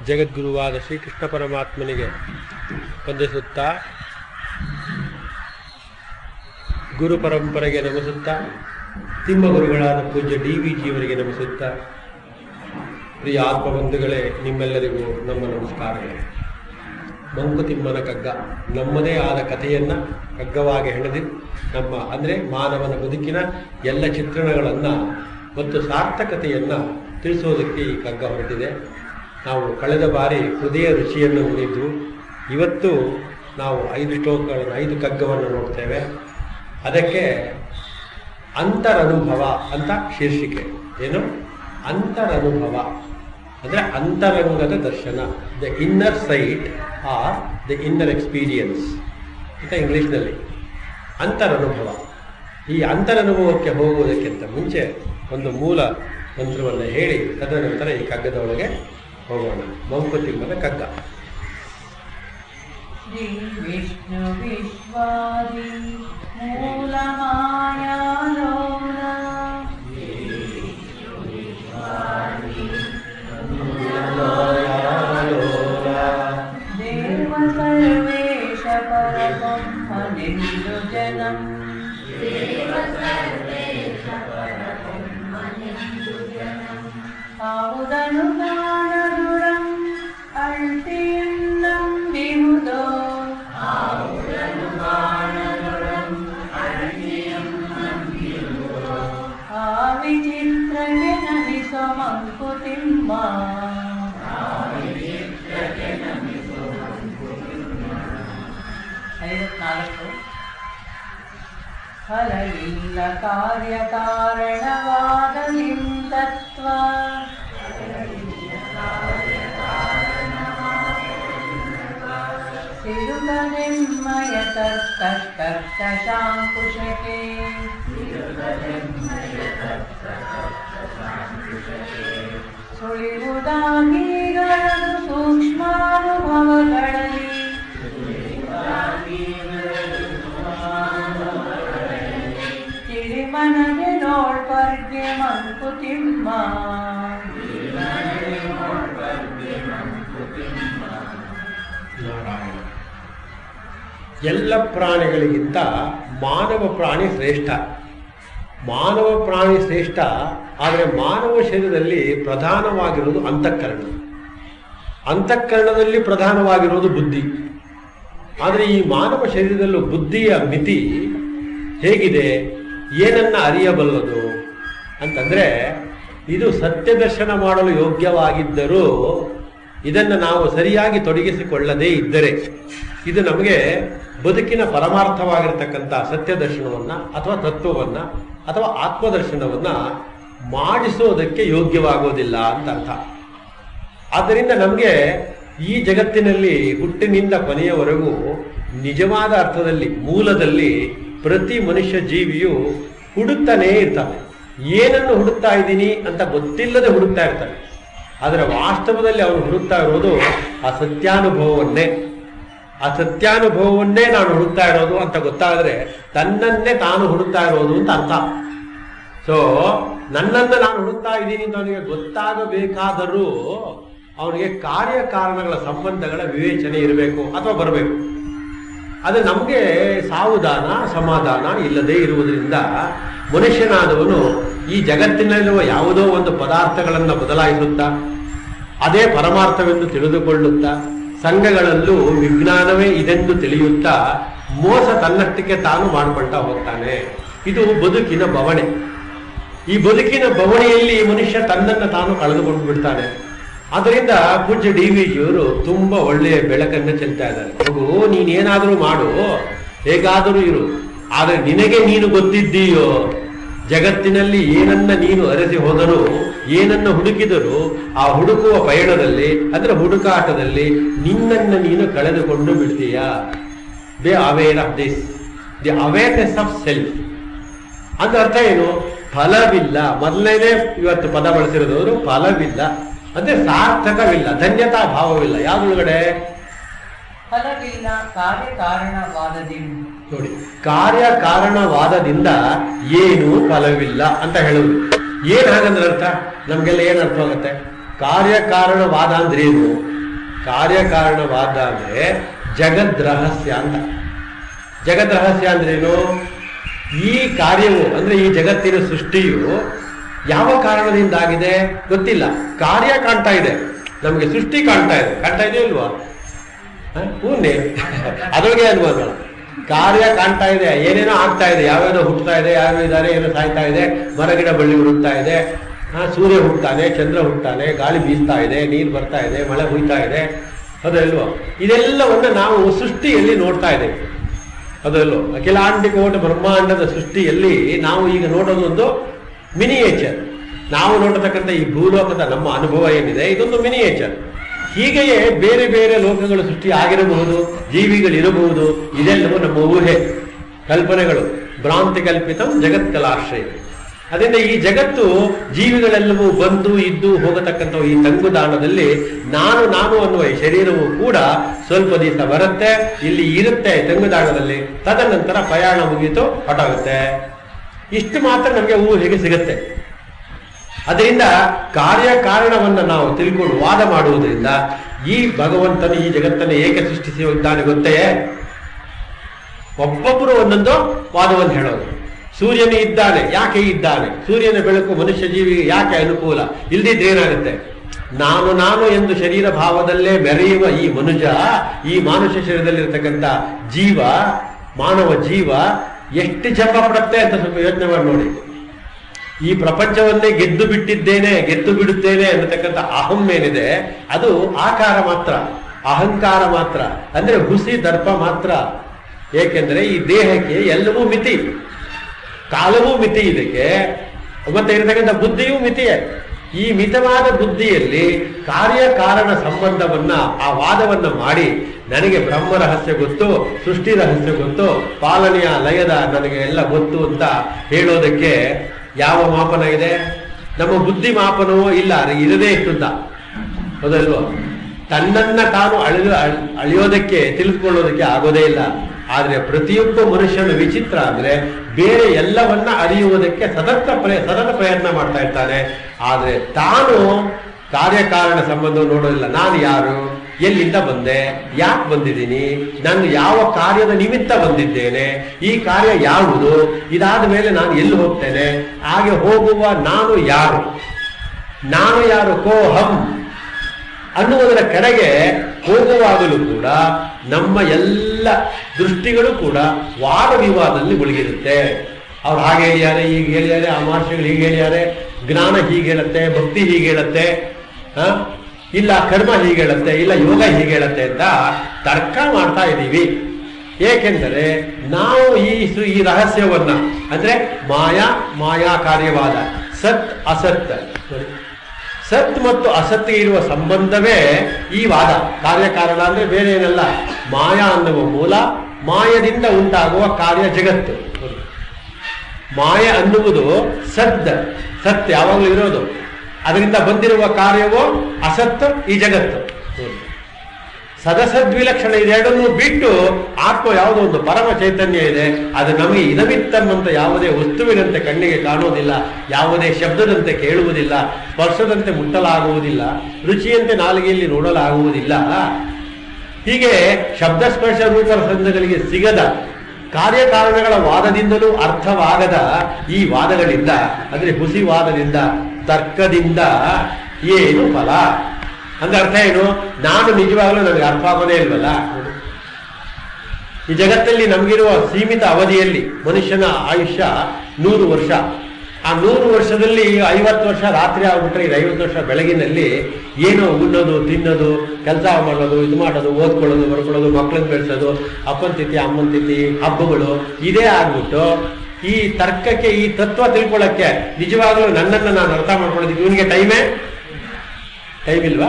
ಜಗದ್ಗುರುವಾದ ಶ್ರೀಕೃಷ್ಣ ಪರಮಾತ್ಮನಿಗೆ ವಂದಿಸುತ್ತಾ ಗುರು ಪರಂಪರೆಗೆ ನಮಿಸುತ್ತಾ ತಿಮ್ಮ ಗುರುಗಳಾದ ಪೂಜ್ಯ ಡಿ ವಿ ಜಿಯವರಿಗೆ ನಮಿಸುತ್ತಾ ಪ್ರಿಯ ಆತ್ಮಬಂಧುಗಳೇ ನಿಮ್ಮೆಲ್ಲರಿಗೂ ನಮ್ಮ ನಮಸ್ಕಾರಗಳು ಮಂಕುತಿಮ್ಮನ ಕಗ್ಗ ನಮ್ಮದೇ ಆದ ಕಥೆಯನ್ನು ಕಗ್ಗವಾಗಿ ಹೆಣೆದು ನಮ್ಮ ಅಂದರೆ ಮಾನವನ ಬದುಕಿನ ಎಲ್ಲ ಚಿತ್ರಣಗಳನ್ನು ಮತ್ತು ಸಾರ್ಥಕತೆಯನ್ನು ತಿಳಿಸೋದಕ್ಕೆ ಈ ಕಗ್ಗ ಹೊರಟಿದೆ ನಾವು ಕಳೆದ ಬಾರಿ ಹೃದಯ ರುಚಿಯನ್ನು ಉಳಿದ್ದು ಇವತ್ತು ನಾವು ಐದು ಶ್ಲೋಕಗಳನ್ನು ಐದು ಕಗ್ಗವನ್ನು ನೋಡ್ತೇವೆ ಅದಕ್ಕೆ ಅಂತರನುಭವ ಅಂತ ಶೀರ್ಷಿಕೆ ಏನು ಅಂತರನುಭವ ಅಂದರೆ ಅಂತರಂಗದ ದರ್ಶನ the inner sight or the inner experience ಅಂತ ಇಂಗ್ಲೀಷ್ನಲ್ಲಿ ಅಂತರನುಭವ ಈ ಅಂತರನುಭವಕ್ಕೆ ಹೋಗುವುದಕ್ಕಿಂತ ಮುಂಚೆ ಒಂದು ಮೂಲ ಮಂತ್ರವನ್ನು ಹೇಳಿ ತದನಂತರ ಈ ಕಗ್ಗದ ಒಳಗೆ ಹೋಗೋಣ ಮಂಕುತಿಮ್ಮನ ಕಗ್ಗ श्री विष्णु विश्वादि मूलमायालोला देव सर्वेश परब्रह्मनिन्दु जनम् ಆವುದನು ಕಾಣದುರಂ ಅಳ್ತಿಯನ್ನಂಬಿಹುದೋ ಆ ವಿಚಿತ್ರಗೆ ನಮಿಸೋ ಮಂಕುತಿಮ್ಮ ಐವತ್ನಾಲ್ಕು ಫಲವಿಲ್ಲ ಕಾರ್ಯಕಾರಣವಾದಲಿಂ ತತ್ವ ಸಿರುಗನೆಮ್ಮಯ ತರ್ತರ್ತಶಾಂಕುಶಕೆ ಸುಳಿವುದಾಗಿಗಳದು ಸೂಕ್ಷ್ಮಾನುಭವಗಳಲ್ಲಿ ತಿಳಿಮನಗೆ ನೋಡ್ಬರ್ಗೆ ಮಂಕುತಿಮ್ಮ ನಾರಾಯಣ ಎಲ್ಲ ಪ್ರಾಣಿಗಳಿಗಿಂತ ಮಾನವ ಪ್ರಾಣಿ ಶ್ರೇಷ್ಠ ಮಾನವ ಪ್ರಾಣಿ ಶ್ರೇಷ್ಠ ಆದರೆ ಮಾನವ ಶರೀರದಲ್ಲಿ ಪ್ರಧಾನವಾಗಿರುವುದು ಅಂತಃಕರಣ ಅಂತಃಕರಣದಲ್ಲಿ ಪ್ರಧಾನವಾಗಿರುವುದು ಬುದ್ಧಿ ಆದರೆ ಈ ಮಾನವ ಶರೀರದಲ್ಲೂ ಬುದ್ಧಿಯ ಮಿತಿ ಹೇಗಿದೆ ಏನನ್ನ ಅರಿಯಬಲ್ಲದು ಅಂತಂದ್ರೆ ಇದು ಸತ್ಯ ದರ್ಶನ ಮಾಡಲು ಯೋಗ್ಯವಾಗಿದ್ದರೂ ಇದನ್ನು ನಾವು ಸರಿಯಾಗಿ ತೊಡಗಿಸಿಕೊಳ್ಳದೇ ಇದ್ದರೆ ಇದು ನಮಗೆ ಬದುಕಿನ ಪರಮಾರ್ಥವಾಗಿರ್ತಕ್ಕಂಥ ಸತ್ಯ ದರ್ಶನವನ್ನ ಅಥವಾ ತತ್ವವನ್ನ ಅಥವಾ ಆತ್ಮದರ್ಶನವನ್ನ ಮಾಡಿಸೋದಕ್ಕೆ ಯೋಗ್ಯವಾಗೋದಿಲ್ಲ ಅಂತ ಅರ್ಥ ಆದ್ದರಿಂದ ನಮಗೆ ಈ ಜಗತ್ತಿನಲ್ಲಿ ಹುಟ್ಟಿನಿಂದ ಕೊನೆಯವರೆಗೂ ನಿಜವಾದ ಅರ್ಥದಲ್ಲಿ ಮೂಲದಲ್ಲಿ ಪ್ರತಿ ಮನುಷ್ಯ ಜೀವಿಯು ಹುಡುಕ್ತಾನೇ ಇರ್ತಾನೆ ಏನನ್ನು ಹುಡುಕ್ತಾ ಇದ್ದೀನಿ ಅಂತ ಗೊತ್ತಿಲ್ಲದೆ ಹುಡುಕ್ತಾ ಇರ್ತಾನೆ ಆದರೆ ವಾಸ್ತವದಲ್ಲಿ ಅವನು ಹುಡುಕ್ತಾ ಇರೋದು ಆ ಸತ್ಯಾನುಭವವನ್ನೇ ಆ ಸತ್ಯಾನುಭವವನ್ನೇ ನಾನು ಹುಡುಕ್ತಾ ಇರೋದು ಅಂತ ಗೊತ್ತಾದರೆ ತನ್ನನ್ನೇ ತಾನು ಹುಡುಕ್ತಾ ಇರೋದು ಅಂತ ಅರ್ಥ ಸೊ ನನ್ನನ್ನು ನಾನು ಹುಡುಕ್ತಾ ಇದ್ದೀನಿ ಅಂತ ಅವನಿಗೆ ಗೊತ್ತಾಗಬೇಕಾದರೂ ಅವನಿಗೆ ಕಾರ್ಯಕಾರಣಗಳ ಸಂಬಂಧಗಳ ವಿವೇಚನೆ ಇರಬೇಕು ಅಥವಾ ಬರಬೇಕು ಅದು ನಮಗೆ ಸಾವುದಾನ ಸಮಾಧಾನ ಇಲ್ಲದೆ ಇರುವುದರಿಂದ ಮನುಷ್ಯನಾದವನು ಈ ಜಗತ್ತಿನಲ್ಲಿರುವ ಯಾವುದೋ ಒಂದು ಪದಾರ್ಥಗಳನ್ನು ಬದಲಾಯಿಸುತ್ತಾ ಅದೇ ಪರಮಾರ್ಥವೆಂದು ತಿಳಿದುಕೊಳ್ಳುತ್ತಾ ಸಂಘಗಳಲ್ಲೂ ವಿಜ್ಞಾನವೇ ಇದೆಂದು ತಿಳಿಯುತ್ತಾ ಮೋಸ ತನ್ನಷ್ಟಕ್ಕೆ ತಾನು ಮಾಡಿಕೊಳ್ತಾ ಹೋಗ್ತಾನೆ ಇದು ಬದುಕಿನ ಬವಣೆ ಈ ಬದುಕಿನ ಬವಣೆಯಲ್ಲಿ ಮನುಷ್ಯ ತನ್ನನ್ನು ತಾನು ಕಳೆದುಕೊಂಡು ಬಿಡ್ತಾನೆ ಅದರಿಂದ ಪೂಜ್ಯ ಡಿ ವಿ ಜಿಯವರು ತುಂಬಾ ಒಳ್ಳೆಯ ಬೆಳಕನ್ನು ಚೆಲ್ತಾ ಇದ್ದಾರೆ ಮಗು ನೀನೇನಾದರೂ ಮಾಡು ಹೇಗಾದರೂ ಇರು ಆದರೆ ನಿನಗೆ ನೀನು ಗೊತ್ತಿದ್ದೀಯೋ ಜಗತ್ತಿನಲ್ಲಿ ಏನನ್ನ ನೀನು ಅರಸಿ ಹೋದರೂ ಏನನ್ನ ಹುಡುಕಿದರೂ ಆ ಹುಡುಕುವ ಪಯಣದಲ್ಲಿ ಅಂದ್ರೆ ಹುಡುಕಾಟದಲ್ಲಿ ನಿನ್ನನ್ನು ನೀನು ಕಳೆದುಕೊಂಡು ಬಿಡ್ತೀಯಾ be aware of this the awareness of self ಅಂದ್ರೆ ಅರ್ಥ ಏನು ಫಲವಿಲ್ಲ ಮೊದಲನೇ ಇವತ್ತು ಪದ ಬಳಸಿರೋದವರು ಫಲವಿಲ್ಲ ಅಂದ್ರೆ ಸಾರ್ಥಕವಿಲ್ಲ ಧನ್ಯತಾ ಭಾವವಿಲ್ಲ ಯಾವ್ದೊಳಗಡೆ ಫಲವಿಲ್ಲ ಕಾರ್ಯಕಾರಣವಾದದಿಂದ ನೋಡಿ ಕಾರ್ಯ ಕಾರಣವಾದದಿಂದ ಏನು ಫಲವಿಲ್ಲ ಅಂತ ಹೇಳುದು ಏನ್ ಹಾಗಂದ್ರೆ ಅರ್ಥ ನಮ್ಗೆಲ್ಲ ಏನ್ ಅರ್ಥ ಆಗುತ್ತೆ ಕಾರ್ಯ ಕಾರಣವಾದ ಅಂದ್ರೆ ಏನು ಕಾರ್ಯಕಾರಣವಾದ ಅಂದ್ರೆ ಜಗದ್ ರಹಸ್ಯ ಅಂತ ಜಗದ್ ರಹಸ್ಯ ಅಂದ್ರೇನು ಈ ಕಾರ್ಯವು ಅಂದ್ರೆ ಈ ಜಗತ್ತಿನ ಸೃಷ್ಟಿಯು ಯಾವ ಕಾರಣದಿಂದ ಆಗಿದೆ ಗೊತ್ತಿಲ್ಲ ಕಾರ್ಯ ಕಾಣ್ತಾ ಇದೆ ನಮಗೆ ಸೃಷ್ಟಿ ಕಾಣ್ತಾ ಇದೆ ಕಾಣ್ತಾ ಇದೆ ಇಲ್ವಾ ಹ? ಹೂನೆ ಅದ್ರೊಳಗೆ ಅನುವಾದ ಕಾರ್ಯ ಕಾಣ್ತಾ ಇದೆ ಏನೇನೋ ಆಗ್ತಾ ಇದೆ ಯಾವ್ಯಾವ್ದೋ ಹುಟ್ಟುತ್ತಾ ಇದೆ ಯಾವ್ಯಾವ ಇದ್ದಾರೆ ಏನೋ ಸಾಯ್ತಾ ಇದೆ ಮರಗಿಡ ಬಳ್ಳಿ ಹುಡುಕ್ತಾ ಇದೆ ಆ, ಸೂರ್ಯ ಹುಟ್ಟುತ್ತಾನೆ ಚಂದ್ರ ಹುಟ್ಟುತ್ತಾನೆ ಗಾಳಿ ಬೀಸ್ತಾ ಇದೆ ನೀರು ಬರ್ತಾ ಇದೆ ಮಳೆ ಹುಯ್ತಾ ಇದೆ ಅದಲ್ವಾ ಇದೆಲ್ಲವನ್ನ ನಾವು ಸೃಷ್ಟಿಯಲ್ಲಿ ನೋಡ್ತಾ ಇದ್ದೇವೆ ಅದಲ್ಲೋ ಅಖಿಲಾಂಡಿಕೋಟ ಬ್ರಹ್ಮಾಂಡದ ಸೃಷ್ಟಿಯಲ್ಲಿ ನಾವು ಈಗ ನೋಡೋದು ಒಂದು ಮಿನಿಯೇಚರ್ ನಾವು ನೋಡತಕ್ಕಂಥ ಈ ಭೂಲೋಕದ ನಮ್ಮ ಅನುಭವ ಏನಿದೆ ಇದೊಂದು ಮಿನಿಯೇಚರ್ ಹೀಗೆಯೇ ಬೇರೆ ಬೇರೆ ಲೋಕಗಳು ಸೃಷ್ಟಿ ಆಗಿರಬಹುದು ಜೀವಿಗಳಿರಬಹುದು ಇದೆಲ್ಲವೂ ನಮ್ಮ ಊಹೆ ಕಲ್ಪನೆಗಳು ಭ್ರಾಂತಿ ಕಲ್ಪಿತಂ ಜಗತ್ಕಲಾಶ್ರಯ ಅದರಿಂದ ಈ ಜಗತ್ತು ಜೀವಿಗಳೆಲ್ಲವೂ ಬಂದು ಇದ್ದು ಹೋಗತಕ್ಕಂಥ ಈ ತಂಗುದಾಣದಲ್ಲಿ ನಾನು ನಾನು ಅನ್ನುವ ಈ ಶರೀರವು ಕೂಡ ಸ್ವಲ್ಪ ದಿವಸ ಬರುತ್ತೆ ಇಲ್ಲಿ ಇರುತ್ತೆ ತಂಗುದಾಣದಲ್ಲಿ ತದನಂತರ ಪ್ರಯಾಣ ಮುಗಿಯಿತು ಹೊರಟಾಗುತ್ತೆ ಇಷ್ಟು ಮಾತ್ರ ನಮಗೆ ಊಹೆಗೆ ಸಿಗುತ್ತೆ ಅದರಿಂದ ಕಾರ್ಯಕಾರಣವನ್ನ ನಾವು ತಿಳ್ಕೊಂಡು ವಾದ ಮಾಡುವುದರಿಂದ ಈ ಭಗವಂತನು ಈ ಜಗತ್ತನ್ನು ಏಕೆ ಸೃಷ್ಟಿಸಿದ್ದಾನೆ ಗೊತ್ತೇ ಒಬ್ಬೊಬ್ಬರು ಒಂದೊಂದು ವಾದವನ್ನು ಹೇಳೋದು ಸೂರ್ಯನು ಇದ್ದಾನೆ ಯಾಕೆ ಇದ್ದಾನೆ ಸೂರ್ಯನ ಬೆಳಕು ಮನುಷ್ಯ ಜೀವಿಗೆ ಯಾಕೆ ಅನುಕೂಲ ಇಲ್ದಿದ್ರೆ ಏನಾಗುತ್ತೆ ನಾನು ನಾನು ಎಂದು ಶರೀರ ಭಾವದಲ್ಲೇ ಮೆರೆಯುವ ಈ ಮನುಜ ಈ ಮಾನುಷ ಶರೀರದಲ್ಲಿರ್ತಕ್ಕಂಥ ಜೀವ ಮಾನವ ಜೀವ ಎಷ್ಟು ಜಪ ಪಡುತ್ತೆ ಅಂತ ಸ್ವಲ್ಪ ಯೋಚನೆ ಮಾಡಿ ನೋಡಿ ಈ ಪ್ರಪಂಚವನ್ನೇ ಗೆದ್ದು ಬಿಟ್ಟಿದ್ದೇನೆ ಗೆದ್ದು ಬಿಡುತ್ತೇನೆ ಅನ್ನತಕ್ಕಂಥ ಅಹಂ ಏನಿದೆ ಅದು ಆಕಾರ ಮಾತ್ರ ಅಹಂಕಾರ ಮಾತ್ರ ಅಂದ್ರೆ ಹುಸಿ ದರ್ಪ ಮಾತ್ರ ಏಕೆಂದರೆ ಈ ದೇಹಕ್ಕೆ ಎಲ್ಲವೂ ಮಿತಿ ಕಾಲವೂ ಮಿತಿ ಇದಕ್ಕೆ ಮತ್ತೆ ಇರತಕ್ಕಂಥ ಬುದ್ಧಿಯೂ ಮಿತಿಯೇ ಈ ಮಿತವಾದ ಬುದ್ಧಿಯಲ್ಲಿ ಕಾರ್ಯಕಾರಣ ಸಂಬಂಧವನ್ನ ಆ ವಾದವನ್ನ ಮಾಡಿ ನನಗೆ ಬ್ರಹ್ಮ ರಹಸ್ಯ ಗೊತ್ತು ಸೃಷ್ಟಿ ರಹಸ್ಯ ಗೊತ್ತು ಪಾಲನೆಯ ಲಯದ ನನಗೆ ಎಲ್ಲ ಗೊತ್ತು ಅಂತ ಹೇಳೋದಕ್ಕೆ ಯಾವ ಮಾಪನ ಇದೆ ನಮ್ಮ ಬುದ್ಧಿ ಮಾಪನವೋ ಇಲ್ಲ ಅದು ಇರದೇ ಇಷ್ಟುದ್ದ ಹೌದಲ್ವೋ ತನ್ನನ್ನ ತಾನು ಅಳಿದು ಅಳ್- ಅಳಿಯೋದಕ್ಕೆ ತಿಳಿದುಕೊಳ್ಳೋದಕ್ಕೆ ಆಗೋದೇ ಇಲ್ಲ ಆದ್ರೆ ಪ್ರತಿಯೊಬ್ಬ ಮನುಷ್ಯನ ವಿಚಿತ್ರ ಅಂದ್ರೆ ಬೇರೆ ಎಲ್ಲವನ್ನ ಅರಿಯುವುದಕ್ಕೆ ಸತತ ಪ್ರಯ ಸತತ ಪ್ರಯತ್ನ ಮಾಡ್ತಾ ಇರ್ತಾನೆ ಆದ್ರೆ ತಾನು ಕಾರ್ಯಕಾರಣ ಸಂಬಂಧ ನೋಡೋದಿಲ್ಲ ನಾನು ಯಾರು ಎಲ್ಲಿಂದ ಬಂದೆ ಯಾಕೆ ಬಂದಿದ್ದೀನಿ ನಾನು ಯಾವ ಕಾರ್ಯದ ನಿಮಿತ್ತ ಬಂದಿದ್ದೇನೆ ಈ ಕಾರ್ಯ ಯಾವುದು ಇದಾದ ಮೇಲೆ ನಾನು ಎಲ್ಲಿ ಹೋಗ್ತೇನೆ ಹಾಗೆ ಹೋಗುವ ನಾನು ಯಾರು ನಾನು ಯಾರು ಕೋಹಂ ಅನ್ನುವುದರ ಕಡೆಗೆ ಹೋಗುವಾಗಲೂ ಕೂಡ ನಮ್ಮ ಎಲ್ಲ ದೃಷ್ಟಿಗಳು ಕೂಡ ವಾದ ವಿವಾದದಲ್ಲಿ ಮುಳುಗಿರುತ್ತೆ ಅವ್ರು ಹಾಗೆ ಹೇಳಿದ್ದಾರೆ ಹೀಗೆ ಹೇಳಿದ್ದಾರೆ ಆ ಮಹರ್ಷಿಗಳು ಹೀಗೆ ಹೇಳಿದ್ದಾರೆ ಜ್ಞಾನ ಹೀಗೆ ಹೇಳುತ್ತೆ ಭಕ್ತಿ ಹೀಗೆ ಹೇಳುತ್ತೆ ಆ? ಇಲ್ಲ ಕರ್ಮ ಹೀಗೆ ಹೇಳುತ್ತೆ ಇಲ್ಲ ಯೋಗ ಹೀಗೆ ಹೇಳುತ್ತೆ ಅಂತ ತರ್ಕ ಮಾಡ್ತಾ ಇದ್ದೀವಿ ಏಕೆಂದರೆ ನಾವು ಈ ಸು- ಈ ರಹಸ್ಯವನ್ನ ಅಂದ್ರೆ ಮಾಯಾ ಮಾಯಾ ಕಾರ್ಯವಾದ ಸತ್ ಅಸತ್ ನೋಡಿ ಸತ್ ಮತ್ತು ಅಸತ್ ಇರುವ ಸಂಬಂಧವೇ ಈ ವಾದ ಕಾರ್ಯಕಾರಣ ಅಂದ್ರೆ ಬೇರೆ ಏನಲ್ಲ ಮಾಯಾ ಅನ್ನುವ ಮೂಲ ಮಾಯದಿಂದ ಉಂಟಾಗುವ ಕಾರ್ಯ ಜಗತ್ತು ಮಾಯ ಅನ್ನುವುದು ಸದ್ ಸತ್ ಯಾವಾಗಲೂ ಇರೋದು ಅದರಿಂದ ಬಂದಿರುವ ಕಾರ್ಯವು ಅಸತ್ ಈ ಜಗತ್ತು ಸದಸದ್ವಿಲಕ್ಷಣ ಇದೆರಡನ್ನು ಬಿಟ್ಟು ಆತ್ಮ ಯಾವುದೋ ಒಂದು ಪರಮ ಚೈತನ್ಯ ಇದೆ ಅದು ನಮಗೆ ಇದಮಿತ್ತಮ್ಮಂತ ಯಾವುದೇ ವಸ್ತುವಿನಂತೆ ಕಣ್ಣಿಗೆ ಕಾಣುವುದಿಲ್ಲ ಯಾವುದೇ ಶಬ್ದದಂತೆ ಕೇಳುವುದಿಲ್ಲ ಸ್ಪರ್ಶದಂತೆ ಮುಟ್ಟಲಾಗುವುದಿಲ್ಲ ರುಚಿಯಂತೆ ನಾಲಿಗೆಯಲ್ಲಿ ನೋಡಲಾಗುವುದಿಲ್ಲ ಹೀಗೆ ಶಬ್ದ ಸ್ಪರ್ಶ ರೂಪ ಸಂಘಗಳಿಗೆ ಸಿಗದ ಕಾರ್ಯಕಾರಣಗಳ ವಾದದಿಂದಲೂ ಅರ್ಥವಾಗದ ಈ ವಾದಗಳಿಂದ ಅಂದ್ರೆ ಹುಸಿ ವಾದದಿಂದ ತರ್ಕದಿಂದ ಏನು ಫಲ ಅಂದ್ರೆ ಅರ್ಥ ಏನು ನಾನು ನಿಜವಾಗ್ಲೂ ನನಗೆ ಅರ್ಥ ಆಗೋದೇ ಇಲ್ವಲ್ಲ ಈ ಜಗತ್ತಲ್ಲಿ ನಮಗಿರುವ ಸೀಮಿತ ಅವಧಿಯಲ್ಲಿ ಮನುಷ್ಯನ ಆಯುಷ್ಯ ನೂರು ವರ್ಷ ಆ ನೂರು ವರ್ಷದಲ್ಲಿ ಐವತ್ತು ವರ್ಷ ರಾತ್ರಿ ಆಗ್ಬಿಟ್ರೆ ಇದು ಐವತ್ತು ವರ್ಷ ಬೆಳಗಿನಲ್ಲಿ ಏನೋ ಉಣ್ಣೋದು ತಿನ್ನೋದು ಕೆಲಸ ಮಾಡೋದು ಇದು ಮಾಡೋದು ಓದ್ಕೊಳ್ಳೋದು ಬರ್ಕೊಳ್ಳೋದು ಮಕ್ಕಳನ್ನ ಬೆಳೆಸೋದು ಅಪ್ಪನ ತಿಥಿ ಅಮ್ಮನ ತಿಥಿ ಹಬ್ಬಗಳು ಇದೇ ಆಗ್ಬಿಟ್ಟು ಈ ತರ್ಕಕ್ಕೆ ಈ ತತ್ವ ತಿಳ್ಕೊಳ್ಳೋಕ್ಕೆ ನಿಜವಾಗ್ಲೂ ನನ್ನನ್ನು ನಾನು ಅರ್ಥ ಮಾಡ್ಕೊಳ್ಳೋದಕ್ಕೆ ಇವನಿಗೆ ಟೈಮೇ ಟೈಮ್ ಇಲ್ವಾ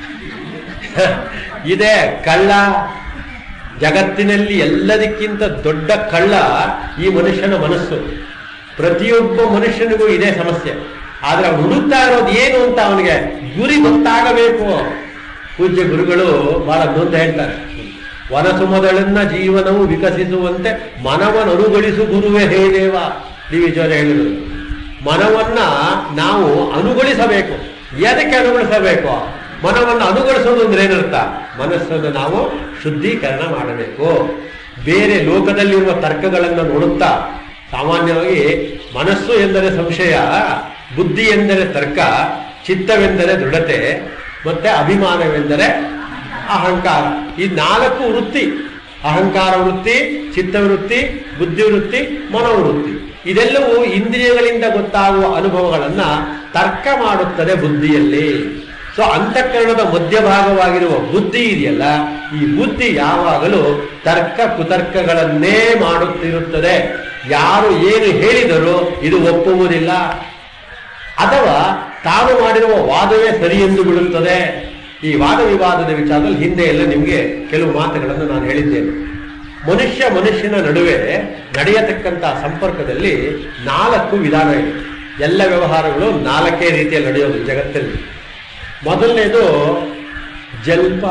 ಇದೆ ಕಳ್ಳ ಜಗತ್ತಿನಲ್ಲಿ ಎಲ್ಲದಕ್ಕಿಂತ ದೊಡ್ಡ ಕಳ್ಳ ಈ ಮನುಷ್ಯನ ಮನಸ್ಸು ಪ್ರತಿಯೊಬ್ಬ ಮನುಷ್ಯನಿಗೂ ಇದೇ ಸಮಸ್ಯೆ ಆದ್ರೆ ಅವ್ನು ಹುಡುಕ್ತಾ ಇರೋದು ಏನು ಅಂತ ಅವನಿಗೆ ಗುರಿ ಗೊತ್ತಾಗಬೇಕು ಪೂಜ್ಯ ಗುರುಗಳು ಬಹಳ ನೊಂದು ಹೇಳ್ತಾರೆ ವನಸುಮದಳನ್ನ ಜೀವನವು ವಿಕಸಿಸುವಂತೆ ಮನವನ್ನು ಅನುಗೊಳಿಸು ಗುರುವೇ ಹೇ ದೇವ ಡಿ ವಿಜಯ ಹೇಳಿದರು ಮನವನ್ನ ನಾವು ಅನುಗೊಳಿಸಬೇಕು ಎದಕ್ಕೆ ಅನುಗೊಳಿಸಬೇಕು ಮನವನ್ನು ಅನುಗೊಳಿಸೋದು ಅಂದ್ರೆ ಏನರ್ಥ ಮನಸ್ಸನ್ನು ನಾವು ಶುದ್ಧೀಕರಣ ಮಾಡಬೇಕು ಬೇರೆ ಲೋಕದಲ್ಲಿರುವ ತರ್ಕಗಳನ್ನು ನೋಡುತ್ತಾ ಸಾಮಾನ್ಯವಾಗಿ ಮನಸ್ಸು ಎಂದರೆ ಸಂಶಯ ಬುದ್ಧಿ ಎಂದರೆ ತರ್ಕ ಚಿತ್ತವೆಂದರೆ ದೃಢತೆ ಮತ್ತೆ ಅಭಿಮಾನವೆಂದರೆ ಅಹಂಕಾರ ಈ ನಾಲ್ಕು ವೃತ್ತಿ ಅಹಂಕಾರ ವೃತ್ತಿ ಚಿತ್ತವೃತ್ತಿ ಬುದ್ಧಿವೃತ್ತಿ ಮನೋವೃತ್ತಿ ಇದೆಲ್ಲವೂ ಇಂದ್ರಿಯಗಳಿಂದ ಗೊತ್ತಾಗುವ ಅನುಭವಗಳನ್ನ ತರ್ಕ ಮಾಡುತ್ತದೆ ಬುದ್ಧಿಯಲ್ಲಿ ಸೊ ಅಂತಃಕರಣದ ಮಧ್ಯಭಾಗವಾಗಿರುವ ಬುದ್ಧಿ ಇದೆಯಲ್ಲ ಈ ಬುದ್ಧಿ ಯಾವಾಗಲೂ ತರ್ಕ ಕುತರ್ಕಗಳನ್ನೇ ಮಾಡುತ್ತಿರುತ್ತದೆ ಯಾರು ಏನು ಹೇಳಿದರೂ ಇದು ಒಪ್ಪುವುದಿಲ್ಲ ಅಥವಾ ತಾನು ಮಾಡಿರುವ ವಾದವೇ ಸರಿ ಎಂದು ಬಿಡುತ್ತದೆ ಈ ವಾದ ವಿವಾದದ ವಿಚಾರದಲ್ಲಿ ಹಿಂದೆ ಎಲ್ಲ ನಿಮಗೆ ಕೆಲವು ಮಾತುಗಳನ್ನು ನಾನು ಹೇಳಿದ್ದೇನೆ ಮನುಷ್ಯ ಮನುಷ್ಯನ ನಡುವೆ ನಡೆಯತಕ್ಕಂತಹ ಸಂಪರ್ಕದಲ್ಲಿ ನಾಲ್ಕು ವಿಧಾನ ಇದೆ ಎಲ್ಲ ವ್ಯವಹಾರಗಳು ನಾಲ್ಕೇ ರೀತಿಯಲ್ಲಿ ನಡೆಯೋದು ಈ ಜಗತ್ತಲ್ಲಿ ಮೊದಲನೇದು ಜಲ್ಪ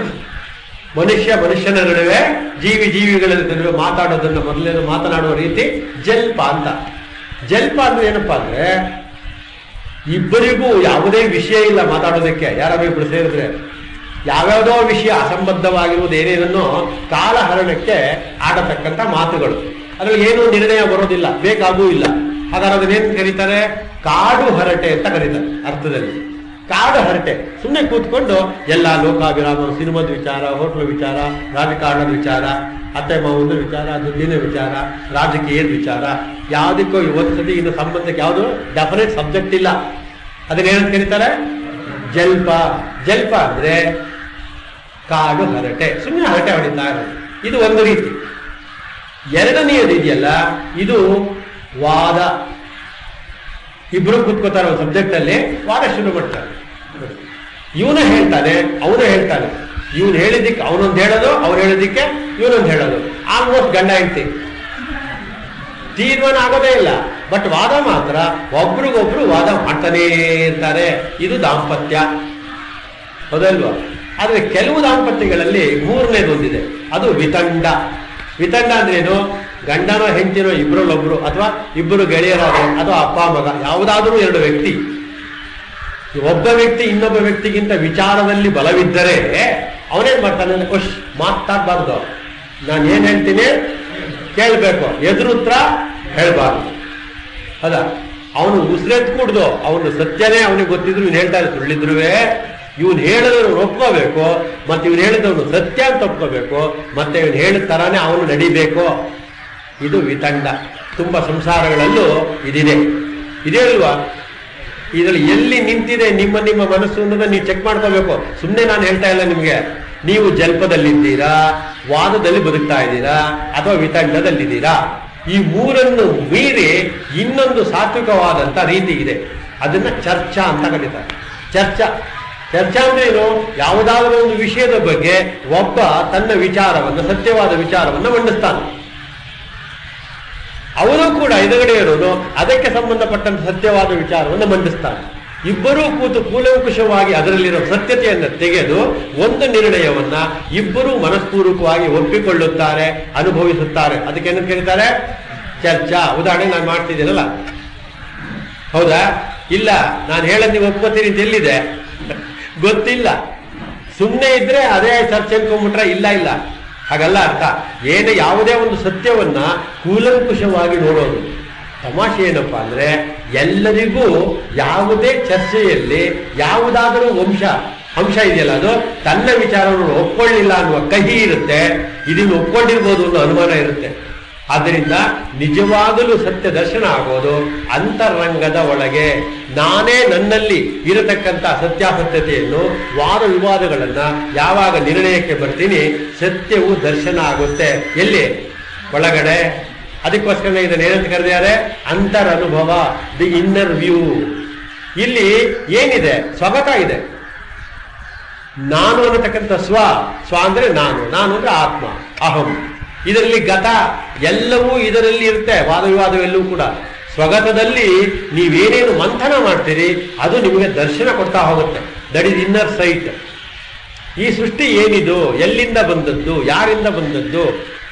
ಮನುಷ್ಯ ಮನುಷ್ಯನ ನಡುವೆ ಜೀವಿ ಜೀವಿಗಳ ನಡುವೆ ಮಾತಾಡೋದನ್ನ ಮೊದಲನೇದು ಮಾತನಾಡುವ ರೀತಿ ಜಲ್ಪ ಅಂತ ಜಲ್ಪ ಅಂದ್ರೆ ಏನಪ್ಪಾ ಅಂದ್ರೆ ಇಬ್ಬರಿಗೂ ಯಾವುದೇ ವಿಷಯ ಇಲ್ಲ ಮಾತಾಡೋದಕ್ಕೆ ಯಾರಾದ್ರೂ ಇಬ್ರು ಸೇರಿದ್ರೆ ಯಾವ್ಯಾವುದೋ ವಿಷಯ ಅಸಂಬದ್ಧವಾಗಿರುವುದು ಏನೇನನ್ನೋ ಕಾಲಹರಣಕ್ಕೆ ಆಡತಕ್ಕಂಥ ಮಾತುಗಳು ಅದ್ರಲ್ಲಿ ಏನೂ ನಿರ್ಣಯ ಬರೋದಿಲ್ಲ ಬೇಕಾಗೂ ಇಲ್ಲ ಹಾಗಾದ್ರೆ ಅದನ್ನೇನ್ ಕರೀತಾರೆ ಕಾಡು ಹರಟೆ ಅಂತ ಕರೀತಾರೆ ಅರ್ಥದಲ್ಲಿ ಕಾಡು ಹರಟೆ ಸುಮ್ಮನೆ ಕೂತ್ಕೊಂಡು ಎಲ್ಲ ಲೋಕಾಭಿರಾಮ ಸಿನಿಮಾದ ವಿಚಾರ ಹೋಟ್ಲ್ ವಿಚಾರ ರಾಜಕಾರಣದ ವಿಚಾರ ಅತ್ತೆ ಮಾವನ ವಿಚಾರ ದುಡ್ಡಿನ ವಿಚಾರ ರಾಜಕೀಯದ ವಿಚಾರ ಯಾವುದಕ್ಕೂ ಒಂದ್ಸತಿ ಇನ್ನು ಸಂಬಂಧಕ್ಕೆ ಯಾವುದು ಡೆಫಿನೆಟ್ ಸಬ್ಜೆಕ್ಟ್ ಇಲ್ಲ ಅದನ್ನೇನಂತ ಕರೀತಾರೆ ಜಲ್ಪ ಜಲ್ಪ ಅಂದ್ರೆ ಕಾಡು ಹರಟೆ ಸುಮ್ಮನೆ ಹರಟೆ ಹೊಡಿತಾ ಇರೋದು ಇದು ಒಂದು ರೀತಿ ಎರಡನೆಯದು ಇದೆಯಲ್ಲ ಇದು ವಾದ ಇಬ್ರು ಕೂತ್ಕೋತಾರೆ ಒಂದು ಸಬ್ಜೆಕ್ಟ್ ಅಲ್ಲಿ ವಾದ ಶುರು ಮಾಡ್ತಾರೆ ಇವನು ಹೇಳ್ತಾನೆ ಅವನು ಹೇಳ್ತಾನೆ ಇವನು ಹೇಳಿದ್ದಕ್ಕೆ ಅವನೊಂದು ಹೇಳೋದು ಅವ್ನು ಹೇಳಿದ್ದಕ್ಕೆ ಇವನೊಂದು ಹೇಳೋದು ಆಲ್ಮೋಸ್ಟ್ ಗಂಡ ಹೆಂಡತಿ ತೀರ್ಮಾನ ಆಗೋದೇ ಇಲ್ಲ ಬಟ್ ವಾದ ಮಾತ್ರ ಒಬ್ರಿಗೊಬ್ರು ವಾದ ಮಾಡ್ತಾನೇ ಇರ್ತಾರೆ ಇದು ದಾಂಪತ್ಯ ಹೌದಲ್ವಾ ಆದ್ರೆ ಕೆಲವು ದಾಂಪತ್ಯಗಳಲ್ಲಿ ಮೂರನೇದೊಂದಿದೆ ಅದು ವಿತಂಡ ವಿತಂಡ ಅಂದ್ರೇನು ಗಂಡನೋ ಹೆಂಡತಿನೋ ಇಬ್ಬರಲ್ಲೊಬ್ರು ಅಥವಾ ಇಬ್ಬರು ಗೆಳೆಯರಾದ್ರೆ ಅಥವಾ ಅಪ್ಪ ಮಗ ಯಾವುದಾದ್ರೂ ಎರಡು ವ್ಯಕ್ತಿ ಒಬ್ಬ ವ್ಯಕ್ತಿ ಇನ್ನೊಬ್ಬ ವ್ಯಕ್ತಿಗಿಂತ ವಿಚಾರದಲ್ಲಿ ಬಲವಿದ್ದರೆ ಅವನೇನ್ ಮಾಡ್ತಾನೆ ಅಂದ್ರೆ ಖುಷ್ ಮಾತಾಡ್ಬಾರ್ದು ನಾನು ಏನ್ ಹೇಳ್ತೀನಿ ಕೇಳ್ಬೇಕು ಎದುರುತ್ರ ಹೇಳ್ಬಾರ್ದು ಅದ ಅವನು ಉಸಿರೆತ್ ಕುಡ್ದು ಅವನು ಸತ್ಯನೇ ಅವನಿಗೆ ಗೊತ್ತಿದ್ರು ಇವ್ನು ಹೇಳ್ತಾರೆ ಸುಳ್ಳಿದ್ರುವೆ ಇವನು ಹೇಳಿದವನು ಒಪ್ಕೋಬೇಕು ಮತ್ತೆ ಇವನು ಹೇಳಿದವನು ಸತ್ಯ ಅಂತ ಒಪ್ಕೋಬೇಕು ಮತ್ತೆ ಇವನು ಹೇಳಿದ ತರಾನೇ ಅವನು ನಡಿಬೇಕು ಇದು ವಿತಂಡ ತುಂಬಾ ಸಂಸಾರಗಳಲ್ಲೂ ಇದಿದೆ ಇದೇ ಅಲ್ವಾ ಇದರಲ್ಲಿ ಎಲ್ಲಿ ನಿಂತಿದೆ ನಿಮ್ಮ ನಿಮ್ಮ ಮನಸ್ಸು ಅನ್ನೋದನ್ನ ನೀವು ಚೆಕ್ ಮಾಡ್ಕೋಬೇಕು ಸುಮ್ಮನೆ ನಾನು ಹೇಳ್ತಾ ಇಲ್ಲ ನಿಮಗೆ ನೀವು ಜಲ್ಪದಲ್ಲಿದ್ದೀರಾ ವಾದದಲ್ಲಿ ಬದುಕ್ತಾ ಇದ್ದೀರಾ ಅಥವಾ ವಿತಂಡದಲ್ಲಿದ್ದೀರಾ ಈ ಮೂರನ್ನು ಮೀರಿ ಇನ್ನೊಂದು ಸಾತ್ವಿಕವಾದಂತ ರೀತಿ ಇದೆ ಅದನ್ನ ಚರ್ಚಾ ಅಂತ ಕರೀತಾರೆ ಚರ್ಚಾ ಚರ್ಚಾ ಅಂದ್ರೆ ಏನು ಯಾವುದಾದ್ರೂ ಒಂದು ವಿಷಯದ ಬಗ್ಗೆ ಒಬ್ಬ ತನ್ನ ವಿಚಾರವನ್ನು ಸತ್ಯವಾದ ವಿಚಾರವನ್ನು ಮಂಡಿಸ್ತಾನೆ ಅವನು ಕೂಡ ಎದುರುಗಡೆ ಇರೋನು ಅದಕ್ಕೆ ಸಂಬಂಧಪಟ್ಟಂತ ಸತ್ಯವಾದ ವಿಚಾರವನ್ನು ಮಂಡಿಸ್ತಾನೆ ಇಬ್ಬರೂ ಕೂತು ಕೂಲಂಕುಷವಾಗಿ ಅದರಲ್ಲಿರೋ ಸತ್ಯತೆಯನ್ನು ತೆಗೆದು ಒಂದು ನಿರ್ಣಯವನ್ನ ಇಬ್ಬರೂ ಮನಸ್ಪೂರ್ವಕವಾಗಿ ಒಪ್ಪಿಕೊಳ್ಳುತ್ತಾರೆ ಅನುಭವಿಸುತ್ತಾರೆ ಅದಕ್ಕೆ ಏನು ಕರೀತಾರೆ ಚರ್ಚಾ ಉದಾಹರಣೆ ನಾನು ಮಾಡ್ತಿದ್ದೀನಲ್ಲ ಹೌದಾ ಇಲ್ಲ ನಾನು ಹೇಳದ್ ನೀವು ಒಪ್ಕೋತೀರಿ ಅಂತ ಎಲ್ಲಿದೆ ಗೊತ್ತಿಲ್ಲ ಸುಮ್ಮನೆ ಇದ್ರೆ ಅದೇ ಚರ್ಚೆ ಅನ್ಕೊಂಡ್ಬಿಟ್ರೆ ಇಲ್ಲ ಇಲ್ಲ ಹಾಗಲ್ಲ ಅರ್ಥ ಏನೇ ಯಾವುದೇ ಒಂದು ಸತ್ಯವನ್ನ ಕೂಲಂಕುಷವಾಗಿ ನೋಡೋದು ತಮಾಷೆ ಏನಪ್ಪಾ ಅಂದ್ರೆ ಎಲ್ಲರಿಗೂ ಯಾವುದೇ ಚರ್ಚೆಯಲ್ಲಿ ಯಾವುದಾದರೂ ವಂಶ ಅಂಶ ಇದೆಯಲ್ಲ ಅದು ತನ್ನ ವಿಚಾರವನ್ನು ಒಪ್ಕೊಳ್ಳಿಲ್ಲ ಅನ್ನುವ ಕಹಿ ಇರುತ್ತೆ ಇದನ್ನು ಒಪ್ಕೊಂಡಿರ್ಬೋದು ಅನ್ನೋ ಅನುಮಾನ ಇರುತ್ತೆ ಆದ್ದರಿಂದ ನಿಜವಾಗಲೂ ಸತ್ಯ ದರ್ಶನ ಆಗೋದು ಅಂತರಂಗದ ಒಳಗೆ ನಾನೇ ನನ್ನಲ್ಲಿ ಇರತಕ್ಕಂಥ ಸತ್ಯಾಸತ್ಯತೆಯನ್ನು ವಾದ ವಿವಾದಗಳನ್ನ ಯಾವಾಗ ನಿರ್ಣಯಕ್ಕೆ ಬರ್ತೀನಿ ಸತ್ಯವು ದರ್ಶನ ಆಗುತ್ತೆ ಎಲ್ಲಿ ಒಳಗಡೆ ಅದಕ್ಕೋಸ್ಕರ ಇದನ್ನ ಏನಂತ ಕರೆದಿದ್ದಾರೆ ಅಂತರ್ ಅನುಭವ ದಿ ಇನ್ನರ್ ವ್ಯೂ ಇಲ್ಲಿ ಏನಿದೆ ಸ್ವಗತ ಇದೆ ನಾನು ಅನ್ನತಕ್ಕಂಥ ಸ್ವ ಸ್ವ ಅಂದ್ರೆ ನಾನು ನಾನು ಅಂದ್ರೆ ಆತ್ಮ ಅಹಂ ಇದರಲ್ಲಿ ಗತ ಎಲ್ಲವೂ ಇದರಲ್ಲಿ ಇರುತ್ತೆ ವಾದ ವಿವಾದವೆಲ್ಲವೂ ಕೂಡ ಸ್ವಗತದಲ್ಲಿ ನೀವೇನೇನು ಮಂಥನ ಮಾಡ್ತೀರಿ ಅದು ನಿಮಗೆ ದರ್ಶನ ಕೊಡ್ತಾ ಹೋಗುತ್ತೆ ದಟ್ ಇಸ್ ಇನ್ನರ್ ಸೈಟ್ ಈ ಸೃಷ್ಟಿ ಏನಿದು ಎಲ್ಲಿಂದ ಬಂದದ್ದು ಯಾರಿಂದ ಬಂದದ್ದು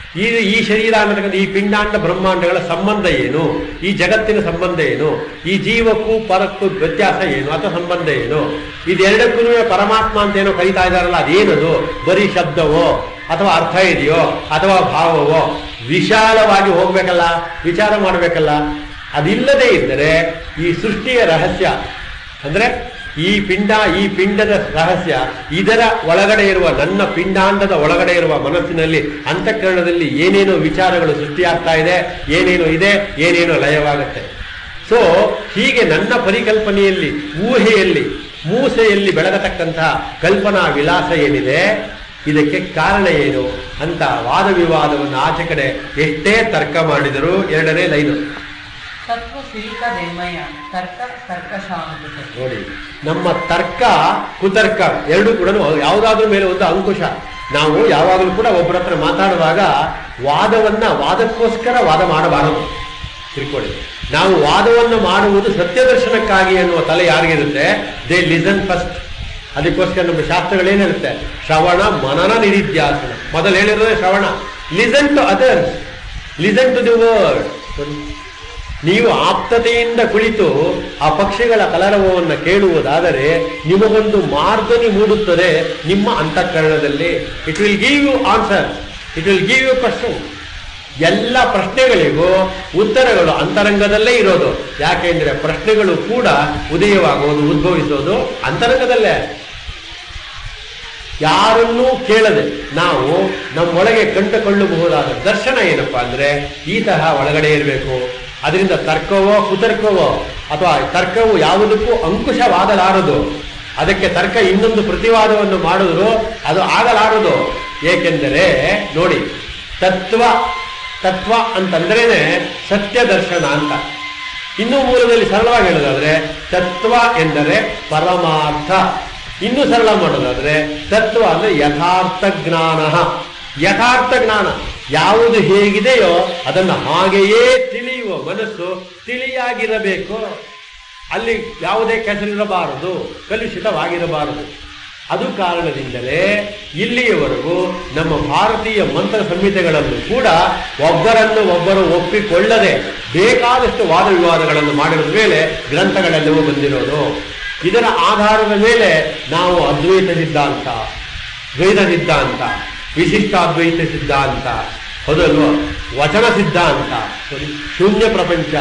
ಈ ಈ ಶರೀರ ಅನ್ನತಕ್ಕಂಥ ಈ ಪಿಂಡಾಂಡ ಬ್ರಹ್ಮಾಂಡಗಳ ಸಂಬಂಧ ಏನು ಈ ಜಗತ್ತಿನ ಸಂಬಂಧ ಏನು ಈ ಜೀವಕ್ಕೂ ಪರಕ್ಕೂ ವ್ಯತ್ಯಾಸ ಏನು ಅಥವಾ ಸಂಬಂಧ ಏನು ಇದೆರಡಕ್ಕೂ ಪರಮಾತ್ಮ ಅಂತ ಏನೋ ಕರೀತಾ ಇದಾರಲ್ಲ ಅದೇನದು ಬರೀ ಶಬ್ದವೋ ಅಥವಾ ಅರ್ಥ ಇದೆಯೋ ಅಥವಾ ಭಾವವೋ ವಿಶಾಲವಾಗಿ ಹೋಗ್ಬೇಕಲ್ಲ ವಿಚಾರ ಮಾಡಬೇಕಲ್ಲ ಅದಿಲ್ಲದೆ ಇದ್ದರೆ ಈ ಸೃಷ್ಟಿಯ ರಹಸ್ಯ ಅಂದ್ರೆ ಈ ಪಿಂಡ ಈ ಪಿಂಡದ ರಹಸ್ಯ ಇದರ ಒಳಗಡೆ ಇರುವ ನನ್ನ ಪಿಂಡಾಂಡದ ಒಳಗಡೆ ಇರುವ ಮನಸ್ಸಿನಲ್ಲಿ ಅಂತಃಕರಣದಲ್ಲಿ ಏನೇನೋ ವಿಚಾರಗಳು ಸೃಷ್ಟಿಯಾಗ್ತಾ ಇದೆ ಏನೇನೋ ಇದೆ ಏನೇನೋ ಲಯವಾಗುತ್ತೆ ಸೊ ಹೀಗೆ ನನ್ನ ಪರಿಕಲ್ಪನೆಯಲ್ಲಿ ಊಹೆಯಲ್ಲಿ ಮೂಸೆಯಲ್ಲಿ ಬೆಳಗತಕ್ಕಂತಹ ಕಲ್ಪನಾ ವಿಲಾಸ ಏನಿದೆ ಇದಕ್ಕೆ ಕಾರಣ ಏನು ಅಂತ ವಾದ ವಿವಾದವನ್ನು ಆಚೆ ಕಡೆ ಎಷ್ಟೇ ತರ್ಕ ಮಾಡಿದರೂ ಎರಡನೇ ಲೈನು ತತ್ವ ಸಿರಿಕ ದೆಮ್ಮಯ್ಯ ತರ್ಕ ತರ್ಕ ಶಾಂತ ನೋಡಿ ನಮ್ಮ ತರ್ಕ ಕುತರ್ಕ ಎರಡೂ ಕೂಡ ಯಾವುದಾದ್ರೂ ಮೇಲೆ ಒಂದು ಅಂಕುಶ ನಾವು ಯಾವಾಗಲೂ ಕೂಡ ಒಬ್ಬರ ಹತ್ರ ಮಾತಾಡುವಾಗ ವಾದವನ್ನ ವಾದಕ್ಕೋಸ್ಕರ ವಾದ ಮಾಡಬಾರದು ತಿಳ್ಕೊಳ್ಳಿ ನಾವು ವಾದವನ್ನು ಮಾಡುವುದು ಸತ್ಯದರ್ಶನಕ್ಕಾಗಿ ಅನ್ನುವ ತಲೆ ಯಾರಿಗಿರುತ್ತೆ ದೇ ಲಿಸನ್ ಫಸ್ಟ್ ಅದಕ್ಕೋಸ್ಕರ ನಮ್ಮ ಶಾಸ್ತ್ರಗಳೇನು ಹೇಳುತ್ತೆ ಶ್ರವಣ ಮನನ ನಿಧಿಧ್ಯಾಸನ ಮೊದಲು ಹೇಳಿರೋದೇ ಶ್ರವಣ listen to others listen to the word ನೀವು ಆಪ್ತತೆಯಿಂದ ಕುಳಿತು ಆ ಪಕ್ಷಿಗಳ ಕಲರವವನ್ನು ಕೇಳುವುದಾದರೆ ನಿಮಗೊಂದು ಮಾರ್ಗನಿ ಮೂಡುತ್ತದೆ ನಿಮ್ಮ ಅಂತಃಕರಣದಲ್ಲಿ it will give you answer it will give you question ಎಲ್ಲ ಪ್ರಶ್ನೆಗಳಿಗೂ ಉತ್ತರಗಳು ಅಂತರಂಗದಲ್ಲೇ ಇರೋದು ಯಾಕೆಂದ್ರೆ ಪ್ರಶ್ನೆಗಳು ಕೂಡ ಉದಯವಾಗುವುದು ಉದ್ಭವಿಸೋದು ಅಂತರಂಗದಲ್ಲೇ ಯಾರನ್ನೂ ಕೇಳದೆ ನಾವು ನಮ್ಮೊಳಗೆ ಕಂಡುಕೊಳ್ಳಬಹುದಾದ ದರ್ಶನ ಏನಪ್ಪಾ ಅಂದ್ರೆ ಈ ತರಹ ಒಳಗಡೆ ಇರಬೇಕು ಅದರಿಂದ ತರ್ಕವೋ ಕುತರ್ಕವೋ ಅಥವಾ ತರ್ಕವು ಯಾವುದಕ್ಕೂ ಅಂಕುಶವಾಗಲಾರದು ಅದಕ್ಕೆ ತರ್ಕ ಇನ್ನೊಂದು ಪ್ರತಿವಾದವನ್ನು ಮಾಡಿದ್ರು ಅದು ಆಗಲಾರದು ಏಕೆಂದರೆ ನೋಡಿ ತತ್ವ ತತ್ವ ಅಂತಂದ್ರೇನೆ ಸತ್ಯ ದರ್ಶನ ಅಂತ ಇನ್ನೂ ಮೂಲದಲ್ಲಿ ಸರಳವಾಗಿ ಹೇಳೋದಾದ್ರೆ ತತ್ವ ಎಂದರೆ ಪರಮಾರ್ಥ ಇನ್ನು ಸರಳ ಮಾಡೋದಾದ್ರೆ ತತ್ವ ಅಂದ್ರೆ ಯಥಾರ್ಥ ಜ್ಞಾನ ಯಥಾರ್ಥ ಜ್ಞಾನ ಯಾವುದು ಹೇಗಿದೆಯೋ ಅದನ್ನು ಹಾಗೆಯೇ ತಿಳಿಯುವ ಮನಸ್ಸು ತಿಳಿಯಾಗಿರಬೇಕು ಅಲ್ಲಿ ಯಾವುದೇ ಕೆಸರಿರಬಾರದು ಕಲುಷಿತವಾಗಿರಬಾರದು ಅದು ಕಾರಣದಿಂದಲೇ ಇಲ್ಲಿಯವರೆಗೂ ನಮ್ಮ ಭಾರತೀಯ ಮಂತ್ರ ಸಂಹಿತೆಗಳನ್ನು ಕೂಡ ಒಬ್ಬರನ್ನು ಒಬ್ಬರು ಒಪ್ಪಿಕೊಳ್ಳದೆ ಬೇಕಾದಷ್ಟು ವಾದ ವಿವಾದಗಳನ್ನು ಮಾಡಿದ ಮೇಲೆ ಗ್ರಂಥಗಳೆಲ್ಲವೂ ಬಂದಿರೋದು ಇದರ ಆಧಾರದ ಮೇಲೆ ನಾವು ಅದ್ವೈತ ಸಿದ್ಧಾಂತ ದ್ವೈತ ಸಿದ್ಧಾಂತ ವಿಶಿಷ್ಟಾದ್ವೈತ ಸಿದ್ಧಾಂತ ಹೌದಲ್ವ ವಚನ ಸಿದ್ಧಾಂತ ಶೂನ್ಯ ಪ್ರಪಂಚ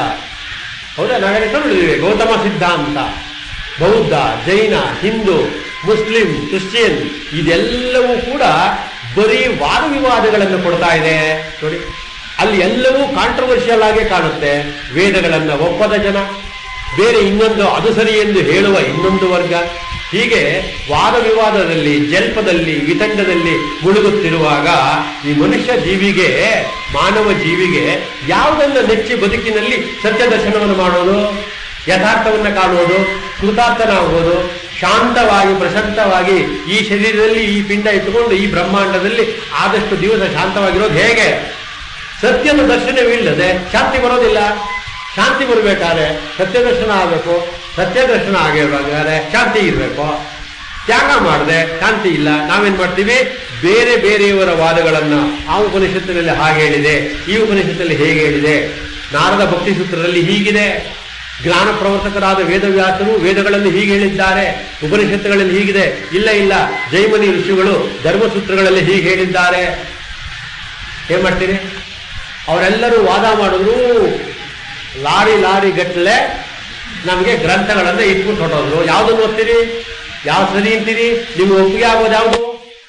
ಹೌದಾ ನಾವೆಲ್ಲ ನೋಡಿದ್ದೀವಿ ಗೌತಮ ಸಿದ್ಧಾಂತ ಬೌದ್ಧ ಜೈನ ಹಿಂದೂ ಮುಸ್ಲಿಂ ಕ್ರಿಶ್ಚಿಯನ್ ಇದೆಲ್ಲವೂ ಕೂಡ ಬರೀ ವಾದ ವಿವಾದಗಳನ್ನು ಕೊಡ್ತಾ ಇದೆ ನೋಡಿ ಅಲ್ಲಿ ಎಲ್ಲವೂ ಕಾಂಟ್ರವರ್ಷಿಯಲ್ ಆಗೇ ಕಾಣುತ್ತೆ ವೇದಗಳನ್ನು ಒಪ್ಪದ ಜನ ಬೇರೆ ಇನ್ನೊಂದು ಅದು ಸರಿ ಎಂದು ಹೇಳುವ ಇನ್ನೊಂದು ವರ್ಗ ಹೀಗೆ ವಾದ ವಿವಾದದಲ್ಲಿ ಜಲ್ಪದಲ್ಲಿ ವಿತಂಡದಲ್ಲಿ ಮುಳುಗುತ್ತಿರುವಾಗ ಈ ಮನುಷ್ಯ ಜೀವಿಗೆ ಮಾನವ ಜೀವಿಗೆ ಯಾವುದನ್ನು ನೆಚ್ಚಿ ಬದುಕಿನಲ್ಲಿ ಸತ್ಯ ದರ್ಶನವನ್ನು ಮಾಡೋದು ಯಥಾರ್ಥವನ್ನು ಕಾಣುವುದು ಕೃತಾರ್ಥನಾಗುವುದು ಶಾಂತವಾಗಿ ಪ್ರಶಾಂತವಾಗಿ ಈ ಶರೀರದಲ್ಲಿ ಈ ಪಿಂಡ ಇಟ್ಟುಕೊಂಡು ಈ ಬ್ರಹ್ಮಾಂಡದಲ್ಲಿ ಆದಷ್ಟು ದಿವಸ ಶಾಂತವಾಗಿರೋದು ಹೇಗೆ ಸತ್ಯದ ದರ್ಶನವಿಲ್ಲದೆ ಶಾಂತಿ ಬರೋದಿಲ್ಲ ಶಾಂತಿ ಬರಬೇಕಾದ್ರೆ ಸತ್ಯ ದರ್ಶನ ಆಗಬೇಕು ಸತ್ಯ ದರ್ಶನ ಆಗಿರ್ಬೇಕಾದ್ರೆ ಶಾಂತಿ ಇರಬೇಕು ತ್ಯಾಗ ಮಾಡದೆ ಶಾಂತಿ ಇಲ್ಲ ನಾವೇನ್ ಮಾಡ್ತೀವಿ ಬೇರೆ ಬೇರೆಯವರ ವಾದಗಳನ್ನ ಆ ಉಪನಿಷತ್ತಿನಲ್ಲಿ ಹಾಗೆ ಹೇಳಿದೆ ಈ ಉಪನಿಷತ್ತಲ್ಲಿ ಹೇಗೆ ಹೇಳಿದೆ ನಾರದ ಭಕ್ತಿ ಸೂತ್ರದಲ್ಲಿ ಹೀಗಿದೆ ಜ್ಞಾನ ಪ್ರವರ್ತಕರಾದ ವೇದವ್ಯಾಸರು ವೇದಗಳಲ್ಲಿ ಹೀಗೆ ಹೇಳಿದ್ದಾರೆ ಉಪನಿಷತ್ತುಗಳಲ್ಲಿ ಹೀಗಿದೆ ಇಲ್ಲ ಇಲ್ಲ ಜೈಮನಿ ಋಷಿಗಳು ಧರ್ಮಸೂತ್ರಗಳಲ್ಲಿ ಹೀಗೆ ಹೇಳಿದ್ದಾರೆ ಏನ್ ಮಾಡ್ತೀರಿ ಅವರೆಲ್ಲರೂ ವಾದ ಮಾಡಿದ್ರು ಲಾರಿ ಲಾರಿ ಗಟ್ಟಲೆ ನಮಗೆ ಗ್ರಂಥಗಳನ್ನ ಇಟ್ಬಿಟ್ಟು ಹೊಟ್ಟೋದ್ರು ಯಾವ್ದನ್ನು ಓದ್ತೀರಿ ಯಾವ ಸರಿ ಅಂತೀರಿ ನಿಮ್ಗೆ ಒಪ್ಪಿಗೆ ಆಗೋದು ಯಾವುದು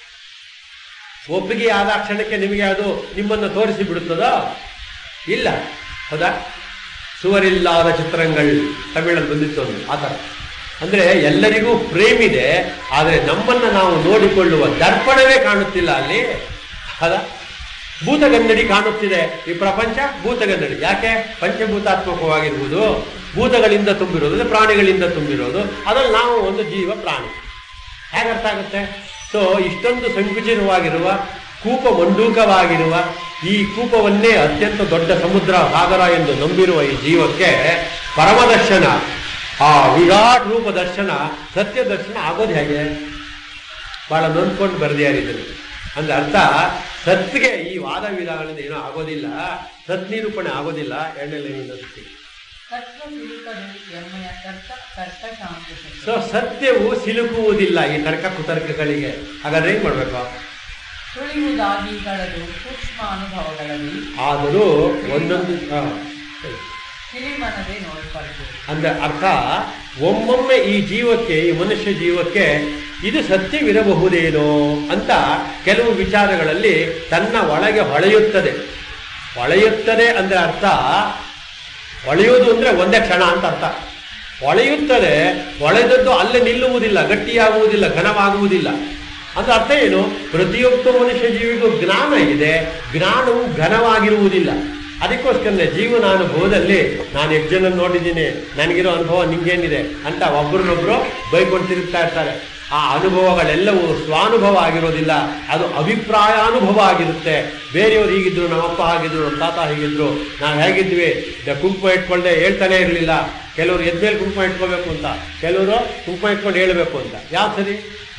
ಒಪ್ಪಿಗೆ ಆದ ಕ್ಷಣಕ್ಕೆ ನಿಮಗೆ ಅದು ನಿಮ್ಮನ್ನು ತೋರಿಸಿ ಬಿಡುತ್ತದೋ ಇಲ್ಲ ಹೌದಾ ಸುವರಿಲ್ಲದ ಚಿತ್ರಗಳು ತಮಿಳಲ್ಲಿ ಬಂದಿತ್ತು ಒಂದು ಆ ಥರ ಅಂದ್ರೆ ಎಲ್ಲರಿಗೂ ಪ್ರೇಮ್ ಇದೆ ಆದರೆ ನಮ್ಮನ್ನ ನಾವು ನೋಡಿಕೊಳ್ಳುವ ದರ್ಪಣವೇ ಕಾಣುತ್ತಿಲ್ಲ ಅಲ್ಲಿ ಹೌದಾ ಭೂತಗನ್ನಡಿ ಕಾಣುತ್ತಿದೆ ಈ ಪ್ರಪಂಚ ಭೂತಗನ್ನಡಿ ಯಾಕೆ ಪಂಚಭೂತಾತ್ಮಕವಾಗಿರುವುದು ಭೂತಗಳಿಂದ ತುಂಬಿರೋದು ಅಂದ್ರೆ ಪ್ರಾಣಿಗಳಿಂದ ತುಂಬಿರೋದು ಅದ್ರಲ್ಲಿ ನಾವು ಒಂದು ಜೀವ ಪ್ರಾಣಿ ಹೇಗೆ ಅರ್ಥ ಆಗುತ್ತೆ ಸೊ ಇಷ್ಟೊಂದು ಸಂಕುಚಿತವಾಗಿರುವ ಕೂಪ ಮಂಡೂಕವಾಗಿರುವ ಈ ಕೂಪವನ್ನೇ ಅತ್ಯಂತ ದೊಡ್ಡ ಸಮುದ್ರ ಸಾಗರ ಎಂದು ನಂಬಿರುವ ಈ ಜೀವಕ್ಕೆ ಪರಮದರ್ಶನ ಆ ವಿರಾಟ್ ರೂಪ ದರ್ಶನ ಸತ್ಯ ದರ್ಶನ ಆಗೋದು ಹೇಗೆ ಬಹಳ ನೊಂದ್ಕೊಂಡು ಬರೆದಿದ್ದಾರೆ ಇದನ್ನು ಅಂದ್ರೆ ಅರ್ಥ ಸತ್ಗೆ ಈ ವಾದ ವಿಧಾನಗಳಿಂದ ಏನೂ ಆಗೋದಿಲ್ಲ ಸತ್ ನಿರೂಪಣೆ ಆಗೋದಿಲ್ಲ ಎರಡನೇ ಲೈನಿಂದ ಸತ್ಯ ತತ್ವ ಸಿಲುಕದು ಎಮ್ಮೆಯ ತರ್ಕ ತರ್ಕ ಶಾಂತಿ ಸೊ ಸತ್ಯವು ಸಿಲುಕುವುದಿಲ್ಲ ಈ ತರ್ಕ ಕುತರ್ಕಗಳಿಗೆ ಹಾಗಾದ್ರೆ ಏನ್ ಮಾಡ್ಬೇಕು ಸುಳಿಯುವುದಾಗಿ ಕಳೆದು ಸೂಕ್ಷ್ಮ ಅನುಭವಗಳಲ್ಲಿ ಆದರೂ ಒಂದೊಂದು ಆ, ಸಿರಿಮನದೇ ನೋಡ್ಬಾರ್ದು ಅಂದ್ರೆ ಅರ್ಥ ಒಮ್ಮೊಮ್ಮೆ ಈ ಜೀವಕ್ಕೆ ಈ ಮನುಷ್ಯ ಜೀವಕ್ಕೆ ಇದು ಸತ್ಯವಿರಬಹುದೇನೋ ಅಂತ ಕೆಲವು ವಿಚಾರಗಳಲ್ಲಿ ತನ್ನ ಒಳಗೆ ಹೊಳೆಯುತ್ತದೆ ಹೊಳೆಯುತ್ತದೆ ಅಂದ್ರೆ ಅರ್ಥ ಹೊಳೆಯುವುದು ಅಂದ್ರೆ ಒಂದೇ ಕ್ಷಣ ಅಂತ ಅರ್ಥ ಹೊಳೆಯುತ್ತದೆ ಹೊಳೆದದ್ದು ಅಲ್ಲೇ ನಿಲ್ಲುವುದಿಲ್ಲ ಗಟ್ಟಿಯಾಗುವುದಿಲ್ಲ ಘನವಾಗುವುದಿಲ್ಲ ಅಂದ್ರೆ ಅರ್ಥ ಏನು ಪ್ರತಿಯೊಬ್ಬ ಮನುಷ್ಯ ಜೀವಿಗೂ ಜ್ಞಾನ ಇದೆ ಜ್ಞಾನವು ಘನವಾಗಿರುವುದಿಲ್ಲ ಅದಕ್ಕೋಸ್ಕರನೇ ಜೀವನಾನುಭವದಲ್ಲಿ ನಾನು ಎಷ್ಟು ಜನ ನೋಡಿದ್ದೀನಿ ನನಗಿರೋ ಅನುಭವ ನಿಂಗೇನಿದೆ ಅಂತ ಒಬ್ರನ್ನೊಬ್ರು ಬೈಕೊಂಡು ತಿರುಗ್ತಾ ಇರ್ತಾರೆ ಆ ಅನುಭವಗಳೆಲ್ಲವೂ ಸ್ವಾನುಭವ ಆಗಿರೋದಿಲ್ಲ ಅದು ಅಭಿಪ್ರಾಯಾನುಭವ ಆಗಿರುತ್ತೆ ಬೇರೆಯವ್ರು ಹೀಗಿದ್ರು ನಮ್ಮಪ್ಪ ಹಾಗಿದ್ರು ನಮ್ಮ ತಾತ ಹೀಗಿದ್ರು ನಾವು ಹೇಗಿದ್ವಿ ದ ಕುಂಕುಮ ಇಟ್ಕೊಂಡೆ ಹೇಳ್ತಾನೆ ಇರಲಿಲ್ಲ ಕೆಲವರು ಎದ್ಮೇಲೆ ಕುಂಕುಮ ಇಟ್ಕೋಬೇಕು ಅಂತ ಕೆಲವರು ಕುಂಕುಮ ಇಟ್ಕೊಂಡು ಹೇಳಬೇಕು ಅಂತ ಯಾವ ಸರಿ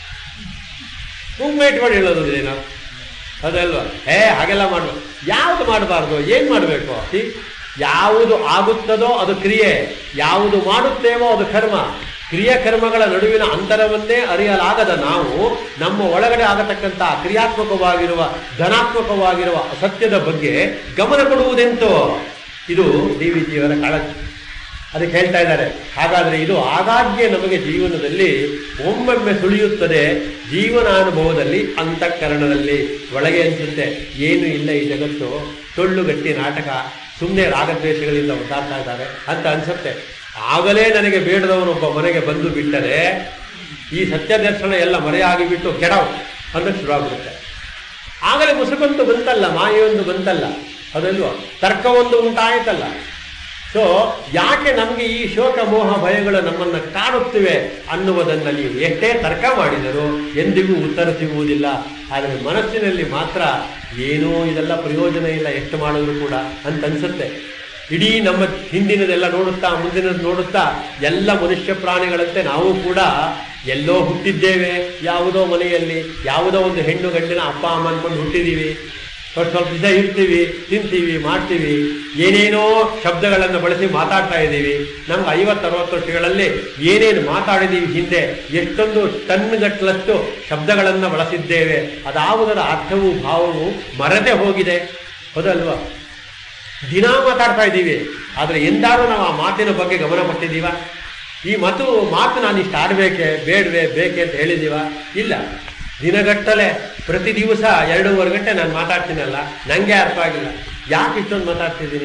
ಕುಂಕುಮ ಇಟ್ಕೊಂಡು ಹೇಳೋದು ಏನೋ ಅದಲ್ವಾ ಏ ಹಾಗೆಲ್ಲ ಮಾಡ್ಬೇಕು ಯಾವುದು ಮಾಡಬಾರ್ದು ಏನು ಮಾಡಬೇಕು ಯಾವುದು ಆಗುತ್ತದೋ ಅದು ಕ್ರಿಯೆ ಯಾವುದು ಮಾಡುತ್ತೇವೋ ಅದು ಕರ್ಮ ಕ್ರಿಯಾ ಕರ್ಮಗಳ ನಡುವಿನ ಅಂತರವನ್ನೇ ಅರಿಯಲಾಗದ ನಾವು ನಮ್ಮ ಒಳಗಡೆ ಆಗತಕ್ಕಂಥ ಕ್ರಿಯಾತ್ಮಕವಾಗಿರುವ ಧನಾತ್ಮಕವಾಗಿರುವ ಸತ್ಯದ ಬಗ್ಗೆ ಗಮನ ಕೊಡುವುದೆಂತೋ ಇದು ಡಿ ವಿ ಜಿಯವರ ಕಾಳಜಿ ಅದಕ್ಕೆ ಹೇಳ್ತಾ ಇದ್ದಾರೆ ಹಾಗಾದ್ರೆ ಇದು ಆಗಾಗ್ಗೆ ನಮಗೆ ಜೀವನದಲ್ಲಿ ಒಮ್ಮೊಮ್ಮೆ ಸುಳಿಯುತ್ತದೆ ಜೀವನಾನುಭವದಲ್ಲಿ ಅಂತಃಕರಣದಲ್ಲಿ ಒಳಗೆ ಅನಿಸುತ್ತೆ ಏನು ಇಲ್ಲ ಈ ಜಗತ್ತು ಟೊಳ್ಳು ಗಟ್ಟಿ ನಾಟಕ ಸುಮ್ಮನೆ ರಾಗದ್ವೇಷಗಳಿಂದ ಒದ್ದಾಡ್ತಾ ಇದ್ದಾರೆ ಅಂತ ಅನ್ಸುತ್ತೆ ಆಗಲೇ ನನಗೆ ಬೇಡದವನೊಬ್ಬ ಮನೆಗೆ ಬಂದು ಬಿಟ್ಟರೆ ಈ ಸತ್ಯ ದರ್ಶನ ಎಲ್ಲ ಮರೆಯಾಗಿ ಬಿಟ್ಟು ಕೆಡವ್ ಅನ್ನೋದು ಶುರುವಾಗುತ್ತೆ ಆಗಲೇ ಮುಸುಕೊಂದು ಬಂತಲ್ಲ ಮಾಯೆಯೊಂದು ಬಂತಲ್ಲ ಅದಲ್ವಾ ತರ್ಕವೊಂದು ಉಂಟಾಯಿತಲ್ಲ ಸೊ ಯಾಕೆ ನಮಗೆ ಈ ಶೋಕ ಮೋಹ ಭಯಗಳು ನಮ್ಮನ್ನು ಕಾಡುತ್ತಿವೆ ಅನ್ನುವುದನ್ನು ನೀವು ಎಷ್ಟೇ ತರ್ಕ ಮಾಡಿದರೂ ಎಂದಿಗೂ ಉತ್ತರ ಸಿಗುವುದಿಲ್ಲ ಆದರೆ ಮನಸ್ಸಿನಲ್ಲಿ ಮಾತ್ರ ಏನೂ ಇದೆಲ್ಲ ಪ್ರಯೋಜನ ಇಲ್ಲ ಎಷ್ಟು ಮಾಡಿದ್ರು ಕೂಡ ಅಂತ ಅನ್ಸುತ್ತೆ ಇಡೀ ನಮ್ಮ ಹಿಂದಿನದೆಲ್ಲ ನೋಡುತ್ತಾ ಮುಂದಿನದು ನೋಡುತ್ತಾ ಎಲ್ಲ ಮನುಷ್ಯ ಪ್ರಾಣಿಗಳಂತೆ ನಾವು ಕೂಡ ಎಲ್ಲೋ ಹುಟ್ಟಿದ್ದೇವೆ ಯಾವುದೋ ಮನೆಯಲ್ಲಿ ಯಾವುದೋ ಒಂದು ಹೆಣ್ಣು ಗಂಡಿನ ಅಪ್ಪ ಅಮ್ಮ ಅನ್ಕೊಂಡು ಹುಟ್ಟಿದ್ದೀವಿ ಸ್ವಲ್ಪ ಸ್ವಲ್ಪ ದಿವಸ ಇರ್ತೀವಿ ತಿಂತೀವಿ ಮಾಡ್ತೀವಿ ಏನೇನೋ ಶಬ್ದಗಳನ್ನು ಬಳಸಿ ಮಾತಾಡ್ತಾ ಇದ್ದೀವಿ ನಮ್ಗೆ ಐವತ್ತು ಅರವತ್ತು ವರ್ಷಗಳಲ್ಲಿ ಏನೇನು ಮಾತಾಡಿದ್ದೀವಿ ಹಿಂದೆ ಎಷ್ಟೊಂದು ಟನ್ಗಟ್ಟಲಷ್ಟು ಶಬ್ದಗಳನ್ನು ಬಳಸಿದ್ದೇವೆ ಅದಾವುದರ ಅರ್ಥವೂ ಭಾವವು ಮರೆತೇ ಹೋಗಿದೆ ಹೌದಲ್ವಾ ದಿನ ಮಾತಾಡ್ತಾ ಇದ್ದೀವಿ ಆದರೆ ಎಂದಾದ್ರೂ ನಾವು ಆ ಮಾತಿನ ಬಗ್ಗೆ ಗಮನ ಕೊಟ್ಟಿದ್ದೀವ ಈ ಮಾತು ಮಾತು ನಾನು ಇಷ್ಟು ಆಡಬೇಕೆ ಬೇಡವೆ ಬೇಕೆ ಅಂತ ಹೇಳಿದ್ದೀವ ಇಲ್ಲ ದಿನಗಟ್ಟಲೆ ಪ್ರತಿ ದಿವಸ ಎರಡೂವರೆ ಗಂಟೆ ನಾನು ಮಾತಾಡ್ತೀನಲ್ಲ ನನಗೆ ಅರ್ಥ ಆಗಿಲ್ಲ ಯಾಕೆ ಇಷ್ಟೊಂದು ಮಾತಾಡ್ತಿದ್ದೀನಿ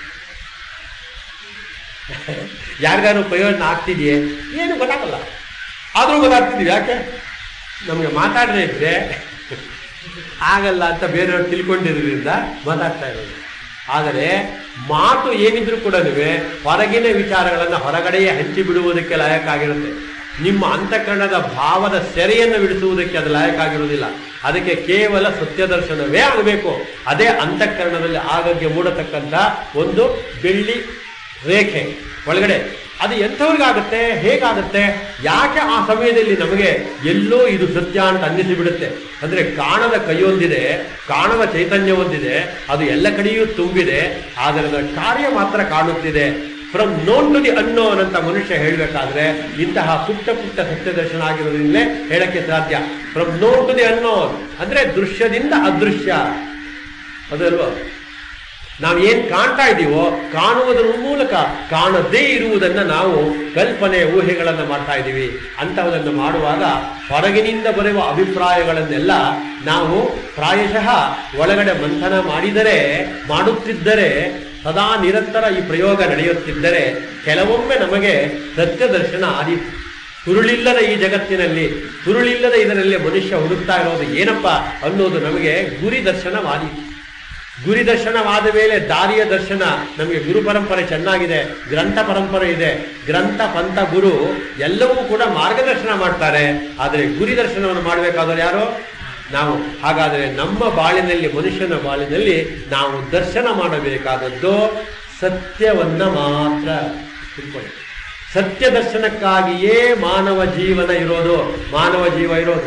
ಯಾರಿಗಾರು ಪ್ರಯೋಜನ ಆಗ್ತಿದೆಯೇ ಏನು ಗೊತ್ತಾಗಲ್ಲ ಆದರೂ ಗೊತ್ತಾಗ್ತಿದ್ದೀವಿ ಯಾಕೆ ನಮಗೆ ಮಾತಾಡದೇ ಇದ್ರೆ ಆಗಲ್ಲ ಅಂತ ಬೇರೆಯವ್ರು ತಿಳ್ಕೊಂಡಿರೋದ್ರಿಂದ ಮಾತಾಡ್ತಾ ಇರೋದು ಆದರೆ ಮಾತು ಏನಿದ್ರು ಕೂಡ ಹೊರಗಿನ ವಿಚಾರಗಳನ್ನು ಹೊರಗಡೆಯೇ ಹಂಚಿ ಬಿಡುವುದಕ್ಕೆ ಲಾಯಕ್ಕಾಗಿರುತ್ತೆ ನಿಮ್ಮ ಅಂತಃಕರಣದ ಭಾವದ ಸೆರೆಯನ್ನು ಬಿಡಿಸುವುದಕ್ಕೆ ಅದು ಲಾಯಕ್ಕಾಗಿರುವುದಿಲ್ಲ ಅದಕ್ಕೆ ಕೇವಲ ಸತ್ಯದರ್ಶನವೇ ಆಗಬೇಕು ಅದೇ ಅಂತಃಕರಣದಲ್ಲಿ ಆಗಾಗ್ಗೆ ಮೂಡತಕ್ಕಂಥ ಒಂದು ಬೆಳ್ಳಿ ರೇಖೆ ಒಳಗಡೆ ಅದು ಎಂಥವ್ರಿಗಾಗುತ್ತೆ ಹೇಗಾಗುತ್ತೆ ಯಾಕೆ ಆ ಸಮಯದಲ್ಲಿ ನಮಗೆ ಎಲ್ಲೋ ಇದು ಸತ್ಯ ಅಂತ ಅನ್ನಿಸಿ ಬಿಡುತ್ತೆ ಅಂದ್ರೆ ಕಾಣದ ಕೈಯೊಂದಿದೆ ಕಾಣದ ಚೈತನ್ಯ ಒಂದಿದೆ ಅದು ಎಲ್ಲ ಕಡೆಯೂ ತುಂಬಿದೆ ಆದರೆ ಅದರ ಕಾರ್ಯ ಮಾತ್ರ ಕಾಣುತ್ತಿದೆ from known to the unknown ಅಂತ ಮನುಷ್ಯ ಹೇಳಬೇಕಾದ್ರೆ ಇಂತಹ ಪುಟ್ಟ ಪುಟ್ಟ ಸತ್ಯ ದರ್ಶನ ಆಗಿರೋದ್ರಿಂದಲೇ ಹೇಳಕ್ಕೆ ಸಾಧ್ಯ from known to the unknown ಅಂದ್ರೆ ದೃಶ್ಯದಿಂದ ಅದೃಶ್ಯ ಅದಲ್ವಾ ನಾವು ಏನ್ ಕಾಣ್ತಾ ಇದ್ದೀವೋ ಕಾಣುವುದರ ಮೂಲಕ ಕಾಣದೇ ಇರುವುದನ್ನ ನಾವು ಕಲ್ಪನೆ ಊಹೆಗಳನ್ನ ಮಾಡ್ತಾ ಇದ್ದೀವಿ ಅಂತಹದನ್ನು ಮಾಡುವಾಗ ಹೊರಗಿನಿಂದ ಬರುವ ಅಭಿಪ್ರಾಯಗಳನ್ನೆಲ್ಲ ನಾವು ಪ್ರಾಯಶಃ ಒಳಗಡೆ ಮಂಥನ ಮಾಡಿದರೆ ಮಾಡುತ್ತಿದ್ದರೆ ಸದಾ ನಿರಂತರ ಈ ಪ್ರಯೋಗ ನಡೆಯುತ್ತಿದ್ದರೆ ಕೆಲವೊಮ್ಮೆ ನಮಗೆ ಸತ್ಯ ದರ್ಶನ ಆದೀತು ಸುರುಳಿಲ್ಲದ ಈ ಜಗತ್ತಿನಲ್ಲಿ ಸುರುಳಿಲ್ಲದ ಇದರಲ್ಲಿ ಮನುಷ್ಯ ಹುಡುಕ್ತಾ ಇರೋದು ಏನಪ್ಪ ಅನ್ನೋದು ನಮಗೆ ಗುರಿ ದರ್ಶನವಾದೀತು ಗುರಿ ದರ್ಶನವಾದ ಮೇಲೆ ದಾರಿಯ ದರ್ಶನ ನಮಗೆ ಗುರು ಪರಂಪರೆ ಚೆನ್ನಾಗಿದೆ ಗ್ರಂಥ ಪರಂಪರೆ ಇದೆ ಗ್ರಂಥ ಪಂಥ ಗುರು ಎಲ್ಲವೂ ಕೂಡ ಮಾರ್ಗದರ್ಶನ ಮಾಡ್ತಾರೆ ಆದರೆ ಗುರಿ ದರ್ಶನವನ್ನು ಮಾಡಬೇಕಾದ್ರೆ ಯಾರು ನಾವು ಹಾಗಾದರೆ ನಮ್ಮ ಬಾಳಿನಲ್ಲಿ ಮನುಷ್ಯನ ಬಾಳಿನಲ್ಲಿ ನಾವು ದರ್ಶನ ಮಾಡಬೇಕಾದದ್ದು ಸತ್ಯವನ್ನ ಮಾತ್ರ ತಿಳ್ಕೊಳ್ಳಿ ಸತ್ಯ ದರ್ಶನಕ್ಕಾಗಿಯೇ ಮಾನವ ಜೀವನ ಇರೋದು ಮಾನವ ಜೀವ ಇರೋದು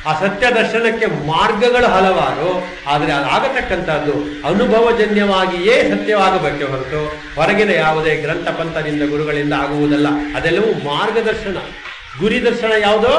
ಆ ಸತ್ಯ ದರ್ಶನಕ್ಕೆ ಮಾರ್ಗಗಳು ಹಲವಾರು ಆದರೆ ಅದಾಗತಕ್ಕಂಥದ್ದು ಅನುಭವಜನ್ಯವಾಗಿಯೇ ಸತ್ಯವಾಗಬೇಕೆ ಹೊರತು ಹೊರಗಿನ ಯಾವುದೇ ಗ್ರಂಥ ಪಂಥದಿಂದ ಗುರುಗಳಿಂದ ಆಗುವುದಲ್ಲ ಅದೆಲ್ಲವೂ ಮಾರ್ಗದರ್ಶನ ಗುರಿ ದರ್ಶನ ಯಾವುದು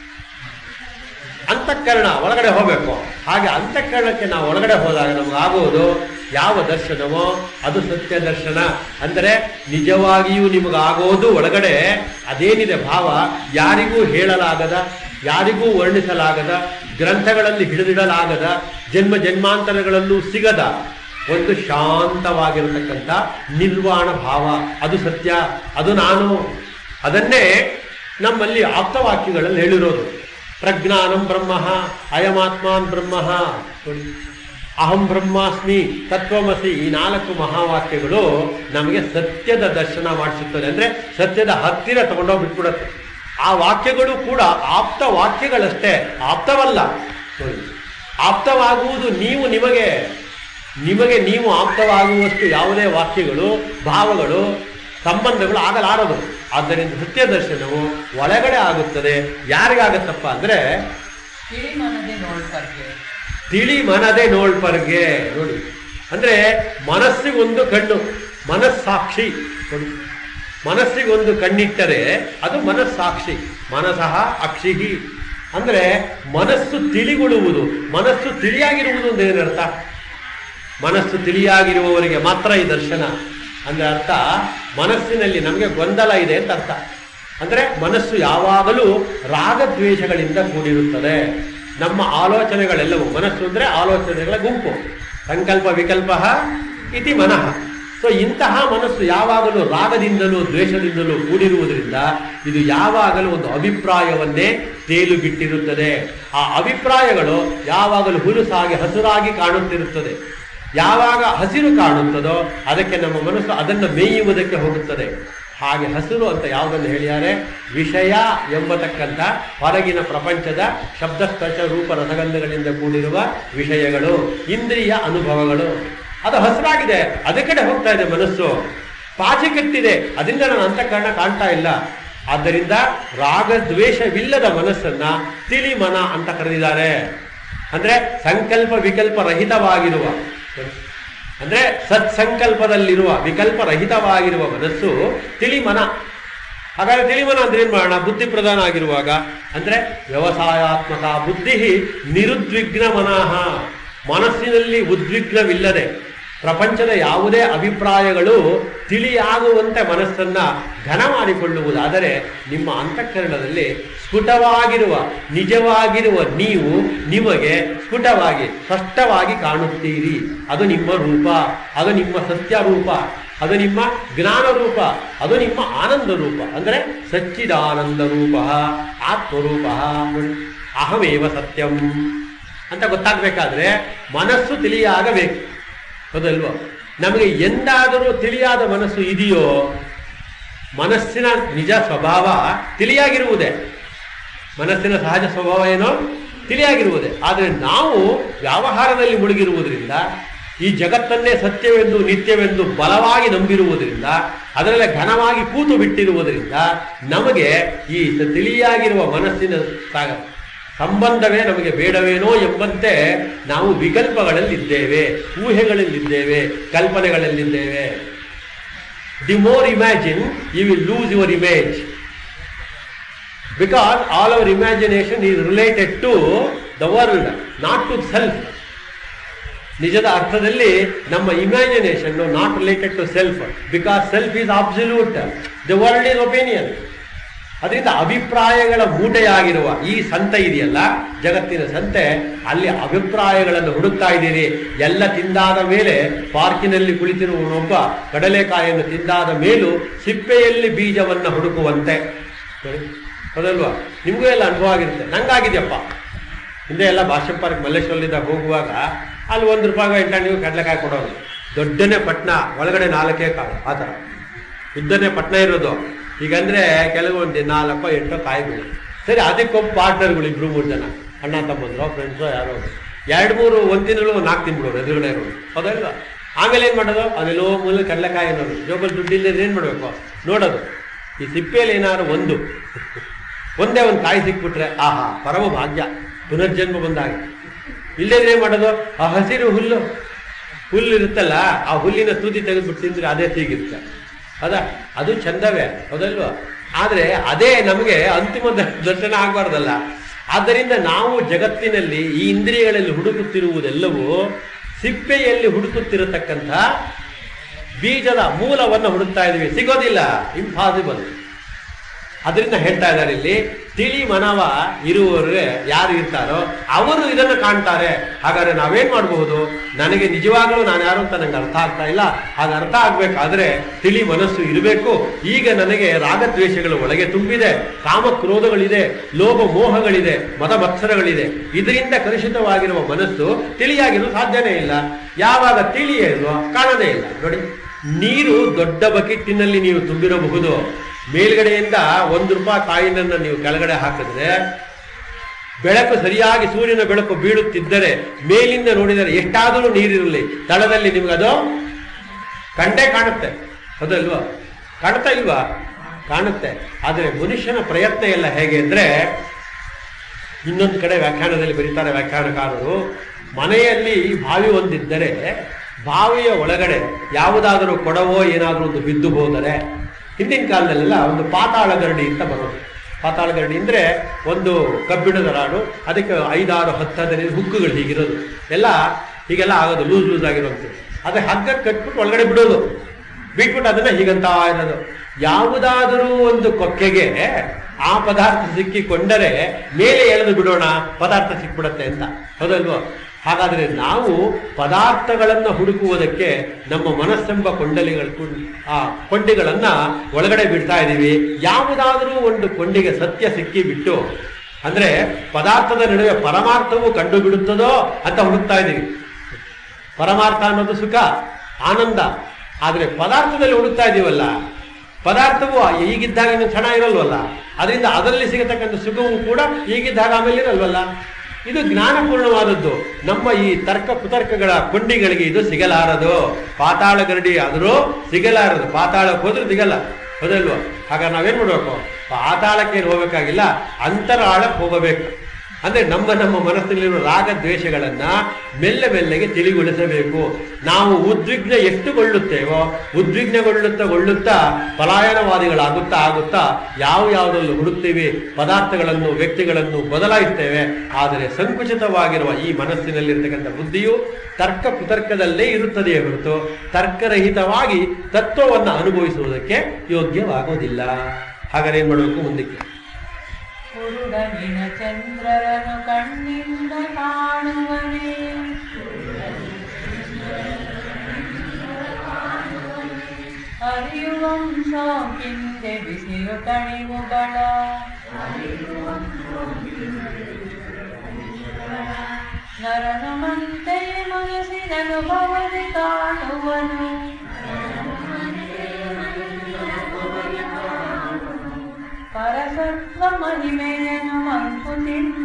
ಅಂತಃಕರಣ ಒಳಗಡೆ ಹೋಗಬೇಕು ಹಾಗೆ ಅಂತಃಕರಣಕ್ಕೆ ನಾವು ಒಳಗಡೆ ಹೋದಾಗ ನಮಗಾಗುವುದು ಯಾವ ದರ್ಶನವೋ ಅದು ಸತ್ಯ ದರ್ಶನ ಅಂದರೆ ನಿಜವಾಗಿಯೂ ನಿಮಗಾಗೋದು ಒಳಗಡೆ ಅದೇನಿದೆ ಭಾವ ಯಾರಿಗೂ ಹೇಳಲಾಗದ ಯಾರಿಗೂ ವರ್ಣಿಸಲಾಗದ ಗ್ರಂಥಗಳಲ್ಲಿ ಹಿಡಿದಿಡಲಾಗದ ಜನ್ಮ ಜನ್ಮಾಂತರಗಳಲ್ಲೂ ಸಿಗದ ಒಂದು ಶಾಂತವಾಗಿರತಕ್ಕಂಥ ನಿರ್ವಾಣ ಭಾವ ಅದು ಸತ್ಯ ಅದು ನಾನು ಅದನ್ನೇ ನಮ್ಮಲ್ಲಿ ಆಪ್ತವಾಕ್ಯಗಳಲ್ಲಿ ಹೇಳಿರೋದು ಪ್ರಜ್ಞಾನಂ ಬ್ರಹ್ಮ ಅಯಮಾತ್ಮಾನ್ ಬ್ರಹ್ಮ ನೋಡಿ ಅಹಂ ಬ್ರಹ್ಮಾಸ್ಮಿ ತತ್ವಮಸಿ ಈ ನಾಲ್ಕು ಮಹಾವಾಕ್ಯಗಳು ನಮಗೆ ಸತ್ಯದ ದರ್ಶನ ಮಾಡಿಸುತ್ತದೆ ಅಂದ್ರೆ ಸತ್ಯದ ಹತ್ತಿರ ತಗೊಂಡೋಗ್ಬಿಟ್ಬಿಡತ್ತೆ ಆ ವಾಕ್ಯಗಳು ಕೂಡ ಆಪ್ತ ವಾಕ್ಯಗಳಷ್ಟೇ ಆಪ್ತವಲ್ಲ ನೋಡಿ ಆಪ್ತವಾಗುವುದು ನೀವು ನಿಮಗೆ ನಿಮಗೆ ನೀವು ಆಪ್ತವಾಗುವಷ್ಟು ಯಾವುದೇ ವಾಕ್ಯಗಳು ಭಾವಗಳು ಸಂಬಂಧಗಳು ಆಗಲಾರದು ಆದ್ದರಿಂದ ಸತ್ಯ ದರ್ಶನವು ಒಳಗಡೆ ಆಗುತ್ತದೆ ಯಾರಿಗಾಗತ್ತಪ್ಪ ಅಂದ್ರೆ ತಿಳಿ ಮನದೆ ನೋಡ್ಬಾರ್ದು ತಿಳಿ ಮನದೇ ನೋಳ್ಪರ್ಗೆ ನೋಡಿ ಅಂದ್ರೆ ಮನಸ್ಸಿಗೊಂದು ಕಣ್ಣು ಮನಸ್ಸಾಕ್ಷಿ ನೋಡಿ ಮನಸ್ಸಿಗೊಂದು ಕಣ್ಣಿಟ್ಟರೆ ಅದು ಮನಸ್ಸಾಕ್ಷಿ ಮನಸಃ ಅಕ್ಷಿಹಿ ಅಂದ್ರೆ ಮನಸ್ಸು ತಿಳಿಗೊಳ್ಳುವುದು ಮನಸ್ಸು ತಿಳಿಯಾಗಿರುವುದು ಅಂತ ಏನರ್ಥ ಮನಸ್ಸು ತಿಳಿಯಾಗಿರುವವರಿಗೆ ಮಾತ್ರ ಈ ದರ್ಶನ ಅಂದ್ರೆ ಅರ್ಥ ಮನಸ್ಸಿನಲ್ಲಿ ನಮಗೆ ಗೊಂದಲ ಇದೆ ಅಂತ ಅರ್ಥ ಅಂದ್ರೆ ಮನಸ್ಸು ಯಾವಾಗಲೂ ರಾಗದ್ವೇಷಗಳಿಂದ ಕೂಡಿರುತ್ತದೆ ನಮ್ಮ ಆಲೋಚನೆಗಳೆಲ್ಲವೂ ಮನಸ್ಸು ಅಂದ್ರೆ ಆಲೋಚನೆಗಳ ಗುಂಪು ಸಂಕಲ್ಪ ವಿಕಲ್ಪ ಇತಿ ಮನಃ ಸೊ ಇಂತಹ ಮನಸ್ಸು ಯಾವಾಗಲೂ ರಾಗದಿಂದಲೂ ದ್ವೇಷದಿಂದಲೂ ಕೂಡಿರುವುದರಿಂದ ಇದು ಯಾವಾಗಲೂ ಒಂದು ಅಭಿಪ್ರಾಯವನ್ನೇ ತೇಲು ಬಿಟ್ಟಿರುತ್ತದೆ ಆ ಅಭಿಪ್ರಾಯಗಳು ಯಾವಾಗಲೂ ಹುಲುಸಾಗಿ ಹಸುರಾಗಿ ಕಾಣುತ್ತಿರುತ್ತದೆ ಯಾವಾಗ ಹಸಿರು ಕಾಣುತ್ತದೋ ಅದಕ್ಕೆ ನಮ್ಮ ಮನಸ್ಸು ಅದನ್ನು ಮೇಯುವುದಕ್ಕೆ ಹೋಗುತ್ತದೆ ಹಾಗೆ ಹಸಿರು ಅಂತ ಯಾವುದನ್ನು ಹೇಳಿದ್ದಾರೆ ವಿಷಯ ಎಂಬತಕ್ಕಂಥ ಹೊರಗಿನ ಪ್ರಪಂಚದ ಶಬ್ದ ಸ್ಪರ್ಶ ರೂಪ ರಸಗಂಧಗಳಿಂದ ಕೂಡಿರುವ ವಿಷಯಗಳು ಇಂದ್ರಿಯ ಅನುಭವಗಳು ಅದು ಹಸಿರಾಗಿದೆ ಅದೇ ಕಡೆ ಹೋಗ್ತಾ ಇದೆ ಮನಸ್ಸು ಪಾಚಿ ಕಟ್ಟಿದೆ ಅದರಿಂದ ನನ್ನ ಅಂತಃಕರಣ ಕಾಣ್ತಾ ಇಲ್ಲ ಆದ್ದರಿಂದ ರಾಗದ್ವೇಷವಿಲ್ಲದ ಮನಸ್ಸನ್ನ ತಿಳಿ ಮನ ಅಂತ ಕರೆದಿದ್ದಾರೆ ಅಂದ್ರೆ ಸಂಕಲ್ಪ ವಿಕಲ್ಪ ರಹಿತವಾಗಿರುವ ಅಂದ್ರೆ ಸತ್ಸಂಕಲ್ಪದಲ್ಲಿರುವ ವಿಕಲ್ಪ ರಹಿತವಾಗಿರುವ ಮನಸ್ಸು ತಿಳಿಮನ ಹಾಗಾದ್ರೆ ತಿಳಿಮನ ಅಂದ್ರೆ ಏನ್ ಮಾಡೋಣ ಬುದ್ಧಿ ಪ್ರಧಾನ ಆಗಿರುವಾಗ ಅಂದ್ರೆ ವ್ಯವಸಾಯಾತ್ಮಕ ಬುದ್ಧಿ ನಿರುದ್ವಿಗ್ನ ಮನಃ ಮನಸ್ಸಿನಲ್ಲಿ ಉದ್ವಿಗ್ನವಿಲ್ಲದೆ ಪ್ರಪಂಚದ ಯಾವುದೇ ಅಭಿಪ್ರಾಯಗಳು ತಿಳಿಯಾಗುವಂತೆ ಮನಸ್ಸನ್ನ ಘನ ಮಾಡಿಕೊಳ್ಳುವುದಾದರೆ ನಿಮ್ಮ ಅಂತಃಕರಣದಲ್ಲಿ ಸ್ಫುಟವಾಗಿರುವ ನಿಜವಾಗಿರುವ ನೀವು ನಿಮಗೆ ಸ್ಫುಟವಾಗಿ ಸ್ಪಷ್ಟವಾಗಿ ಕಾಣುತ್ತೀರಿ ಅದು ನಿಮ್ಮ ರೂಪ ಅದು ನಿಮ್ಮ ಸತ್ಯ ರೂಪ ಅದು ನಿಮ್ಮ ಜ್ಞಾನ ರೂಪ ಅದು ನಿಮ್ಮ ಆನಂದ ರೂಪ ಅಂದರೆ ಸಚ್ಚಿದಾನಂದ ರೂಪ ಆತ್ಮರೂಪ ಅಹಮೇವ ಸತ್ಯಂ ಅಂತ ಗೊತ್ತಾಗಬೇಕಾದ್ರೆ ಮನಸ್ಸು ತಿಳಿಯಾಗಬೇಕು ಹೌದಲ್ವೋ ನಮಗೆ ಎಂದಾದರೂ ತಿಳಿಯಾದ ಮನಸ್ಸು ಇದೆಯೋ ಮನಸ್ಸಿನ ನಿಜ ಸ್ವಭಾವ ತಿಳಿಯಾಗಿರುವುದೇ ಮನಸ್ಸಿನ ಸಹಜ ಸ್ವಭಾವ ಏನೋ ತಿಳಿಯಾಗಿರುವುದೇ ಆದರೆ ನಾವು ವ್ಯವಹಾರದಲ್ಲಿ ಮುಳುಗಿರುವುದರಿಂದ ಈ ಜಗತ್ತನ್ನೇ ಸತ್ಯವೆಂದು ನಿತ್ಯವೆಂದು ಬಲವಾಗಿ ನಂಬಿರುವುದರಿಂದ ಅದರಲ್ಲೇ ಘನವಾಗಿ ಕೂತು ಬಿಟ್ಟಿರುವುದರಿಂದ ನಮಗೆ ಈ ಸ- ತಿಳಿಯಾಗಿರುವ ಮನಸ್ಸಿನ ಸ- ಸಂಬಂಧವೇ ನಮಗೆ ಬೇಡವೇನೋ ಎಂಬಂತೆ ನಾವು ವಿಕಲ್ಪಗಳಲ್ಲಿದ್ದೇವೆ ಊಹೆಗಳಲ್ಲಿದ್ದೇವೆ ಕಲ್ಪನೆಗಳಲ್ಲಿದ್ದೇವೆ the more imagine you will lose your image because all our imagination is related to the world not to self ನಿಜದ ಅರ್ಥದಲ್ಲಿ ನಮ್ಮ imagination not related to self because self is absolute the world is opinion ಅದರಿಂದ ಅಭಿಪ್ರಾಯಗಳ ಮೂಟೆಯಾಗಿರುವ ಈ ಸಂತೆ ಇದೆಯಲ್ಲ ಜಗತ್ತಿನ ಸಂತೆ ಅಲ್ಲಿ ಅಭಿಪ್ರಾಯಗಳನ್ನು ಹುಡುಕ್ತಾ ಇದ್ದೀರಿ ಎಲ್ಲ ತಿಂದಾದ ಮೇಲೆ ಪಾರ್ಕಿನಲ್ಲಿ ಕುಳಿತಿರುವವನೊಬ್ಬ ಕಡಲೆಕಾಯನ್ನು ತಿಂದಾದ ಮೇಲೂ ಸಿಪ್ಪೆಯಲ್ಲಿ ಬೀಜವನ್ನು ಹುಡುಕುವಂತೆ ನೋಡಿ, ಹೌದಲ್ವಾ ನಿಮಗೂ ಎಲ್ಲ ಅನುಭವ ಆಗಿರುತ್ತೆ ನಂಗಾಗಿದೆಯಪ್ಪ ಹಿಂದೆ ಎಲ್ಲ ಭಾಷೆ ಪಾರ್ಕ್ ಮಲ್ಲೇಶ್ವರದಿಂದ ಹೋಗುವಾಗ ಅಲ್ಲಿ ಒಂದು ರೂಪಾಯಿ ಎಂಟ ನೀವು ಕಡಲೆಕಾಯಿ ಕೊಡೋದು ದೊಡ್ಡನೇ ಪಟ್ನ ಒಳಗಡೆ ನಾಲ್ಕೇ ಕಾಳು ಆ ಥರ ಉದ್ದನೇ ಪಟ್ನ ಇರೋದು ಈಗಂದ್ರೆ ಕೆಲವೊಂದು ನಾಲ್ಕೋ ಎಂಟೋ ಕಾಯಿಗಳು ಸರಿ ಅದಕ್ಕೊಬ್ಬ ಪಾರ್ಟ್ನರ್ಗಳು ಇಬ್ರು ಮೂರು ಜನ ಅಣ್ಣ ತಮ್ಮಂದ್ರು ಫ್ರೆಂಡ್ಸು ಯಾರೋ ಎರಡು ಮೂರು ಒಂದಿನಲ್ಲೂ ನಾಲ್ಕು ತಿನ್ಬಿಡೋರು ಎದುರುಗಡೆ ಇರೋರು ಹೌದಲ್ವಾ ಆಮೇಲೆ ಏನು ಮಾಡೋದು ಅದೆಲ್ಲೋ ಮೂಲ ಕಡಲೆಕಾಯಿ ಅನ್ನೋದು ಜೋಬಲ್ ದುಡ್ಡಿಲ್ಲದೆ ಏನು ಮಾಡಬೇಕು ನೋಡೋದು ಈ ಸಿಪ್ಪೆಯಲ್ಲಿ ಏನಾದ್ರು ಒಂದು ಒಂದೇ ಒಂದು ಕಾಯಿ ಸಿಕ್ಬಿಟ್ರೆ ಆಹಾ ಪರಮ ಭಾಗ್ಯ ಪುನರ್ಜನ್ಮ ಬಂದಾಗ ಇಲ್ಲದ್ರೆ ಏನ್ ಮಾಡೋದು ಆ ಹಸಿರು ಹುಲ್ಲು ಹುಲ್ಲು ಇರುತ್ತಲ್ಲ ಆ ಹುಲ್ಲಿನ ತುದಿ ತೆಗೆದ್ಬಿಟ್ಟು ತಿಂದ್ರೆ ಅದೇ ತೀಗಿರುತ್ತೆ ಹೌದಾ ಅದು ಚಂದವೇ ಹೌದಲ್ವಾ ಆದ್ರೆ ಅದೇ ನಮಗೆ ಅಂತಿಮ ದ- ದರ್ಶನ ಆಗಬಾರ್ದಲ್ಲ ಆದ್ದರಿಂದ ನಾವು ಜಗತ್ತಿನಲ್ಲಿ ಈ ಇಂದ್ರಿಯಗಳಲ್ಲಿ ಹುಡುಕುತ್ತಿರುವುದೆಲ್ಲವೂ ಸಿಪ್ಪೆಯಲ್ಲಿ ಹುಡುಕುತ್ತಿರತಕ್ಕಂಥ ಬೀಜದ ಮೂಲವನ್ನು ಹುಡುಕ್ತಾ ಇದೀವಿ ಸಿಗೋದಿಲ್ಲ ಇಂಪಾಸಿಬಲ್ ಅದರಿಂದ ಹೇಳ್ತಾ ಇದ್ದಾರೆ ಇಲ್ಲಿ ತಿಳಿ ಮನವ ಇರುವವರೇ ಯಾರು ಇರ್ತಾರೋ ಅವರು ಇದನ್ನು ಕಾಣ್ತಾರೆ ಹಾಗಾದ್ರೆ ನಾವೇನ್ ಮಾಡಬಹುದು ನನಗೆ ನಿಜವಾಗ್ಲೂ ನಾನು ಯಾರು ಅಂತ ನಂಗೆ ಅರ್ಥ ಆಗ್ತಾ ಇಲ್ಲ ಹಾಗ ಅರ್ಥ ಆಗ್ಬೇಕಾದ್ರೆ ತಿಳಿ ಮನಸ್ಸು ಇರಬೇಕು ಈಗ ನನಗೆ ರಾಗದ್ವೇಷಗಳು ಒಳಗೆ ತುಂಬಿದೆ ಕಾಮ ಕ್ರೋಧಗಳಿದೆ ಲೋಭ ಮೋಹಗಳಿದೆ ಮದ ಮತ್ಸರಗಳಿದೆ ಇದರಿಂದ ಕಲುಷಿತವಾಗಿರುವ ಮನಸ್ಸು ತಿಳಿಯಾಗಿರಲು ಸಾಧ್ಯನೇ ಇಲ್ಲ ಯಾವಾಗ ತಿಳಿಯೇ ಇಲ್ವೋ ಕಾಣದೇ ಇಲ್ಲ ನೋಡಿ ನೀರು ದೊಡ್ಡ ಬಕೆಟ್ಟಿನಲ್ಲಿ ನೀವು ತುಂಬಿರಬಹುದು ಮೇಲ್ಗಡೆಯಿಂದ ಒಂದು ರೂಪಾಯಿ ಕಾಯಿನನ್ನು ನೀವು ಕೆಳಗಡೆ ಹಾಕಿದ್ರೆ ಬೆಳಕು ಸರಿಯಾಗಿ ಸೂರ್ಯನ ಬೆಳಕು ಬೀಳುತ್ತಿದ್ದರೆ ಮೇಲಿಂದ ನೋಡಿದರೆ ಎಷ್ಟಾದರೂ ನೀರಿರಲಿ ತಳದಲ್ಲಿ ನಿಮ್ಗದು ಕಂಡೇ ಕಾಣುತ್ತೆ ಹೌದಲ್ವಾ ಕಾಣ್ತಾ ಇಲ್ವಾ ಕಾಣುತ್ತೆ ಆದರೆ ಮನುಷ್ಯನ ಪ್ರಯತ್ನ ಎಲ್ಲ ಹೇಗೆ ಅಂದ್ರೆ ಇನ್ನೊಂದು ಕಡೆ ವ್ಯಾಖ್ಯಾನದಲ್ಲಿ ಬರೀತಾರೆ ವ್ಯಾಖ್ಯಾನಕಾರರು ಮನೆಯಲ್ಲಿ ಬಾವಿ ಒಂದಿದ್ದರೆ ಬಾವಿಯ ಒಳಗಡೆ ಯಾವುದಾದರೂ ಕೊಡವೋ ಏನಾದರೂ ಒಂದು ಬಿದ್ದು ಹೋದರೆ ಹಿಂದಿನ ಕಾಲದಲ್ಲೆಲ್ಲ ಒಂದು ಪಾತಾಳ ಗರಡಿ ಅಂತ ಬರೋದು ಪಾತಾಳ ಗರಡಿ ಅಂದ್ರೆ ಒಂದು ಕಬ್ಬಿಣದ ರಾಡು ಅದಕ್ಕೆ ಐದಾರು ಹತ್ತು ಹದಿನೈದು ಹುಕ್ಕುಗಳು ಹೀಗಿರೋದು ಎಲ್ಲ ಹೀಗೆಲ್ಲ ಆಗೋದು ಲೂಸ್ ಲೂಸ್ ಆಗಿರುವಂಥದ್ದು ಅದೇ ಹಗ್ಗ ಕಟ್ಬಿಟ್ಟು ಒಳಗಡೆ ಬಿಡೋದು ಬಿಟ್ಬಿಟ್ಟು ಅದನ್ನ ಹೀಗಂತ ಇರೋದು ಯಾವುದಾದರೂ ಒಂದು ಕೊಕ್ಕೆಗೆ ಆ ಪದಾರ್ಥ ಸಿಕ್ಕಿಕೊಂಡರೆ ಮೇಲೆ ಎಳೆದು ಬಿಡೋಣ ಪದಾರ್ಥ ಸಿಕ್ಬಿಡತ್ತೆ ಅಂತ ಹೌದಲ್ವೋ ಹಾಗಾದ್ರೆ ನಾವು ಪದಾರ್ಥಗಳನ್ನ ಹುಡುಕುವುದಕ್ಕೆ ನಮ್ಮ ಮನಸ್ಸೆಂಬ ಕೊಂಡಲಿಗಳ ಕುಂ- ಆ ಕೊಂಡಿಗಳನ್ನ ಒಳಗಡೆ ಬಿಡ್ತಾ ಇದ್ದೀವಿ ಯಾವುದಾದರೂ ಒಂದು ಕೊಂಡಿಗೆ ಸತ್ಯ ಸಿಕ್ಕಿ ಬಿಟ್ಟು ಅಂದ್ರೆ ಪದಾರ್ಥದ ನಡುವೆ ಪರಮಾರ್ಥವು ಕಂಡು ಬಿಡುತ್ತದೋ ಅಂತ ಹುಡುಕ್ತಾ ಇದ್ದೀವಿ ಪರಮಾರ್ಥ ಅನ್ನೋದು ಸುಖ ಆನಂದ ಆದ್ರೆ ಪದಾರ್ಥದಲ್ಲಿ ಹುಡುಕ್ತಾ ಇದೀವಲ್ಲ ಪದಾರ್ಥವು ಈಗಿದ್ದಾಗ ಇನ್ನು ಚೆನ್ನಾಗಿರಲ್ವಲ್ಲ ಅದರಿಂದ ಅದರಲ್ಲಿ ಸಿಗತಕ್ಕಂಥ ಸುಖವೂ ಕೂಡ ಈಗಿದ್ದಾಗ ಆಮೇಲೆ ಇರಲ್ವಲ್ಲ ಇದು ಜ್ಞಾನಪೂರ್ಣವಾದದ್ದು ನಮ್ಮ ಈ ತರ್ಕ ಕುತರ್ಕಗಳ ಕೊಂಡಿಗಳಿಗೆ ಇದು ಸಿಗಲಾರದು ಪಾತಾಳ ಗರಡಿ ಆದರೂ ಸಿಗಲಾರದು ಪಾತಾಳಕ್ಕೆ ಹೋದ್ರೂ ಸಿಗಲ್ಲ ಹೌದಲ್ವ ಹಾಗ ನಾವೇನ್ ಮಾಡ್ಬೇಕು ಪಾತಾಳಕ್ಕೆ ಏನ್ ಹೋಗ್ಬೇಕಾಗಿಲ್ಲ ಅಂತರಾಳಕ್ಕೆ ಹೋಗಬೇಕು ಅಂದ್ರೆ ನಮ್ಮ ನಮ್ಮ ಮನಸ್ಸಿನಲ್ಲಿರುವ ರಾಗ ದ್ವೇಷಗಳನ್ನ ಮೆಲ್ಲ ಮೆಲ್ಲಗೆ ತಿಳಿಗೊಳಿಸಬೇಕು ನಾವು ಉದ್ವಿಗ್ನ ಎಷ್ಟುಗೊಳ್ಳುತ್ತೇವೋ ಉದ್ವಿಗ್ನಗೊಳ್ಳುತ್ತಾ ಗೊಳ್ಳುತ್ತಾ ಪಲಾಯನವಾದಿಗಳಾಗುತ್ತಾ ಆಗುತ್ತಾ ಯಾವ ಯಾವುದನ್ನು ಹುಡುಕ್ತೀವಿ ಪದಾರ್ಥಗಳನ್ನು ವ್ಯಕ್ತಿಗಳನ್ನು ಬದಲಾಯಿಸ್ತೇವೆ ಆದರೆ ಸಂಕುಚಿತವಾಗಿರುವ ಈ ಮನಸ್ಸಿನಲ್ಲಿರ್ತಕ್ಕಂಥ ಬುದ್ಧಿಯು ತರ್ಕ ಕುತರ್ಕದಲ್ಲೇ ಇರುತ್ತದೆಯೇ ಹೊರತು ತರ್ಕರಹಿತವಾಗಿ ತತ್ವವನ್ನು ಅನುಭವಿಸುವುದಕ್ಕೆ ಯೋಗ್ಯವಾಗೋದಿಲ್ಲ ಹಾಗಾದ್ರೆ ಏನ್ ಮಾಡಬೇಕು ಮುಂದಕ್ಕೆ ಕುರುಡನಿನ ಚಂದ್ರರನು ಕಣ್ಣಿಂದ ಕಾಣುವನೇ ಅರಿಯುವಂಶೋಕಿಂದೆ ಬಿಸಿಲು ತಣಿವುಗಳ ನರನು ಮಂತೆಯೇ ಮನಸ್ಸಿನನುಭವದಿ ಕಾಣುವನು ಪರಸತ್ವ ಮಹಿಮೆಯನು ಮಂಕುತಿಮ್ಮ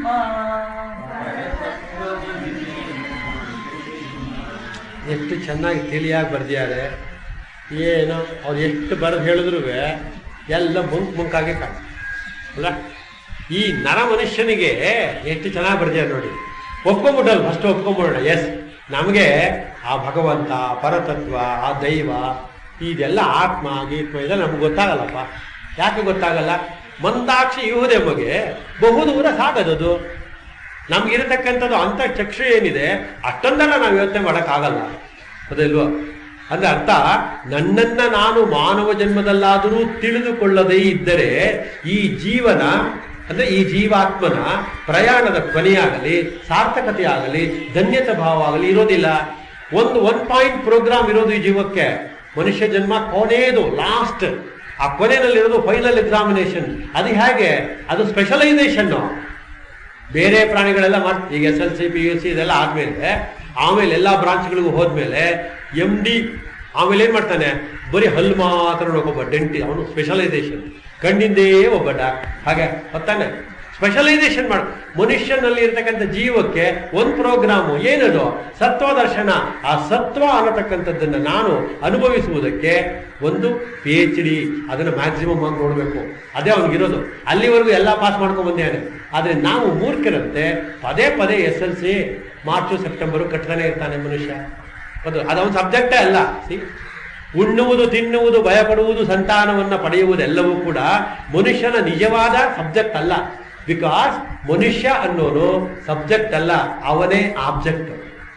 ಎಷ್ಟು ಚೆನ್ನಾಗಿ ತಿಳಿಯಾಗಿ ಬರ್ದಿದ್ದಾರೆ ಏನು ಅವ್ರು ಎಷ್ಟು ಬರೆದು ಹೇಳಿದ್ರು ಎಲ್ಲ ಮುಂಕ್ ಮುಂಕಾಗಿ ಕಾಣ ಅಲ್ಲ ಈ ನರ ಮನುಷ್ಯನಿಗೆ ಎಷ್ಟು ಚೆನ್ನಾಗಿ ಬರ್ದಿದ್ದಾರೆ ನೋಡಿ ಒಪ್ಕೊಂಬಿಟ್ಟಲ್ಲ ಫಸ್ಟ್ ಒಪ್ಕೊಂಬಿಡೋಣ ಎಸ್ ನಮಗೆ ಆ ಭಗವಂತ ಪರತತ್ವ ಆ ದೈವ ಇದೆಲ್ಲ ಆತ್ಮ ಗೀತ್ಮ ಇದೆಲ್ಲ ನಮ್ಗೆ ಗೊತ್ತಾಗಲ್ಲಪ್ಪ ಯಾಕೆ ಗೊತ್ತಾಗಲ್ಲ ಮಂದಾಕ್ಷಿ ಇಹುದೆಂಬಗೆ ಬಹು ದೂರ ಸಾಗದದು ನಮ್ಗಿರತಕ್ಕಂಥದ್ದು ಅಂತ ಚಕ್ಷು ಏನಿದೆ ಅಷ್ಟೊಂದೆಲ್ಲ ನಾವು ಯೋಚನೆ ಮಾಡೋಕ್ಕಾಗಲ್ಲ ಹೌದಲ್ವೋ ಅಂದ್ರೆ ಅರ್ಥ ನನ್ನನ್ನ ನಾನು ಮಾನವ ಜನ್ಮದಲ್ಲಾದರೂ ತಿಳಿದುಕೊಳ್ಳದೇ ಇದ್ದರೆ ಈ ಜೀವನ ಅಂದ್ರೆ ಈ ಜೀವಾತ್ಮನ ಪ್ರಯಾಣದ ಕೊನೆಯಾಗಲಿ ಸಾರ್ಥಕತೆ ಆಗಲಿ ಧನ್ಯತೆ ಭಾವ ಆಗಲಿ ಇರೋದಿಲ್ಲ ಒಂದು ಒನ್ ಪಾಯಿಂಟ್ ಪ್ರೋಗ್ರಾಮ್ ಇರೋದು ಈ ಜೀವಕ್ಕೆ ಮನುಷ್ಯ ಜನ್ಮ ಕೊನೆಯದು ಲಾಸ್ಟ್ ಆ ಕೊನೆಯಲ್ಲಿರೋದು ಫೈನಲ್ ಎಕ್ಸಾಮಿನೇಷನ್ ಅದು ಹೇಗೆ ಅದು ಸ್ಪೆಷಲೈಸೇಷನ್ನು ಬೇರೆ ಪ್ರಾಣಿಗಳೆಲ್ಲ ಮಾಡ್ ಈಗ S L C P U C ಇದೆಲ್ಲ ಆದ್ಮೇಲೆ ಆಮೇಲೆ ಎಲ್ಲ ಬ್ರಾಂಚ್ಗಳಿಗೂ ಹೋದ್ಮೇಲೆ ಎಮ್ ಡಿ ಆಮೇಲೆ ಏನ್ ಮಾಡ್ತಾನೆ ಬರೀ ಹಲ್ಲು ಮಾತ್ರ ಒಬ್ಬ ಡೆಂಟಿ ಅವನು ಸ್ಪೆಷಲೈಸೇಷನ್ ಕಣ್ಣಿಂದೇ ಒಬ್ಬ ಡಾಕ್ ಹಾಗೆ ಗೊತ್ತಾನೆ ಸ್ಪೆಷಲೈಸೇಷನ್ ಮಾಡ ಮನುಷ್ಯನಲ್ಲಿ ಇರ್ತಕ್ಕಂಥ ಜೀವಕ್ಕೆ ಒಂದು ಪ್ರೋಗ್ರಾಮು ಏನದು ಸತ್ವ ದರ್ಶನ ಆ ಸತ್ವ ಅನ್ನತಕ್ಕಂಥದ್ದನ್ನು ನಾನು ಅನುಭವಿಸುವುದಕ್ಕೆ ಒಂದು ಪಿ ಎಚ್ ಡಿ ಅದನ್ನು ಮ್ಯಾಕ್ಸಿಮಮ್ ಆಗಿ ನೋಡಬೇಕು ಅದೇ ಅವನಿಗಿರೋದು ಅಲ್ಲಿವರೆಗೂ ಎಲ್ಲ ಪಾಸ್ ಮಾಡ್ಕೊಂಡು ಬಂದಿದ್ದಾನೆ ಆದರೆ ನಾವು ಮೂರ್ಖರಂತೆ ಪದೇ ಪದೇ S L C March September ಕಟ್ತಾನೆ ಇರ್ತಾನೆ ಮನುಷ್ಯ ಅದು ಅದೊಂದು ಸಬ್ಜೆಕ್ಟೇ ಅಲ್ಲ ಸಿ ಉಣ್ಣುವುದು ತಿನ್ನುವುದು ಭಯಪಡುವುದು ಸಂತಾನವನ್ನು ಪಡೆಯುವುದೆಲ್ಲವೂ ಕೂಡ ಮನುಷ್ಯನ ನಿಜವಾದ ಸಬ್ಜೆಕ್ಟ್ ಅಲ್ಲ ಬಿಕಾಸ್ ಮನುಷ್ಯ ಅನ್ನೋನು ಸಬ್ಜೆಕ್ಟ್ ಅಲ್ಲ ಅವನೇ ಆಬ್ಜೆಕ್ಟ್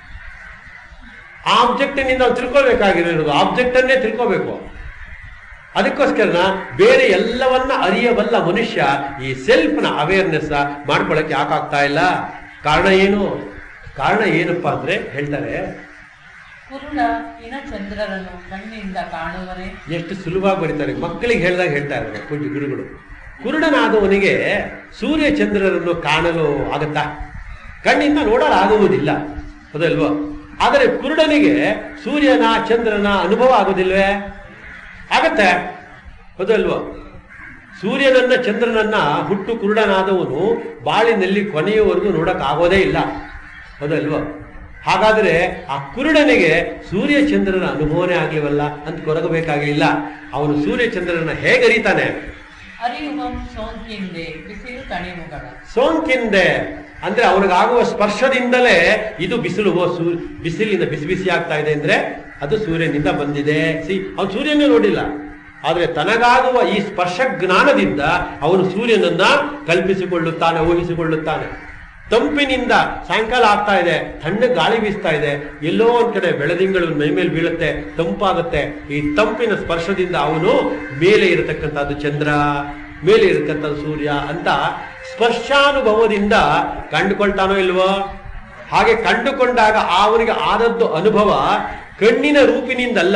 ಆಬ್ಜೆಕ್ಟಿನಿಂದ ನಾವು ತಿಳ್ಕೊಳ್ಬೇಕಾಗಿರೋದು ಆಬ್ಜೆಕ್ಟನ್ನೇ ತಿಳ್ಕೋಬೇಕು ಅದಕ್ಕೋಸ್ಕರ ಬೇರೆ ಎಲ್ಲವನ್ನ ಅರಿಯಬಲ್ಲ ಮನುಷ್ಯ ಈ ಸೆಲ್ಫ್ನ ಅವೇರ್ನೆಸ್ ಮಾಡ್ಕೊಳ್ಳೋಕೆ ಯಾಕಾಗ್ತಾ ಇಲ್ಲ ಕಾರಣ ಏನು ಕಾರಣ ಏನಪ್ಪಾ ಅಂದ್ರೆ ಹೇಳ್ತಾರೆ ಕುರುಡ ಇನ ಚಂದ್ರರನ್ನು ಕಣ್ಣಿಂದ ಕಾಣುವರೆ ಎಷ್ಟು ಸುಲಭವಾಗಿ ಬರೀತಾರೆ ಮಕ್ಕಳಿಗೆ ಹೇಳಿದಾಗ ಹೇಳ್ತಾ ಇದ್ದಾರೆ ಪೂಜ್ಯ ಗುರುಗಳು ಕುರುಡನಾದವನಿಗೆ ಸೂರ್ಯ ಚಂದ್ರರನ್ನು ಕಾಣಲು ಆಗತ್ತಾ ಕಣ್ಣಿಂದ ನೋಡಲಾಗುವುದಿಲ್ಲ ಹೌದಲ್ವೋ ಆದರೆ ಕುರುಡನಿಗೆ ಸೂರ್ಯನ ಚಂದ್ರನ ಅನುಭವ ಆಗುವುದಿಲ್ವೇ ಆಗತ್ತೆ ಹೌದಲ್ವೋ ಸೂರ್ಯನನ್ನ ಚಂದ್ರನನ್ನ ಹುಟ್ಟು ಕುರುಡನಾದವನು ಬಾಳಿನಲ್ಲಿ ಕೊನೆಯವರೆಗೂ ನೋಡಕ್ಕಾಗೋದೇ ಇಲ್ಲ ಹೌದಲ್ವೋ ಹಾಗಾದ್ರೆ ಆ ಕುರುಡನಿಗೆ ಸೂರ್ಯ ಚಂದ್ರನ ಅನುಭವನೇ ಆಗ್ಲಿವಲ್ಲ ಅಂತ ಕೊರಗಬೇಕಾಗಿಲ್ಲ ಅವನು ಸೂರ್ಯ ಚಂದ್ರನ ಹೇಗೆ ಅರಿತಾನೆ ಅರಿಯುವಂ ಸೋಂಕಿಂದೆ ಬಿಸಿಲು ತಣಿವುಗಳ ಸೋಂಕಿಂದೆ ಅಂದ್ರೆ ಅವನಿಗಾಗುವ ಸ್ಪರ್ಶದಿಂದಲೇ ಇದು ಬಿಸಿಲು ಓ ಸೂ ಬಿಸಿಲಿಂದ ಬಿಸಿ ಬಿಸಿ ಆಗ್ತಾ ಇದೆ ಅಂದ್ರೆ ಅದು ಸೂರ್ಯನಿಂದ ಬಂದಿದೆ ಸಿ ಅವನು ಸೂರ್ಯನೇ ನೋಡಿಲ್ಲ ಆದ್ರೆ ತನಗಾಗುವ ಈ ಸ್ಪರ್ಶ ಜ್ಞಾನದಿಂದ ಅವನು ಸೂರ್ಯನನ್ನ ಕಲ್ಪಿಸಿಕೊಳ್ಳುತ್ತಾನೆ ಊಹಿಸಿಕೊಳ್ಳುತ್ತಾನೆ ತಂಪಿನಿಂದ ಸಾಯಂಕಾಲ ಆಗ್ತಾ ಇದೆ ತಣ್ಣ ಗಾಳಿ ಬೀಸ್ತಾ ಇದೆ ಎಲ್ಲೋ ಒಂದ್ ಕಡೆ ಬೆಳದಿಂಗಳು ಮೈ ಮೇಲೆ ಬೀಳುತ್ತೆ ತಂಪಾಗುತ್ತೆ ಈ ತಂಪಿನ ಸ್ಪರ್ಶದಿಂದ ಅವನು ಮೇಲೆ ಇರತಕ್ಕಂಥದ್ದು ಚಂದ್ರ ಮೇಲೆ ಇರತಕ್ಕಂಥದ್ದು ಸೂರ್ಯ ಅಂತ ಸ್ಪರ್ಶಾನುಭವದಿಂದ ಕಂಡುಕೊಳ್ತಾನೋ ಇಲ್ವೋ ಹಾಗೆ ಕಂಡುಕೊಂಡಾಗ ಅವನಿಗೆ ಆದದ್ದು ಅನುಭವ ಕಣ್ಣಿನ ರೂಪಿನಿಂದಲ್ಲ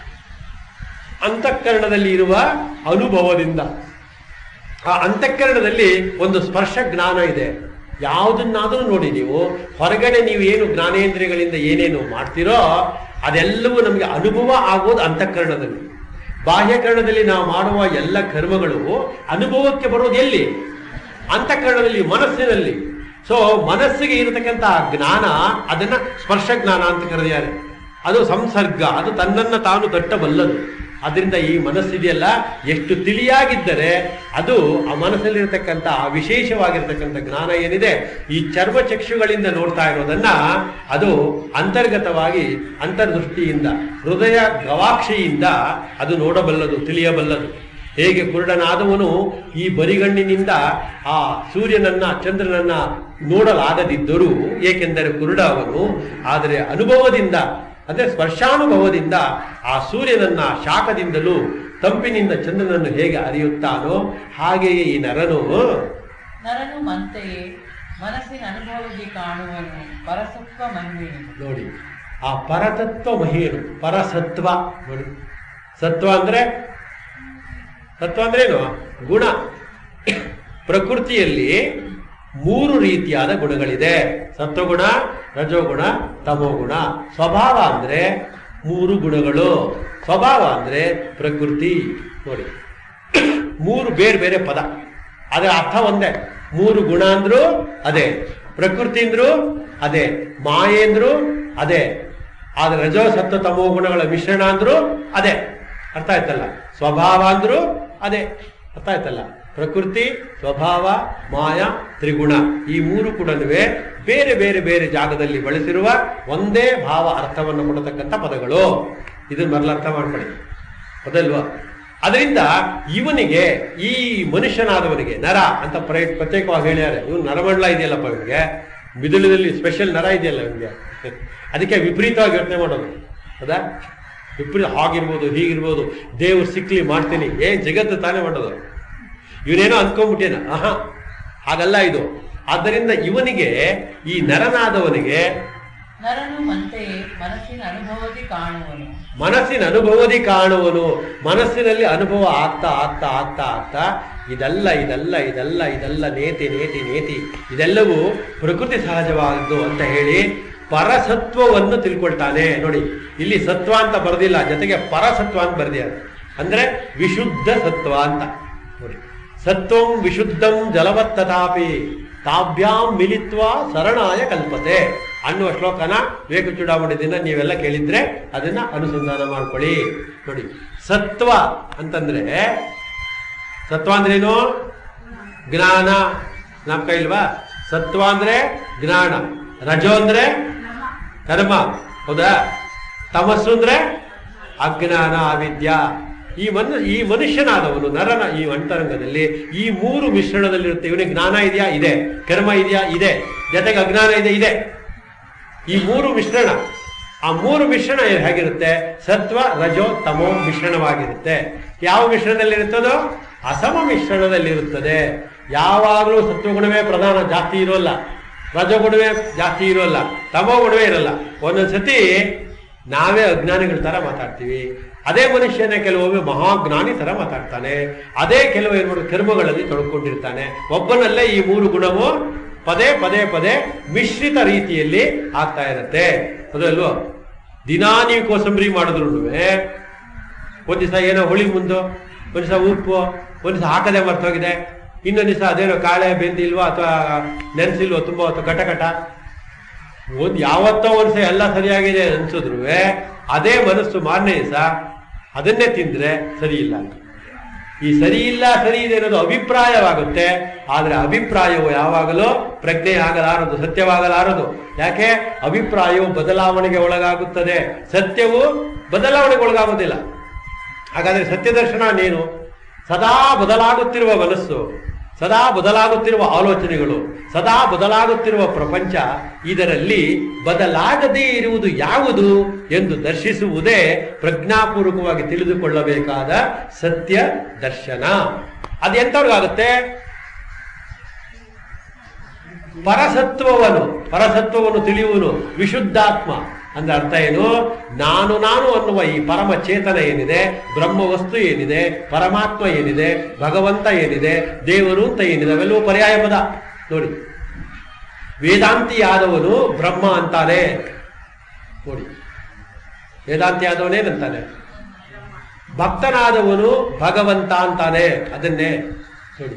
ಅಂತಃಕರಣದಲ್ಲಿ ಇರುವ ಅನುಭವದಿಂದ ಆ ಅಂತಃಕರಣದಲ್ಲಿ ಒಂದು ಸ್ಪರ್ಶ ಜ್ಞಾನ ಇದೆ ಯಾವುದನ್ನಾದರೂ ನೋಡಿ ನೀವು ಹೊರಗಡೆ ನೀವು ಏನು ಜ್ಞಾನೇಂದ್ರಿಯಗಳಿಂದ ಏನೇನು ಮಾಡ್ತೀರೋ ಅದೆಲ್ಲವೂ ನಮಗೆ ಅನುಭವ ಆಗೋದು ಅಂತಃಕರಣದಲ್ಲಿ ಬಾಹ್ಯಕರಣದಲ್ಲಿ ನಾವು ಮಾಡುವ ಎಲ್ಲ ಕರ್ಮಗಳು ಅನುಭವಕ್ಕೆ ಬರೋದು ಎಲ್ಲಿ ಅಂತಃಕರಣದಲ್ಲಿ ಮನಸ್ಸಿನಲ್ಲಿ ಸೊ ಮನಸ್ಸಿಗೆ ಇರತಕ್ಕಂಥ ಜ್ಞಾನ ಅದನ್ನ ಸ್ಪರ್ಶ ಜ್ಞಾನ ಅಂತ ಕರೆದಿದ್ದಾರೆ ಅದು ಸಂಸರ್ಗ ಅದು ತನ್ನನ್ನು ತಾನು ತಟ್ಟಬಲ್ಲದು ಅದರಿಂದ ಈ ಮನಸ್ಸಿದೆಯಲ್ಲ ಎಷ್ಟು ತಿಳಿಯಾಗಿದ್ದರೆ ಅದು ಆ ಮನಸ್ಸಲ್ಲಿರತಕ್ಕಂಥ ಆ ವಿಶೇಷವಾಗಿರ್ತಕ್ಕಂಥ ಜ್ಞಾನ ಏನಿದೆ ಈ ಚರ್ಮಚಕ್ಷುಗಳಿಂದ ನೋಡ್ತಾ ಇರೋದನ್ನ ಅದು ಅಂತರ್ಗತವಾಗಿ ಅಂತರ್ದೃಷ್ಟಿಯಿಂದ ಹೃದಯ ಗವಾಕ್ಷಿಯಿಂದ ಅದು ನೋಡಬಲ್ಲದು ತಿಳಿಯಬಲ್ಲದು ಹೇಗೆ ಕುರುಡನಾದವನು ಈ ಬರಿಗಣ್ಣಿನಿಂದ ಆ ಸೂರ್ಯನನ್ನ ಚಂದ್ರನನ್ನ ನೋಡಲಾಗದಿದ್ದರೂ ಏಕೆಂದರೆ ಕುರುಡ ಅವನು ಆದರೆ ಅನುಭವದಿಂದ ಅಂದ್ರೆ ಸ್ಪರ್ಶಾನುಭವದಿಂದ ಆ ಸೂರ್ಯನನ್ನ ಶಾಖದಿಂದಲೂ ತಂಪಿನಿಂದ ಚಂದ್ರನನ್ನು ಹೇಗೆ ಅರಿಯುತ್ತಾನೋ ಹಾಗೆಯೇ ಈ ನರನು ನರನು ಮಂತೆಯೇ ಮನಸ್ಸಿನ ಅನುಭವದಿ ಕಾಣುವನು ಪರಸತ್ವ ಮಹಿಮೆಯು ನೋಡಿ ಆ ಪರತತ್ವ ಮಹಿಯನು ಪರಸತ್ವ ನೋಡಿ ಸತ್ವ ಅಂದ್ರೆ ಸತ್ವ ಅಂದ್ರೇನು ಗುಣ ಪ್ರಕೃತಿಯಲ್ಲಿ ಮೂರು ರೀತಿಯಾದ ಗುಣಗಳಿದೆ ಸತ್ವಗುಣ ರಜೋಗುಣ ತಮೋಗುಣ ಸ್ವಭಾವ ಅಂದ್ರೆ ಮೂರು ಗುಣಗಳು ಸ್ವಭಾವ ಅಂದ್ರೆ ಪ್ರಕೃತಿ ನೋಡಿ ಮೂರು ಬೇರೆ ಬೇರೆ ಪದ ಅದರ ಅರ್ಥ ಒಂದೇ ಮೂರು ಗುಣ ಅಂದ್ರು ಅದೇ ಪ್ರಕೃತಿ ಅಂದ್ರು ಅದೇ ಮಾಯೆ ಅಂದ್ರು ಅದೇ ಆದ್ರೆ ರಜೋ ಸತ್ವ ತಮೋ ಗುಣಗಳ ಮಿಶ್ರಣ ಅಂದ್ರು ಅದೇ ಅರ್ಥ ಆಯ್ತಲ್ಲ ಸ್ವಭಾವ ಅಂದ್ರು ಅದೇ ಅರ್ಥ ಆಯ್ತಲ್ಲ ಪ್ರಕೃತಿ ಸ್ವಭಾವ ಮಾಯ ತ್ರಿಗುಣ ಈ ಮೂರು ಕೂಡ ಬೇರೆ ಬೇರೆ ಬೇರೆ ಜಾಗದಲ್ಲಿ ಬಳಸಿರುವ ಒಂದೇ ಭಾವ ಅರ್ಥವನ್ನು ಕೊಡತಕ್ಕಂಥ ಪದಗಳು ಇದನ್ನ ಮೊದಲು ಅರ್ಥ ಮಾಡ್ಕೊಳ್ಳಿ ಹೌದಲ್ವಾ ಅದರಿಂದ ಇವನಿಗೆ ಈ ಮನುಷ್ಯನಾದವನಿಗೆ ನರ ಅಂತ ಪ್ರೇ ಪ್ರತ್ಯೇಕವಾಗಿ ಹೇಳ್ಯಾರೆ ಇವನು ನರಮಂಡಲ ಇದೆಯಲ್ಲಪ್ಪ ಇವನಿಗೆ ಮಿದುಳಿನಲ್ಲಿ ಸ್ಪೆಷಲ್ ನರ ಇದೆಯಲ್ಲ ಇವನಿಗೆ ಅದಕ್ಕೆ ವಿಪರೀತವಾಗಿ ಯೋಚನೆ ಮಾಡೋದು ಹೌದಾ ವಿಪರೀತ ಹಾಗಿರ್ಬೋದು ಹೀಗಿರ್ಬೋದು ದೇವ್ರು ಸಿಕ್ಲಿ ಮಾಡ್ತೀನಿ ಏನ್ ಜಗತ್ತು ತಾನೇ ಮಾಡೋದು ಇವನೇನೋ ಅಂದ್ಕೊಂಡ್ಬಿಟ್ಟೇನ ಆಹಾ ಹಾಗಲ್ಲ ಇದು ಆದ್ದರಿಂದ ಇವನಿಗೆ ಈ ನರನಾದವನಿಗೆ ನರನು ಮಂತೆಯೇ ಮನಸ್ಸಿನ ಅನುಭವದಿ ಕಾಣುವನು ಮನಸ್ಸಿನ ಅನುಭವದಿ ಕಾಣುವನು ಮನಸ್ಸಿನಲ್ಲಿ ಅನುಭವ ಆಗ್ತಾ ಆಗ್ತಾ ಆಗ್ತಾ ಆಗ್ತಾ ಇದಲ್ಲ ಇದಲ್ಲ ಇದಲ್ಲ ಇದಲ್ಲ ನೇತಿ ನೇತಿ ನೇತಿ ಇದೆಲ್ಲವೂ ಪ್ರಕೃತಿ ಸಹಜವಾದದ್ದು ಅಂತ ಹೇಳಿ ಪರಸತ್ವವನ್ನು ತಿಳ್ಕೊಳ್ತಾನೆ ನೋಡಿ ಇಲ್ಲಿ ಸತ್ವ ಅಂತ ಬರೆದಿಲ್ಲ ಜೊತೆಗೆ ಪರಸತ್ವ ಅಂತ ಬರೆದಿದ್ದಾರೆ ಅಂದ್ರೆ ವಿಶುದ್ಧ ಸತ್ವ ಅಂತ ನೋಡಿ ಸತ್ವಂ ವಿಶುದ್ಧಂ ಜಲವತ್ ತಥಾಪಿ ತಾಭ್ಯಾಂ ಮಿಲಿತ್ವ ಶರಣಾಯ ಕಲ್ಪತೆ ಅನ್ನುವ ಶ್ಲೋಕನ ವಿವೇಕ ಚೂಡಾಮಣಿ ದಿನ ನೀವೆಲ್ಲ ಕೇಳಿದ್ರೆ ಅದನ್ನ ಅನುಸಂಧಾನ ಮಾಡ್ಕೊಳ್ಳಿ ನೋಡಿ ಸತ್ವ ಅಂತಂದ್ರೆ ಸತ್ವ ಅಂದ್ರೇನು ಜ್ಞಾನ ನಮ್ಮ ಕೈಲ್ವಾ ಸತ್ವ ಅಂದ್ರೆ ಜ್ಞಾನ ರಜೋ ಅಂದ್ರೆ ಕರ್ಮ ಹೌದಾ ತಮಸ್ಸು ಅಂದ್ರೆ ಅಜ್ಞಾನ ಅವಿದ್ಯ ಈ ಮನು ಈ ಮನುಷ್ಯನಾದವನು ನರನ ಈ ಅಂತರಂಗದಲ್ಲಿ ಈ ಮೂರು ಮಿಶ್ರಣದಲ್ಲಿರುತ್ತೆ ಇವನಿಗೆ ಜ್ಞಾನ ಇದೆಯಾ ಇದೆ ಕರ್ಮ ಇದೆಯಾ ಇದೆ ಜೊತೆಗೆ ಅಜ್ಞಾನ ಇದೆ ಇದೆ ಈ ಮೂರು ಮಿಶ್ರಣ ಆ ಮೂರು ಮಿಶ್ರಣ ಏನ್ ಹೇಗಿರುತ್ತೆ ಸತ್ವ ರಜೋ ತಮೋ ಮಿಶ್ರಣವಾಗಿರುತ್ತೆ ಯಾವ ಮಿಶ್ರಣದಲ್ಲಿರುತ್ತದೋ ಅಸಮ ಮಿಶ್ರಣದಲ್ಲಿರುತ್ತದೆ ಯಾವಾಗಲೂ ಸತ್ವಗುಣವೇ ಪ್ರಧಾನ ಜಾಸ್ತಿ ಇರೋಲ್ಲ ರಜಗುಣವೇ ಜಾಸ್ತಿ ಇರೋಲ್ಲ ತಮೋ ಗುಣವೇ ಇರಲ್ಲ ಒಂದೊಂದ್ಸತಿ ನಾವೇ ಅಜ್ಞಾನಿಗಳ ತರ ಮಾತಾಡ್ತೀವಿ ಅದೇ ಮನುಷ್ಯನೇ ಕೆಲವೊಮ್ಮೆ ಮಹಾಜ್ಞಾನಿ ತರ ಮಾತಾಡ್ತಾನೆ ಅದೇ ಕೆಲವು ಏನ್ ಮಾಡೋದು ಕರ್ಮಗಳಲ್ಲಿ ತೊಡ್ಕೊಂಡಿರ್ತಾನೆ ಒಬ್ಬನಲ್ಲೇ ಈ ಮೂರು ಗುಣವು ಪದೇ ಪದೇ ಪದೇ ಮಿಶ್ರಿತ ರೀತಿಯಲ್ಲಿ ಆಗ್ತಾ ಇರುತ್ತೆ ಅದಲ್ವೋ ದಿನಾ ನೀವು ಕೋಸಂಬರಿ ಮಾಡಿದ್ರು ಒಂದ್ ದಿವಸ ಏನೋ ಹುಳಿ ಮುಂದು ಒಂದ್ ದಿವಸ ಉಪ್ಪು ಒಂದ್ ದಿವಸ ಹಾಕದೆ ಮರ್ತೋಗಿದೆ ಇನ್ನೊಂದ್ ದಿವಸ ಅದೇನೋ ಕಾಳೆ ಬೆಂದಿಲ್ವಾ ಅಥವಾ ನೆನ್ಸಿಲ್ವೋ ತುಂಬಾ ಹೊತ್ತು ಘಟ ಘಟ ಒಂದ್ ಯಾವತ್ತೋ ಒಂದ್ಸ ಎಲ್ಲ ಸರಿಯಾಗಿದೆ ಅನ್ಸಿದ್ರು ಅದೇ ಮನಸ್ಸು ಮಾರನೇ ದಿವಸ ಅದನ್ನೇ ತಿಂದ್ರೆ ಸರಿ ಇಲ್ಲ ಅಂತ ಈ ಸರಿ ಇಲ್ಲ ಸರಿ ಇದೆ ಅನ್ನೋದು ಅಭಿಪ್ರಾಯವಾಗುತ್ತೆ ಆದ್ರೆ ಅಭಿಪ್ರಾಯವು ಯಾವಾಗಲೂ ಪ್ರಜ್ಞೆ ಆಗಲಾರದು ಸತ್ಯವಾಗಲಾರದು ಯಾಕೆ ಅಭಿಪ್ರಾಯವು ಬದಲಾವಣೆಗೆ ಒಳಗಾಗುತ್ತದೆ ಸತ್ಯವು ಬದಲಾವಣೆಗೆ ಒಳಗಾಗುವುದಿಲ್ಲ ಹಾಗಾದ್ರೆ ಸತ್ಯದರ್ಶನ ನೀನು ಸದಾ ಬದಲಾಗುತ್ತಿರುವ ಮನಸ್ಸು ಸದಾ ಬದಲಾಗುತ್ತಿರುವ ಆಲೋಚನೆಗಳು ಸದಾ ಬದಲಾಗುತ್ತಿರುವ ಪ್ರಪಂಚ ಇದರಲ್ಲಿ ಬದಲಾಗದೇ ಇರುವುದು ಯಾವುದು ಎಂದು ದರ್ಶಿಸುವುದೇ ಪ್ರಜ್ಞಾಪೂರ್ವಕವಾಗಿ ತಿಳಿದುಕೊಳ್ಳಬೇಕಾದ ಸತ್ಯ ದರ್ಶನ ಅದು ಎಂತವ್ರಿಗಾಗುತ್ತೆ ಪರಸತ್ವವನ್ನು ಪರಸತ್ವವನ್ನು ತಿಳಿಯುವನು ವಿಶುದ್ಧಾತ್ಮ ಅಂದ್ರೆ ಅರ್ಥ ಏನು ನಾನು ನಾನು ಅನ್ನುವ ಈ ಪರಮ ಚೇತನ ಏನಿದೆ ಬ್ರಹ್ಮ ವಸ್ತು ಏನಿದೆ ಪರಮಾತ್ಮ ಏನಿದೆ ಭಗವಂತ ಏನಿದೆ ದೇವರು ಅಂತ ಏನಿದೆ ಅವೆಲ್ಲವೂ ಪರ್ಯಾಯ ಪದ ನೋಡಿ ವೇದಾಂತಿಯಾದವನು ಬ್ರಹ್ಮ ಅಂತಾನೆ ನೋಡಿ ವೇದಾಂತಿ ಆದವನೇನಂತಾನೆ ಭಕ್ತನಾದವನು ಭಗವಂತ ಅಂತಾನೆ ಅದನ್ನೇ ನೋಡಿ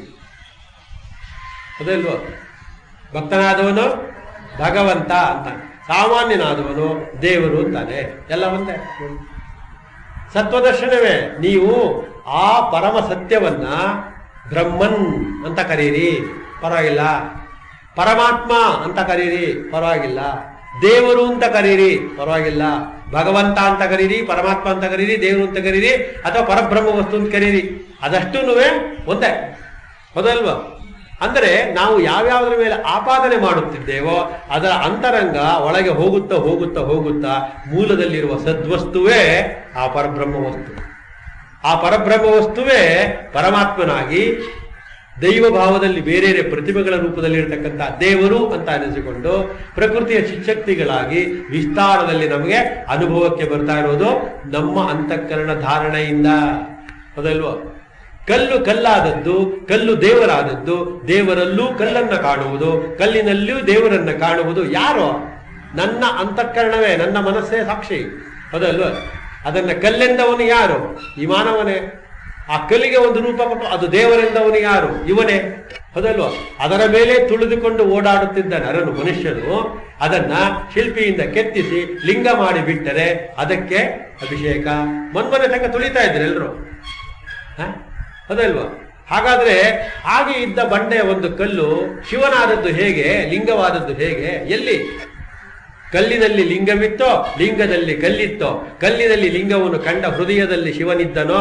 ಅದಲ್ವೋ ಭಕ್ತನಾದವನು ಭಗವಂತ ಅಂತಾನೆ ಸಾಮಾನ್ಯನಾದವನು ದೇವರು ಅಂತಾನೆ ಎಲ್ಲ ಒಂದೇ ನೋಡಿ. ಸತ್ವದರ್ಶನವೇ ನೀವು ಆ ಪರಮ ಸತ್ಯವನ್ನ ಬ್ರಹ್ಮನ್ ಅಂತ ಕರೀರಿ ಪರವಾಗಿಲ್ಲ ಪರಮಾತ್ಮ ಅಂತ ಕರೀರಿ ಪರವಾಗಿಲ್ಲ ದೇವರು ಅಂತ ಕರೀರಿ ಪರವಾಗಿಲ್ಲ ಭಗವಂತ ಅಂತ ಕರೀರಿ ಪರಮಾತ್ಮ ಅಂತ ಕರೀರಿ ದೇವರು ಅಂತ ಕರೀರಿ ಅಥವಾ ಪರಬ್ರಹ್ಮ ವಸ್ತು ಅಂತ ಕರೀರಿ ಅದಷ್ಟೂ ಒಂದೇ ಹೌದಲ್ವಾ ಅಂದರೆ ನಾವು ಯಾವ್ಯಾವುದ್ರ ಮೇಲೆ ಆಪಾದನೆ ಮಾಡುತ್ತಿದ್ದೇವೋ ಅದರ ಅಂತರಂಗ ಒಳಗೆ ಹೋಗುತ್ತಾ ಹೋಗುತ್ತಾ ಹೋಗುತ್ತಾ ಮೂಲದಲ್ಲಿರುವ ಸದ್ವಸ್ತುವೇ ಆ ಪರಬ್ರಹ್ಮ ವಸ್ತು ಆ ಪರಬ್ರಹ್ಮ ವಸ್ತುವೇ ಪರಮಾತ್ಮನಾಗಿ ದೈವ ಭಾವದಲ್ಲಿ ಬೇರೆ ಬೇರೆ ಪ್ರತಿಭೆಗಳ ರೂಪದಲ್ಲಿ ಇರತಕ್ಕಂಥ ದೇವರು ಅಂತ ಅನಿಸಿಕೊಂಡು ಪ್ರಕೃತಿಯ ಚಿಚ್ಚಕ್ತಿಗಳಾಗಿ ವಿಸ್ತಾರದಲ್ಲಿ ನಮಗೆ ಅನುಭವಕ್ಕೆ ಬರ್ತಾ ಇರೋದು ನಮ್ಮ ಅಂತಃಕರಣ ಧಾರಣೆಯಿಂದ ಹೌದಲ್ವೋ ಕಲ್ಲು ಕಲ್ಲಾದದ್ದು ಕಲ್ಲು ದೇವರಾದದ್ದು ದೇವರಲ್ಲೂ ಕಲ್ಲನ್ನ ಕಾಣುವುದು ಕಲ್ಲಿನಲ್ಲಿಯೂ ದೇವರನ್ನ ಕಾಣುವುದು ಯಾರು ನನ್ನ ಅಂತಃಕರಣವೇ ನನ್ನ ಮನಸ್ಸೇ ಸಾಕ್ಷಿ ಹೌದಲ್ವ ಅದನ್ನ ಕಲ್ಲೆಂದವನು ಯಾರು ಈ ಮಾನವನೇ ಆ ಕಲ್ಲಿಗೆ ಒಂದು ರೂಪ ಕೊಟ್ಟು ಅದು ದೇವರೆಂದವನು ಯಾರು ಇವನೇ ಹೌದಲ್ವ ಅದರ ಮೇಲೆ ತುಳಿದುಕೊಂಡು ಓಡಾಡುತ್ತಿದ್ದ ನರನು ಮನುಷ್ಯನು ಅದನ್ನ ಶಿಲ್ಪಿಯಿಂದ ಕೆತ್ತಿಸಿ ಲಿಂಗ ಮಾಡಿ ಬಿಟ್ಟರೆ ಅದಕ್ಕೆ ಅಭಿಷೇಕ ಮನ್ಮನೆ ತನಕ ತುಳಿತಾ ಇದ್ರು ಎಲ್ರು ಹ? ಅದಲ್ವಾ ಹಾಗಾದ್ರೆ ಹಾಗೆ ಇದ್ದ ಬಂಡೆಯ ಒಂದು ಕಲ್ಲು ಶಿವನಾದದ್ದು ಹೇಗೆ ಲಿಂಗವಾದದ್ದು ಹೇಗೆ ಎಲ್ಲಿ ಕಲ್ಲಿನಲ್ಲಿ ಲಿಂಗವಿತ್ತೋ ಲಿಂಗದಲ್ಲಿ ಕಲ್ಲಿತ್ತೋ ಕಲ್ಲಿನಲ್ಲಿ ಲಿಂಗವನ್ನು ಕಂಡ ಹೃದಯದಲ್ಲಿ ಶಿವನಿದ್ದನೋ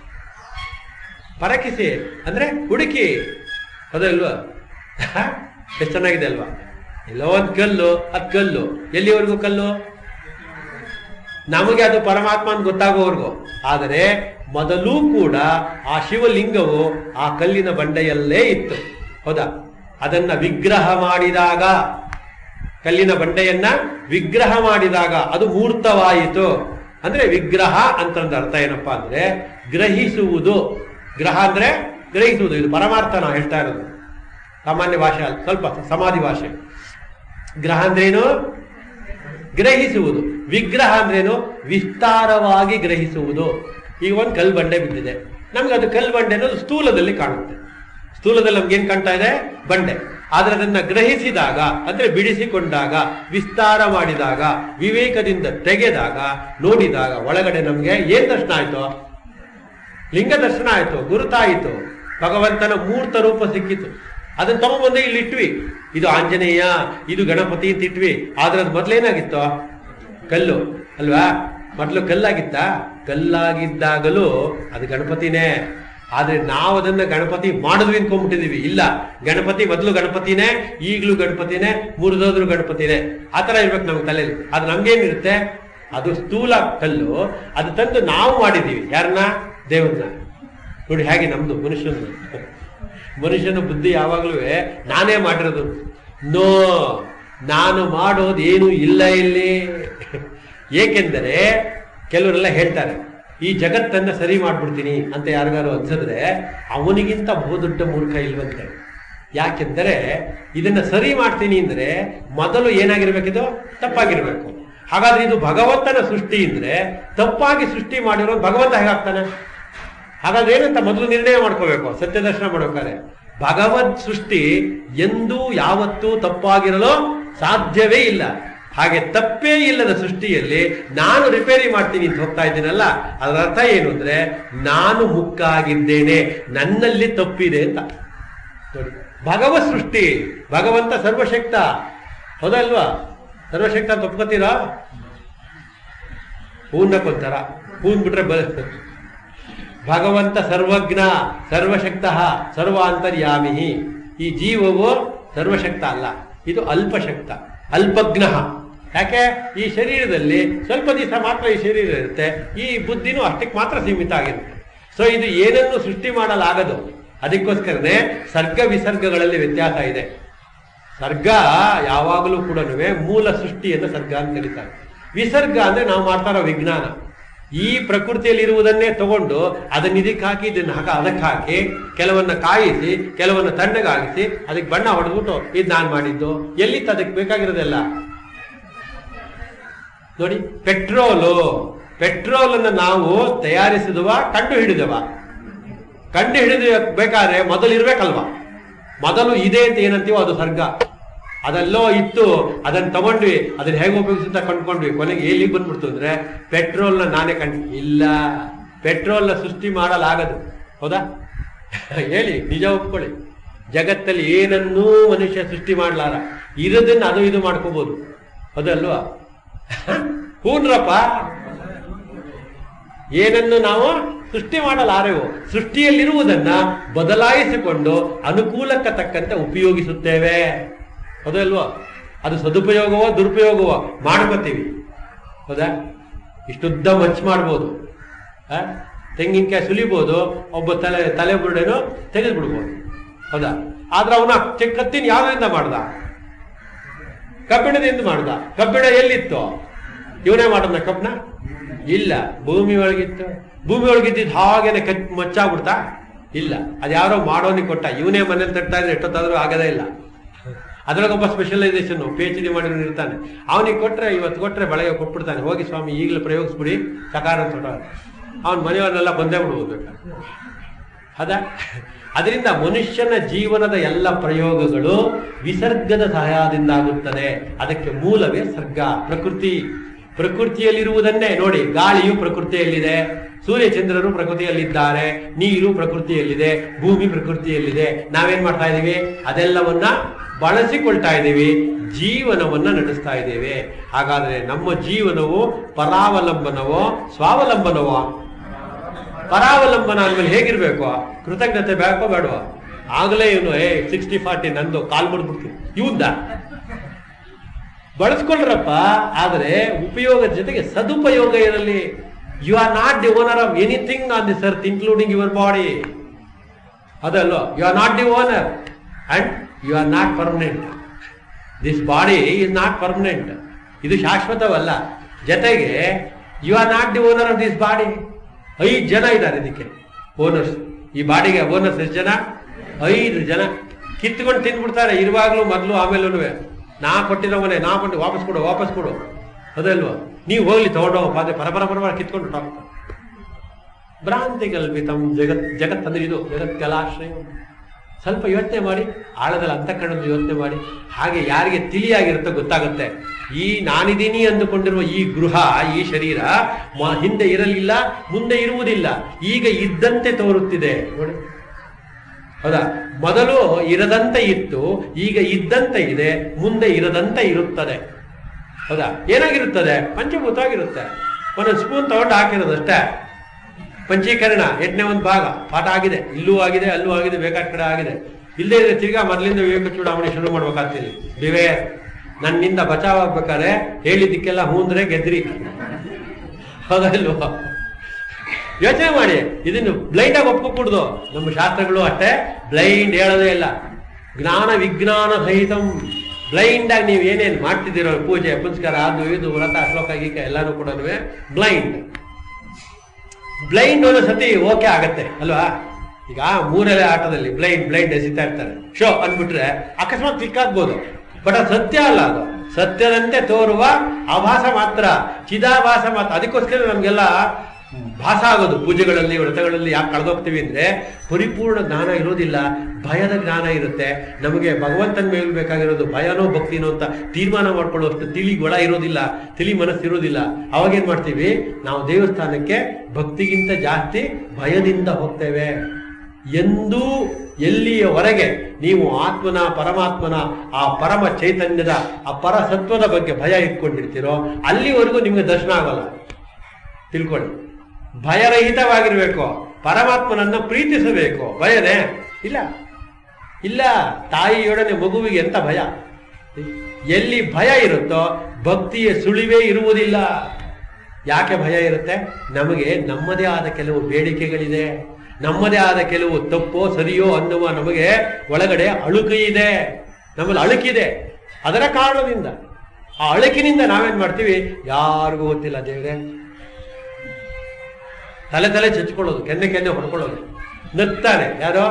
ಪರಕಿಸಿ ಅಂದ್ರೆ ಹುಡುಕಿ ಅದಲ್ವಾ ಎಷ್ಟು ಚೆನ್ನಾಗಿದೆ ಅಲ್ವಾ ಎಲ್ಲೋ ಒಂದು ಕಲ್ಲು ಅದ್ ಕಲ್ಲು ಎಲ್ಲಿವರೆಗೂ ಕಲ್ಲು ನಮಗೆ ಅದು ಪರಮಾತ್ಮ ಅಂತ ಗೊತ್ತಾಗೋವರೆಗೂ ಆದರೆ ಮೊದಲೂ ಕೂಡ ಆ ಶಿವಲಿಂಗವು ಆ ಕಲ್ಲಿನ ಬಂಡೆಯಲ್ಲೇ ಇತ್ತು ಹೌದಾ ಅದನ್ನ ವಿಗ್ರಹ ಮಾಡಿದಾಗ ಕಲ್ಲಿನ ಬಂಡೆಯನ್ನ ವಿಗ್ರಹ ಮಾಡಿದಾಗ ಅದು ಮೂರ್ತವಾಯಿತು ಅಂದ್ರೆ ವಿಗ್ರಹ ಅಂತಂದ ಅರ್ಥ ಏನಪ್ಪಾ ಅಂದ್ರೆ ಗ್ರಹಿಸುವುದು ಗ್ರಹ ಅಂದ್ರೆ ಗ್ರಹಿಸುವುದು ಇದು ಪರಮಾರ್ಥ ನಾವು ಹೇಳ್ತಾ ಇರೋದು ಸಾಮಾನ್ಯ ಭಾಷೆ ಅಲ್ಲ ಸ್ವಲ್ಪ ಸಮಾಧಿ ಭಾಷೆ ಗ್ರಹ ಅಂದ್ರೇನು ಗ್ರಹಿಸುವುದು ವಿಗ್ರಹ ಅಂದ್ರೇನು ವಿಸ್ತಾರವಾಗಿ ಗ್ರಹಿಸುವುದು ಈಗ ಒಂದು ಕಲ್ಲು ಬಂಡೆ ಬಿದ್ದಿದೆ ನಮ್ಗೆ ಅದು ಕಲ್ಲು ಬಂಡೆ ಅನ್ನೋದು ಸ್ಥೂಲದಲ್ಲಿ ಕಾಣುತ್ತೆ ಸ್ಥೂಲದಲ್ಲಿ ನಮ್ಗೇನ್ ಕಾಣ್ತಾ ಇದೆ ಬಂಡೆ ಆದ್ರೆ ಅದನ್ನ ಗ್ರಹಿಸಿದಾಗ ಅಂದ್ರೆ ಬಿಡಿಸಿಕೊಂಡಾಗ ವಿಸ್ತಾರ ಮಾಡಿದಾಗ ವಿವೇಕದಿಂದ ತೆಗೆದಾಗ ನೋಡಿದಾಗ ಒಳಗಡೆ ನಮ್ಗೆ ಏನ್ ದರ್ಶನ ಆಯ್ತು ಲಿಂಗ ದರ್ಶನ ಆಯ್ತು ಗುರುತಾಯಿತು ಭಗವಂತನ ಮೂರ್ತ ರೂಪ ಸಿಕ್ಕಿತು ಅದನ್ನ ತಗೊಂಡ್ಬಂದು ಇಲ್ಲಿ ಇಟ್ವಿ ಇದು ಆಂಜನೇಯ ಇದು ಗಣಪತಿ ಅಂತ ಇಟ್ವಿ ಆದ್ರೆ ಅದು ಮೊದ್ಲೇನಾಗಿತ್ತು ಕಲ್ಲು ಅಲ್ವಾ ಮೊದ್ಲು ಕಲ್ಲಾಗಿತ್ತ ಕಲ್ಲಾಗಿದ್ದಾಗಲೂ ಅದು ಗಣಪತಿನೇ ಆದ್ರೆ ನಾವು ಅದನ್ನ ಗಣಪತಿ ಮಾಡಿದ್ವಿ ಅನ್ಕೊಂಡ್ಬಿಟ್ಟಿದೀವಿ ಇಲ್ಲ ಗಣಪತಿ ಮೊದಲು ಗಣಪತಿನೇ ಈಗಲೂ ಗಣಪತಿನೇ ಮುರಿದೋದ್ರು ಗಣಪತಿನೇ ಆ ತರ ಇರ್ಬೇಕು ನಮ್ಗೆ ತಲೆಯಲ್ಲಿ ಅದು ನಮ್ಗೇನಿರುತ್ತೆ ಅದು ಸ್ಥೂಲ ಕಲ್ಲು ಅದು ತಂದು ನಾವು ಮಾಡಿದೀವಿ ಯಾರನ್ನ ದೇವ್ರನ್ನ ನೋಡಿ ಹೇಗೆ ನಮ್ದು ಮನುಷ್ಯನ ಮನುಷ್ಯನ ಬುದ್ಧಿ ಯಾವಾಗಲೂ ನಾನೇ ಮಾಡಿರೋದು ನೋ ನಾನು ಮಾಡೋದು ಏನು ಇಲ್ಲ ಇಲ್ಲಿ ಏಕೆಂದರೆ ಕೆಲವರೆಲ್ಲ ಹೇಳ್ತಾರೆ ಈ ಜಗತ್ತನ್ನ ಸರಿ ಮಾಡ್ಬಿಡ್ತೀನಿ ಅಂತ ಯಾರಿಗಾರು ಅನ್ಸಿದ್ರೆ ಅವನಿಗಿಂತ ಬಹುದೊಡ್ಡ ಮೂರ್ಖ ಇಲ್ವಂತೆ ಯಾಕೆಂದರೆ ಇದನ್ನ ಸರಿ ಮಾಡ್ತೀನಿ ಅಂದ್ರೆ ಮೊದಲು ಏನಾಗಿರ್ಬೇಕಿದು ತಪ್ಪಾಗಿರ್ಬೇಕು ಹಾಗಾದ್ರೆ ಇದು ಭಗವಂತನ ಸೃಷ್ಟಿ ಅಂದ್ರೆ ತಪ್ಪಾಗಿ ಸೃಷ್ಟಿ ಮಾಡಿರೋ ಭಗವಂತ ಹೇಗಾಗ್ತಾನೆ ಹಾಗಾದ್ರೆ ಏನಂತ ಮೊದಲು ನಿರ್ಣಯ ಮಾಡ್ಕೋಬೇಕು ಸತ್ಯ ದರ್ಶನ ಮಾಡ್ಬೇಕಾದ್ರೆ ಭಗವತ್ ಸೃಷ್ಟಿ ಎಂದೂ ಯಾವತ್ತೂ ತಪ್ಪಾಗಿರಲು ಸಾಧ್ಯವೇ ಇಲ್ಲ ಹಾಗೆ ತಪ್ಪೇ ಇಲ್ಲದ ಸೃಷ್ಟಿಯಲ್ಲಿ ನಾನು ರಿಪೇರಿ ಮಾಡ್ತೀನಿ ಅಂತ ಹೋಗ್ತಾ ಇದ್ದೀನಲ್ಲ ಅದರ ಅರ್ಥ ಏನು ಅಂದ್ರೆ ನಾನು ಮುಕ್ಕಾಗಿದ್ದೇನೆ ನನ್ನಲ್ಲಿ ತಪ್ಪಿದೆ ಅಂತ ನೋಡಿ ಭಗವತ್ ಸೃಷ್ಟಿ ಭಗವಂತ ಸರ್ವಶಕ್ತ ಹೌದಲ್ವಾ ಸರ್ವಶಕ್ತ ಅಂತ ಒಪ್ಕೋತೀರಾ ಹೂನಕ್ಕೊಂಥರ ಹೂನ್ ಬಿಟ್ರೆ ಬ ಭಗವಂತ ಸರ್ವಜ್ಞ ಸರ್ವಶಕ್ತ ಸರ್ವಾಂತರ್ಯಾಮಿ ಈ ಜೀವವು ಸರ್ವಶಕ್ತ ಅಲ್ಲ ಇದು ಅಲ್ಪಶಕ್ತ ಅಲ್ಪಜ್ಞ ಯಾಕೆ ಈ ಶರೀರದಲ್ಲಿ ಸ್ವಲ್ಪ ದಿವಸ ಮಾತ್ರ ಈ ಶರೀರ ಇರುತ್ತೆ ಈ ಬುದ್ಧಿನೂ ಅಷ್ಟಕ್ಕೆ ಮಾತ್ರ ಸೀಮಿತ ಆಗಿರುತ್ತೆ ಸೊ ಇದು ಏನನ್ನು ಸೃಷ್ಟಿ ಮಾಡಲಾಗದು ಅದಕ್ಕೋಸ್ಕರನೇ ಸರ್ಗ ವಿಸರ್ಗಗಳಲ್ಲಿ ವ್ಯತ್ಯಾಸ ಇದೆ ಸರ್ಗ ಯಾವಾಗಲೂ ಕೂಡ ಮೂಲ ಸೃಷ್ಟಿಯನ್ನು ಸರ್ಗ ಅಂತ ಕರೀತಾರೆ ವಿಸರ್ಗ ಅಂದ್ರೆ ನಾವು ಮಾಡ್ತಾ ಇರೋ ವಿಜ್ಞಾನ ಈ ಪ್ರಕೃತಿಯಲ್ಲಿ ಇರುವುದನ್ನೇ ತಗೊಂಡು ಅದನ್ನ ಇದಕ್ಕೆ ಹಾಕಿ ಇದನ್ನ ಹಾಕ ಅದಕ್ಕೆ ಹಾಕಿ ಕೆಲವನ್ನ ಕಾಯಿಸಿ ಕೆಲವನ್ನ ತಣ್ಣಗಾಗಿಸಿ ಅದಕ್ಕೆ ಬಣ್ಣ ಹೊಡೆದ್ಬಿಟ್ಟು ಇದು ನಾನು ಮಾಡಿದ್ದು ಎಲ್ಲಿತ್ತು ಅದಕ್ಕೆ ಬೇಕಾಗಿರೋದೆಲ್ಲ ನೋಡಿ ಪೆಟ್ರೋಲು ಪೆಟ್ರೋಲ್ ಅನ್ನ ನಾವು ತಯಾರಿಸಿದವ ಕಂಡು ಹಿಡಿದವ ಕಂಡು ಹಿಡಿದು ಬೇಕಾದ್ರೆ ಮೊದಲು ಇರ್ಬೇಕಲ್ವಾ ಮೊದಲು ಇದೆ ಅಂತ ಏನಂತೀವೋ ಅದು ಸರ್ಗ ಅದೆಲ್ಲೋ ಇತ್ತು ಅದನ್ನ ತಗೊಂಡ್ವಿ ಅದನ್ನ ಹೇಗೆ ಉಪಯೋಗಿಸುತ್ತಾ ಕಂಡ್ಕೊಂಡ್ವಿ ಕೊನೆಗೆ ಎಲ್ಲಿಗೆ ಬಂದ್ಬಿಡ್ತು ಅಂದ್ರೆ ಪೆಟ್ರೋಲ್ನ ನಾನೇ ಕಂಡು ಇಲ್ಲ ಪೆಟ್ರೋಲ್ನ ಸೃಷ್ಟಿ ಮಾಡಲಾಗದು ಹೌದಾ ಹೇಳಿ ನಿಜ ಒಪ್ಕೊಳ್ಳಿ ಜಗತ್ತಲ್ಲಿ ಏನನ್ನೂ ಮನುಷ್ಯ ಸೃಷ್ಟಿ ಮಾಡಲಾರ ಇರೋದನ್ನ ಅದು ಇದು ಮಾಡ್ಕೋಬಹುದು ಹೌದಲ್ವಾ ಹೂನ್ರಪ್ಪ ಏನನ್ನು ನಾವು ಸೃಷ್ಟಿ ಮಾಡಲಾರೆವು ಸೃಷ್ಟಿಯಲ್ಲಿರುವುದನ್ನ ಬದಲಾಯಿಸಿಕೊಂಡು ಅನುಕೂಲಕ್ಕೆ ತಕ್ಕಂತೆ ಉಪಯೋಗಿಸುತ್ತೇವೆ ಹೌದಲ್ವಾ ಅದು ಸದುಪಯೋಗವೋ ದುರುಪಯೋಗವೋ ಮಾಡ್ಕೋತೀವಿ ಹೌದಾ ಇಷ್ಟುದ್ದ ಮಚ್ಚು ಮಾಡ್ಬೋದು ಆ? ತೆಂಗಿನಕಾಯಿ ಸುಲಿಬೋದು ಒಬ್ಬ ತಲೆ ತಲೆ ಬುರುಡೆನೋ ತೆಗೆದು ಬಿಡ್ಬೋದು ಹೌದಾ ಆದ್ರೆ ಅವನ ಕತ್ತಿನ ಯಾವ್ದ್ರಿಂದ ಮಾಡ್ದ ಕಬ್ಬಿಣದಿಂದ ಮಾಡ್ದ ಕಬ್ಬಿಣ ಎಲ್ಲಿತ್ತು ಇವನೇ ಮಾಡೋಣ ಕಬ್ಬಿಣ ಇಲ್ಲ ಭೂಮಿ ಒಳಗಿತ್ತು ಭೂಮಿ ಒಳಗಿದ್ದಿದ್ದು ಹಾಗೇನೆ ಕಚ್ ಮಚ್ಚಾಗ್ಬಿಡ್ತಾ ಇಲ್ಲ ಅದು ಯಾರೋ ಮಾಡೋನಿಗೆ ಕೊಟ್ಟ ಇವನೇ ಮನೇಲಿ ತಟ್ತಾ ಇದ್ರೆ ಎಷ್ಟೊತ್ತಾದ್ರೂ ಆಗದೇ ಇಲ್ಲ ಅದ್ರೊಳಗೊಬ್ಬ ಸ್ಪೆಷಲೈಸೇಷನ್ ಪಿ ಎಚ್ ಡಿ ಮಾಡಿರೋನು ಇರ್ತಾನೆ ಅವನಿಗೆ ಕೊಟ್ರೆ ಇವತ್ತು ಕೊಟ್ರೆ ಬೆಳಗ್ಗೆ ಕೊಟ್ಬಿಡ್ತಾನೆ ಹೋಗಿ ಸ್ವಾಮಿ ಈಗಲೇ ಪ್ರಯೋಗಿಸ್ಬಿಡಿ ಸಕಾರ ಅಂತ ಅವನ ಮನೆಯವರೆಲ್ಲ ಬಂದೇ ಬಿಡ್ಬೋದು ಹೌದಾ ಅದರಿಂದ ಮನುಷ್ಯನ ಜೀವನದ ಎಲ್ಲ ಪ್ರಯೋಗಗಳು ವಿಸರ್ಗದ ಸಹಾಯದಿಂದ ಆಗುತ್ತದೆ ಅದಕ್ಕೆ ಮೂಲವೇ ಸರ್ಗ ಪ್ರಕೃತಿ ಪ್ರಕೃತಿಯಲ್ಲಿರುವುದನ್ನೇ ನೋಡಿ ಗಾಳಿಯು ಪ್ರಕೃತಿಯಲ್ಲಿದೆ ಸೂರ್ಯಚಂದ್ರರು ಪ್ರಕೃತಿಯಲ್ಲಿದ್ದಾರೆ ನೀರು ಪ್ರಕೃತಿಯಲ್ಲಿದೆ ಭೂಮಿ ಪ್ರಕೃತಿಯಲ್ಲಿದೆ ನಾವೇನ್ ಮಾಡ್ತಾ ಇದೀವಿ ಅದೆಲ್ಲವನ್ನ ಬಳಸಿಕೊಳ್ತಾ ಇದ್ದೀವಿ ಜೀವನವನ್ನ ನಡೆಸ್ತಾ ಇದ್ದೇವೆ ಹಾಗಾದ್ರೆ ನಮ್ಮ ಜೀವನವು ಪರಾವಲಂಬನವೋ ಸ್ವಾವಲಂಬನವೋ ಪರಾವಲಂಬನ ಅಂದ್ಮೇಲೆ ಹೇಗಿರ್ಬೇಕು ಕೃತಜ್ಞತೆ ಬೇಕೋ ಬೇಡವಾ ಆಗಲೇ ಇವನು ಏ ಸಿಕ್ಸ್ಟಿ ಫಾರ್ಟಿ ನಂದು ಕಾಲ್ ಮಾಡ್ಬಿಡ್ತೀನಿ ಇವಂದ ಬಳಸ್ಕೊಳ್ರಪ್ಪ ಆದರೆ ಉಪಯೋಗದ ಜೊತೆಗೆ ಸದುಪಯೋಗ ಇರಲಿ you are not the owner of anything on this earth including your body ಅದಲ್ಲೋ you are not the owner and you are not permanent this body is not permanent ಇದು ಶಾಶ್ವತವಲ್ಲ ಜೊತೆಗೆ you are not the owner of this body ಐದು ಜನ ಇದ್ದಾರೆ ಇದಕ್ಕೆ owners ಈ ಬಾಡಿಗೆ ಓನರ್ಸ್ ಎಷ್ಟು ಜನ ಐದು ಜನ ಕಿತ್ಕೊಂಡು ತಿಂದ್ಬಿಡ್ತಾರೆ ಇರುವಾಗ್ಲೂ ಮೊದಲು ಆಮೇಲೂ ನಾ ಕೊಟ್ಟಿರೋ ಮನೆ ನಾ ಕೊಟ್ಟು ವಾಪಸ್ ಕೊಡು ವಾಪಸ್ ಕೊಡು ಅದಲ್ವಾ ನೀವು ಹೋಗ್ಲಿ ತಗೊಂಡೋಗ ಪಾದೆ ಪರಪರ ಪರಪರ ಕಿತ್ಕೊಂಡು ಹೋಗ್ತಾರೆ ಭ್ರಾಂತಿಗಲ್ಪಿತಂ ಜಗತ್ ಜಗತ್ ಅಂದ್ರೆ ಇದು ಜಗತ್ಕಲಾಶ್ರಯ ಸ್ವಲ್ಪ ಯೋಚನೆ ಮಾಡಿ ಆಳದಲ್ಲಿ ಅಂತಃಕರಣದ ಯೋಚನೆ ಮಾಡಿ ಹಾಗೆ ಯಾರಿಗೆ ತಿಳಿಯಾಗಿರುತ್ತೋ ಗೊತ್ತಾಗುತ್ತೆ ಈ ನಾನಿದ್ದೀನಿ ಅಂದುಕೊಂಡಿರುವ ಈ ಗೃಹ ಈ ಶರೀರ ಮ- ಹಿಂದೆ ಇರಲಿಲ್ಲ ಮುಂದೆ ಇರುವುದಿಲ್ಲ ಈಗ ಇದ್ದಂತೆ ತೋರುತ್ತಿದೆ ನೋಡಿ ಹೌದಾ ಮೊದಲು ಇರದಂತೆ ಇತ್ತು ಈಗ ಇದ್ದಂತೆ ಇದೆ ಮುಂದೆ ಇರದಂತೆ ಇರುತ್ತದೆ ಹೌದಾ ಏನಾಗಿರುತ್ತದೆ ಪಂಚಭೂತವಾಗಿರುತ್ತೆ ಒಂದೊಂದು ಸ್ಪೂನ್ ತಗೊಂಡು ಹಾಕಿರೋದಷ್ಟೇ ಪಂಚೀಕರಣ ಎಂಟನೇ ಒಂದು ಭಾಗ ಪಾಠ ಆಗಿದೆ ಇಲ್ಲೂ ಆಗಿದೆ ಅಲ್ಲೂ ಆಗಿದೆ ಬೇಕಾದ ಕಡೆ ಆಗಿದೆ ಇಲ್ಲದೇ ಇದ್ರೆ ತಿರ್ಗಾ ಮೊದಲಿಂದ ವಿವೇಕ ಚೂಡಾವಣೆ ಶುರು ಮಾಡ್ಬೇಕಾಗ್ತೀನಿ ಬಿವೇ ನನ್ನಿಂದ ಬಚಾವ್ ಆಗ್ಬೇಕಾದ್ರೆ ಹೇಳಿದ್ದಕ್ಕೆಲ್ಲ ಹೂಂದ್ರೆ ಗೆದ್ರಿ ಹೌದಲ್ವಾ ಯೋಚನೆ ಮಾಡಿ ಇದನ್ನು ಬ್ಲೈಂಡ್ ಆಗಿ ಒಪ್ಕೊಕೂಡ್ದು ನಮ್ಮ ಶಾಸ್ತ್ರಗಳು ಅಷ್ಟೇ ಬ್ಲೈಂಡ್ ಹೇಳೋದೇ ಇಲ್ಲ ಜ್ಞಾನ ವಿಜ್ಞಾನ ಸಹಿತಂ ಬ್ಲೈಂಡ್ ಆಗಿ ನೀವು ಏನೇನು ಮಾಡ್ತಿದ್ದೀರೋ ಪೂಜೆ ಪುನಸ್ಕಾರ ಅದು ಇದು ವ್ರತ ಶ್ಲೋಕ ಗೀಕ ಎಲ್ಲಾನು ಕೂಡ ಬ್ಲೈಂಡ್ ಬ್ಲೈಂಡ್ ಒಂದು ಸತಿ ಓಕೆ ಆಗತ್ತೆ ಅಲ್ವಾ ಈಗ ಮೂರನೇ ಆಟದಲ್ಲಿ ಬ್ಲೈಂಡ್ ಬ್ಲೈಂಡ್ ಎಸಿತಾ ಇರ್ತಾರೆ ಶೋ ಅಂದ್ಬಿಟ್ರೆ ಅಕಸ್ಮಾತ್ ಕ್ಲಿಕ್ ಆಗ್ಬೋದು ಬಟ್ ಅದು ಸತ್ಯ ಅಲ್ಲ ಅದು ಸತ್ಯದಂತೆ ತೋರುವ ಆಭಾಸ ಮಾತ್ರ ಚಿದಾಭಾಸ ಮಾತ್ರ ಅದಕ್ಕೋಸ್ಕರ ನಮಗೆಲ್ಲ ಭಾಸ ಆಗೋದು ಪೂಜೆಗಳಲ್ಲಿ ವ್ರತಗಳಲ್ಲಿ ಯಾಕೆ ಕಳೆದೋಗ್ತೀವಿ ಅಂದ್ರೆ ಪರಿಪೂರ್ಣ ಜ್ಞಾನ ಇರೋದಿಲ್ಲ ಭಯದ ಜ್ಞಾನ ಇರುತ್ತೆ ನಮಗೆ ಭಗವಂತನ ಮೇಲೆ ಬೇಕಾಗಿರೋದು ಭಯನೋ ಭಕ್ತಿನೋ ಅಂತ ತೀರ್ಮಾನ ಮಾಡ್ಕೊಳ್ಳುವಷ್ಟು ತಿಳಿ ಗೊಳ ಇರೋದಿಲ್ಲ ತಿಳಿ ಮನಸ್ಸು ಇರೋದಿಲ್ಲ ಅವಾಗೇನ್ ಮಾಡ್ತೀವಿ ನಾವು ದೇವಸ್ಥಾನಕ್ಕೆ ಭಕ್ತಿಗಿಂತ ಜಾಸ್ತಿ ಭಯದಿಂದ ಹೋಗ್ತೇವೆ ಎಂದೂ ಎಲ್ಲಿಯವರೆಗೆ ನೀವು ಆತ್ಮನ ಪರಮಾತ್ಮನ ಆ ಪರಮ ಚೈತನ್ಯದ ಆ ಪರಸತ್ವದ ಬಗ್ಗೆ ಭಯ ಇಟ್ಕೊಂಡಿರ್ತೀರೋ ಅಲ್ಲಿವರೆಗೂ ನಿಮಗೆ ದರ್ಶನ ಆಗೋಲ್ಲ ತಿಳ್ಕೊಳ್ಳಿ ಭಯರಹಿತವಾಗಿರ್ಬೇಕು ಪರಮಾತ್ಮನನ್ನ ಪ್ರೀತಿಸಬೇಕು ಭಯನೇ ಇಲ್ಲ ಇಲ್ಲ ತಾಯಿಯೊಡನೆ ಮಗುವಿಗೆ ಎಂತ ಭಯ ಎಲ್ಲಿ ಭಯ ಇರುತ್ತೋ ಭಕ್ತಿಯ ಸುಳಿವೇ ಇರುವುದಿಲ್ಲ ಯಾಕೆ ಭಯ ಇರುತ್ತೆ ನಮಗೆ ನಮ್ಮದೇ ಆದ ಕೆಲವು ಬೇಡಿಕೆಗಳಿದೆ ನಮ್ಮದೇ ಆದ ಕೆಲವು ತಪ್ಪೋ ಸರಿಯೋ ಅನ್ನುವ ನಮಗೆ ಒಳಗಡೆ ಅಳುಕು ಇದೆ ನಮ್ಮಲ್ಲಿ ಅಳುಕಿದೆ ಅದರ ಕಾರಣದಿಂದ ಆ ಅಳುಕಿನಿಂದ ನಾವೇನ್ ಮಾಡ್ತೀವಿ ಯಾರಿಗೂ ಗೊತ್ತಿಲ್ಲ ದೇವ್ರೆ ತಲೆ ತಲೆ ಚಚ್ಕೊಳ್ಳೋದು ಕೆನ್ನೆ ಕೆನ್ನೆ ಹೊಡ್ಕೊಳ್ಳೋದು ನಗ್ತಾನೆ ಯಾರೋ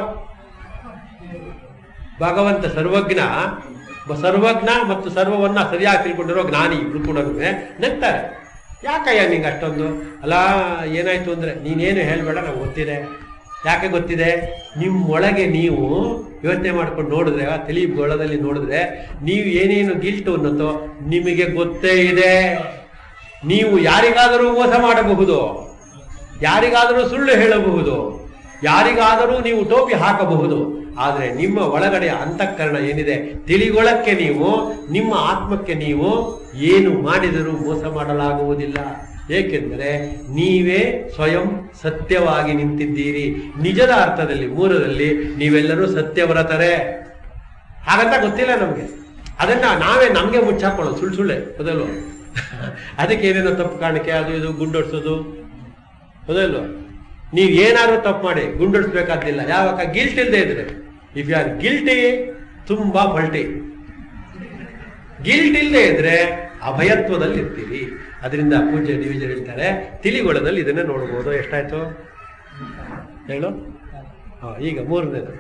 ಭಗವಂತ ಸರ್ವಜ್ಞ ಬ- ಸರ್ವಜ್ಞ ಮತ್ತು ಸರ್ವವನ್ನ ಸರಿಯಾಗಿ ತಿಳ್ಕೊಂಡಿರೋ ಜ್ಞಾನಿ ಇಬ್ರು ಕೂಡ ನಗ್ತಾರೆ ಯಾಕಯ್ಯ ನಿಂಗೆ ಅಷ್ಟೊಂದು ಅಲ್ಲ ಏನಾಯ್ತು ಅಂದ್ರೆ ನೀನೇನು ಹೇಳ್ಬೇಡ ನಂಗೆ ಗೊತ್ತಿದೆ ಯಾಕೆ ಗೊತ್ತಿದೆ ನಿಮ್ಮೊಳಗೆ ನೀವು ಯೋಚನೆ ಮಾಡ್ಕೊಂಡು ನೋಡಿದ್ರೆ ಆ ತಲಿ ಗೊಳದಲ್ಲಿ ನೋಡಿದ್ರೆ ನೀವು ಏನೇನು ಗಿಲ್ಟು ಅನ್ನೋದು ನಿಮಗೆ ಗೊತ್ತೇ ಇದೆ ನೀವು ಯಾರಿಗಾದರೂ ಮೋಸ ಮಾಡಬಹುದು ಯಾರಿಗಾದರೂ ಸುಳ್ಳು ಹೇಳಬಹುದು ಯಾರಿಗಾದರೂ ನೀವು ಟೋಪಿ ಹಾಕಬಹುದು ಆದರೆ ನಿಮ್ಮ ಒಳಗಡೆ ಅಂತಃಕರಣ ಏನಿದೆ ತಿಳಿಗೊಳಕ್ಕೆ ನೀವು ನಿಮ್ಮ ಆತ್ಮಕ್ಕೆ ನೀವು ಏನು ಮಾಡಿದರೂ ಮೋಸ ಮಾಡಲಾಗುವುದಿಲ್ಲ ಏಕೆಂದರೆ ನೀವೇ ಸ್ವಯಂ ಸತ್ಯವಾಗಿ ನಿಂತಿದ್ದೀರಿ ನಿಜದ ಅರ್ಥದಲ್ಲಿ ಮೂರರಲ್ಲಿ ನೀವೆಲ್ಲರೂ ಸತ್ಯವ್ರತರೇ ಹಾಗಂತ ಗೊತ್ತಿಲ್ಲ ನಮಗೆ ಅದನ್ನ ನಾವೇ ನಮಗೆ ಮುಚ್ಚಾಕೊಳ್ಳೋದು ಸುಳ್ಳು ಸುಳ್ಳೆ ಹೌದಲ್ವ ಅದಕ್ಕೆ ಏನೇನೋ ತಪ್ಪು ಕಾಣಿಕೆ ಅದು ಇದು ಗುಂಡೊಡ್ಸೋದು ಹೌದಲ್ವ ನೀವು ಏನಾದ್ರು ತಪ್ಪು ಮಾಡಿ ಗುಂಡೊಡಿಸ್ಬೇಕಾದಿಲ್ಲ ಯಾವಾಗ ಗಿಲ್ಟ್ ಇಲ್ಲದೆ ಇದ್ರೆ ಇಫ್ ಯು ಆರ್ ಗಿಲ್ಟಿ ತುಂಬಾ ಪಲ್ಟಿ ಗಿಲ್ಟ್ ಇಲ್ಲದೆ ಇದ್ರೆ ಅಭಯತ್ವದಲ್ಲಿ ಇರ್ತೀರಿ ಅದರಿಂದ ಪೂಜ್ಯ ಡಿವಿಜನ್ ಹೇಳ್ತಾರೆ ತಿಳಿಗೊಳದಲ್ಲಿ ಇದನ್ನೇ ನೋಡ್ಬೋದು ಎಷ್ಟಾಯ್ತು ಹೇಳು ಹಾ ಈಗ ಮೂರನೇದು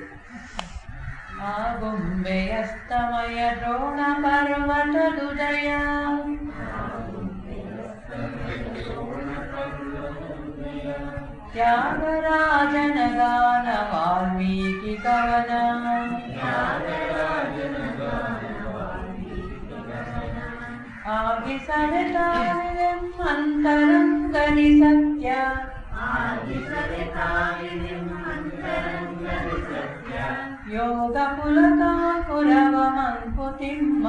ಆಗುಂಬೆಯಸ್ತಮಯ ದ್ರೋಣ ಪರ್ವತದುದಯ ತ್ಯಾಗರಾಜನ ಗಾನ ವಾಲ್ಮೀಕಿ ಕವನ ಆಗಿಸಲೆತಾಯಂತರಂಗಲಿ ಸತ್ಯ ಯೋಗ ಪುಲಕಾಪುರವ ಮಂಕುತಿಮ್ಮ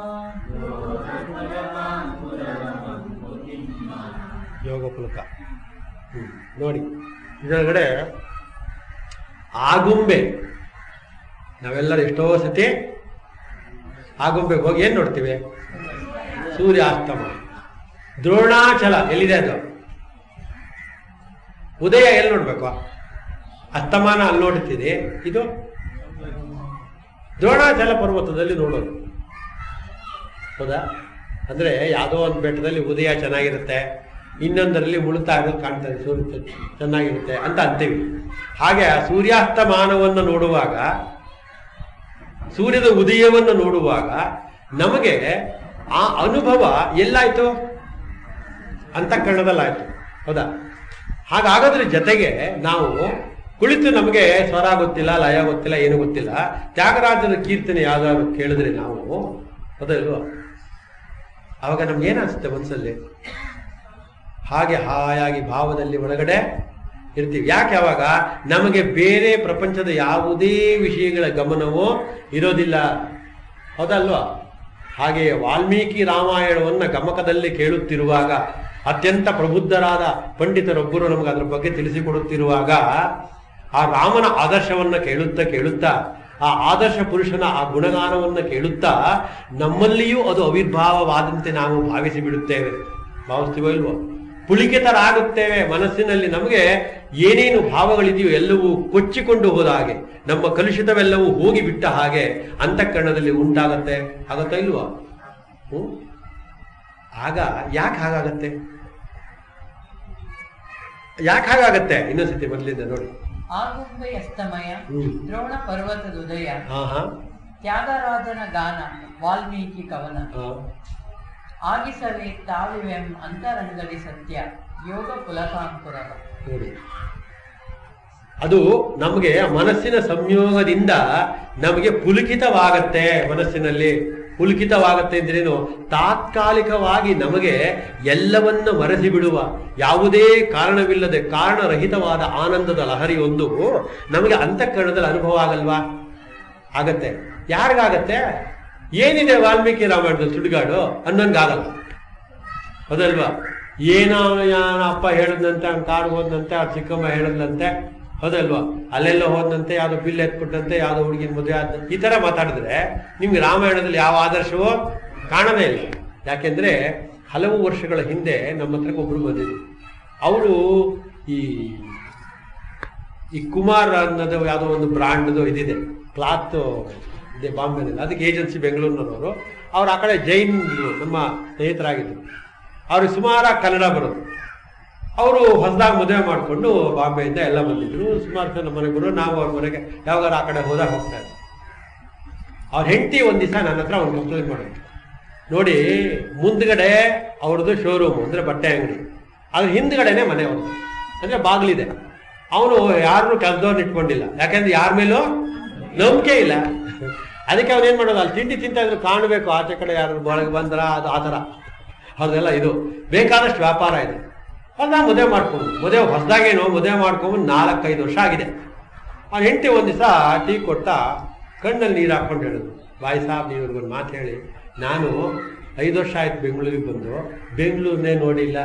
ಯೋಗ ಪುಲಕ ಹ್ಮ್. ನೋಡಿ ಇದರೊಳಗಡೆ ಆಗುಂಬೆ ನಾವೆಲ್ಲರೂ ಎಷ್ಟೋ ಸತಿ ಆಗುಂಬೆಗೆ ಹೋಗಿ ಏನ್ ನೋಡ್ತೀವಿ ಸೂರ್ಯಾಸ್ತಮ ದ್ರೋಣಾಚಲ ಎಲ್ಲಿದೆ ಅದು ಉದಯ ಎಲ್ಲಿ ನೋಡ್ಬೇಕು ಅಸ್ತಮಾನ ಅಲ್ಲಿ ನೋಡ್ತಿದೆ ಇದು ದ್ರೋಣಾಚಲ ಪರ್ವತದಲ್ಲಿ ನೋಡೋದು ಹೌದಾ ಅಂದ್ರೆ ಯಾವುದೋ ಒಂದು ಬೆಟ್ಟದಲ್ಲಿ ಉದಯ ಚೆನ್ನಾಗಿರುತ್ತೆ ಇನ್ನೊಂದರಲ್ಲಿ ಮುಳುತಾಗ ಕಾಣ್ತದೆ ಸೂರ್ಯ ಚ- ಚೆನ್ನಾಗಿರುತ್ತೆ ಅಂತ ಅಂತೀವಿ ಹಾಗೆ ಆ ಸೂರ್ಯಾಸ್ತಮಾನವನ್ನು ನೋಡುವಾಗ ಸೂರ್ಯದ ಉದಯವನ್ನು ನೋಡುವಾಗ ನಮಗೆ ಆ ಅನುಭವ ಎಲ್ಲಾಯ್ತು ಅಂತಃಕರಣದಲ್ಲಾಯ್ತು ಹೌದಾ ಹಾಗಾಗೋದ್ರ ಜೊತೆಗೆ ನಾವು ಕುಳಿತು ನಮಗೆ ಸ್ವರ ಗೊತ್ತಿಲ್ಲ ಲಯ ಗೊತ್ತಿಲ್ಲ ಏನು ಗೊತ್ತಿಲ್ಲ ತ್ಯಾಗರಾಜನ ಕೀರ್ತನೆ ಯಾವ್ದಾದ್ರು ಕೇಳಿದ್ರೆ ನಾವು ಅದಲ್ವಾ ಅವಾಗ ನಮ್ಗೆ ಏನಿಸುತ್ತೆ ಮನಸ್ಸಲ್ಲಿ ಹಾಗೆ ಹಾಯಾಗಿ ಭಾವದಲ್ಲಿ ಒಳಗಡೆ ಇರ್ತೀವಿ ಯಾಕೆ ಅವಾಗ ನಮಗೆ ಬೇರೆ ಪ್ರಪಂಚದ ಯಾವುದೇ ವಿಷಯಗಳ ಗಮನವೂ ಇರೋದಿಲ್ಲ ಹೌದಲ್ವಾ ಹಾಗೆ ವಾಲ್ಮೀಕಿ ರಾಮಾಯಣವನ್ನ ಗಮಕದಲ್ಲಿ ಕೇಳುತ್ತಿರುವಾಗ ಅತ್ಯಂತ ಪ್ರಬುದ್ಧರಾದ ಪಂಡಿತರೊಬ್ಬರು ನಮಗೆ ಅದರ ಬಗ್ಗೆ ತಿಳಿಸಿಕೊಡುತ್ತಿರುವಾಗ ಆ ರಾಮನ ಆದರ್ಶವನ್ನ ಕೇಳುತ್ತಾ ಕೇಳುತ್ತಾ ಆ ಆದರ್ಶ ಪುರುಷನ ಆ ಗುಣಗಾನವನ್ನ ಕೇಳುತ್ತಾ ನಮ್ಮಲ್ಲಿಯೂ ಅದು ಅವಿರ್ಭಾವವಾದಂತೆ ನಾವು ಭಾವಿಸಿ ಬಿಡುತ್ತೇವೆ ಭಾವಿಸ್ತೀವೋ ಇಲ್ವೋ ಪುಳಿಕಿತರಾಗುತ್ತೇವೆ ಮನಸ್ಸಿನಲ್ಲಿ ನಮಗೆ ಏನೇನು ಭಾವಗಳಿದೆಯೋ ಎಲ್ಲವೂ ಕೊಚ್ಚಿಕೊಂಡು ಹೋದ ಹಾಗೆ ನಮ್ಮ ಕಲುಷಿತವೆಲ್ಲವೂ ಹೋಗಿ ಬಿಟ್ಟ ಹಾಗೆ ಅಂತಃಕರಣದಲ್ಲಿ ಉಂಟಾಗತ್ತೆ ಆಗತ್ತಾ ಇಲ್ವಾ ಹ್ಮ್? ಆಗ ಯಾಕೆ ಹಾಗಾಗತ್ತೆ ಯಾಕೆ ಹಾಗಾಗತ್ತೆ ಇನ್ನೊಂದ್ಸತಿ ಮೊದಲಿಂದ ನೋಡಿ ಆಗುಂಬೆ ಅಸ್ತಮಯ ಹ್ಮ್. ದ್ರೋಣ ಪರ್ವತದ ಉದಯ ಹಾ ಹಾ ತ್ಯಾಗರಾಜನ ಗಾನ ವಾಲ್ಮೀಕಿ ಕವನ ಹಾ. ಆಗಿಸವೇ ತಾಳುವೆಂ ಅಂತರಂಗಲಿ ಸತ್ಯ ಯೋಗ ಪುಲಕಾಂಕುರವ ನೋಡಿ ಅದು ನಮಗೆ ಮನಸ್ಸಿನ ಸಂಯೋಗದಿಂದ ನಮಗೆ ಪುಲಕಿತವಾಗತ್ತೆ ಮನಸ್ಸಿನಲ್ಲಿ ಪುಲಕಿತವಾಗತ್ತೆ ಅಂದ್ರೇನು ತಾತ್ಕಾಲಿಕವಾಗಿ ನಮಗೆ ಎಲ್ಲವನ್ನ ಮರೆಸಿ ಬಿಡುವ ಯಾವುದೇ ಕಾರಣವಿಲ್ಲದೆ ಕಾರಣರಹಿತವಾದ ಆನಂದದ ಲಹರಿ ಒಂದು ನಮಗೆ ಅಂತಃಕರಣದಲ್ಲಿ ಅನುಭವ ಆಗಲ್ವಾ ಆಗತ್ತೆ ಯಾರಿಗಾಗತ್ತೆ ಏನಿದೆ ವಾಲ್ಮೀಕಿ ರಾಮಾಯಣದಲ್ಲಿ ಸುಡುಗಾಡು ಅನ್ನೋನ್ಗಾಗಲ್ಲ ಹೌದಲ್ವಾ ಏನೋ ಯಾನ ಅಪ್ಪ ಹೇಳಿದಂತೆ ಅವ್ನ ಕಾಡು ಹೋದಂತೆ ಅವ್ರ ಚಿಕ್ಕಮ್ಮ ಹೇಳಿದಂತೆ ಹೌದಲ್ವಾ ಅಲ್ಲೆಲ್ಲ ಹೋದಂತೆ ಯಾವ್ದೋ ಬಿಲ್ ಎತ್ಬಿಟ್ಟಂತೆ ಯಾವ್ದೋ ಹುಡುಗಿನ ಮದುವೆ ಆದ ಈ ತರ ಮಾತಾಡಿದ್ರೆ ನಿಮ್ಗೆ ರಾಮಾಯಣದಲ್ಲಿ ಯಾವ ಆದರ್ಶವೋ ಕಾಣದೇ ಇಲ್ಲ ಯಾಕೆಂದ್ರೆ ಹಲವು ವರ್ಷಗಳ ಹಿಂದೆ ನಮ್ಮ ಹತ್ರಕ್ಕೆ ಒಬ್ರು ಬಂದಿದ್ರು ಅವರು ಈ ಈ ಕುಮಾರ್ ಅನ್ನೋದು ಯಾವುದೋ ಒಂದು ಬ್ರಾಂಡ್ದು ಇದಿದೆ ಕ್ಲಾತ್ ಇದೆ ಬಾಂಬೆನಲ್ಲಿ ಅದಕ್ಕೆ ಏಜೆನ್ಸಿ ಬೆಂಗಳೂರಿನವರು ಅವ್ರು ಆ ಕಡೆ ಜೈನ್ ನಮ್ಮ ಸ್ನೇಹಿತರಾಗಿದ್ದರು ಅವ್ರಿಗೆ ಸುಮಾರಾಗಿ ಕನ್ನಡ ಬರೋದು ಅವರು ಹೊಸದಾಗಿ ಮದುವೆ ಮಾಡಿಕೊಂಡು ಬಾಂಬೆಯಿಂದ ಎಲ್ಲ ಬಂದಿದ್ರು ಸುಮಾರು ಜನ ನಮ್ಮ ಮನೆಗೆ ಬರೋರು ನಾವು ಅವ್ರ ಮನೆಗೆ ಯಾವಾಗಾರ ಆ ಕಡೆ ಹೋದಾಗ ಹೋಗ್ತಾ ಇದ್ವಿ ಅವ್ರ ಹೆಂಡತಿ ಒಂದು ದಿವಸ ನನ್ನ ಹತ್ರ ಒಂದು ಕಂಪ್ಲೇಂಟ್ ಮಾಡಿದ್ರು ನೋಡಿ ಮುಂದ್ಗಡೆ ಅವ್ರದ್ದು ಶೋರೂಮ್ ಅಂದ್ರೆ ಬಟ್ಟೆ ಅಂಗಡಿ ಅದ್ರ ಹಿಂದ್ಗಡೆನೆ ಮನೆ ಅವ್ರದ್ದು ಅಂದ್ರೆ ಬಾಗಿಲಿದೆ ಅವನು ಯಾರನ್ನು ಕೆಲಸದವ್ರನ್ನ ಇಟ್ಕೊಂಡಿಲ್ಲ ಯಾಕಂದ್ರೆ ಯಾರ ಮೇಲೂ ನಂಬಿಕೆ ಇಲ್ಲ ಅದಕ್ಕೆ ಅವ್ನು ಏನ್ ಮಾಡೋದು ಅಲ್ಲಿ ತಿಂಡಿ ತಿಂತ ಇದ್ರು ಕಾಣಬೇಕು ಆಚೆ ಕಡೆ ಯಾರು ಒಳಗೆ ಬಂದ್ರ ಅದು ಆ ಥರ ಅವ್ರದೆಲ್ಲ ಇದು ಬೇಕಾದಷ್ಟು ವ್ಯಾಪಾರ ಇದೆ ಅದ ಮದುವೆ ಮಾಡ್ಕೊಂಡು ಮದುವೆ ಹೊಸದಾಗೇನು ಮದುವೆ ಮಾಡ್ಕೊಂಡು ನಾಲ್ಕೈದು ವರ್ಷ ಆಗಿದೆ ಅವ್ನ ಹೆಂಡತಿ ಒಂದು ದಿವಸ ಟೀ ಕೊಟ್ಟ ಕಣ್ಣಲ್ಲಿ ನೀರು ಹಾಕೊಂಡು ಹೇಳಿದ್ರು ಬಾಯ್ ಸಾಬ್ ನೀವು ಇವ್ರಿಗೊಂದು ಮಾತು ಹೇಳಿ ನಾನು ಐದು ವರ್ಷ ಆಯ್ತು ಬೆಂಗಳೂರಿಗೆ ಬಂದು ಬೆಂಗಳೂರನ್ನೇ ನೋಡಿಲ್ಲ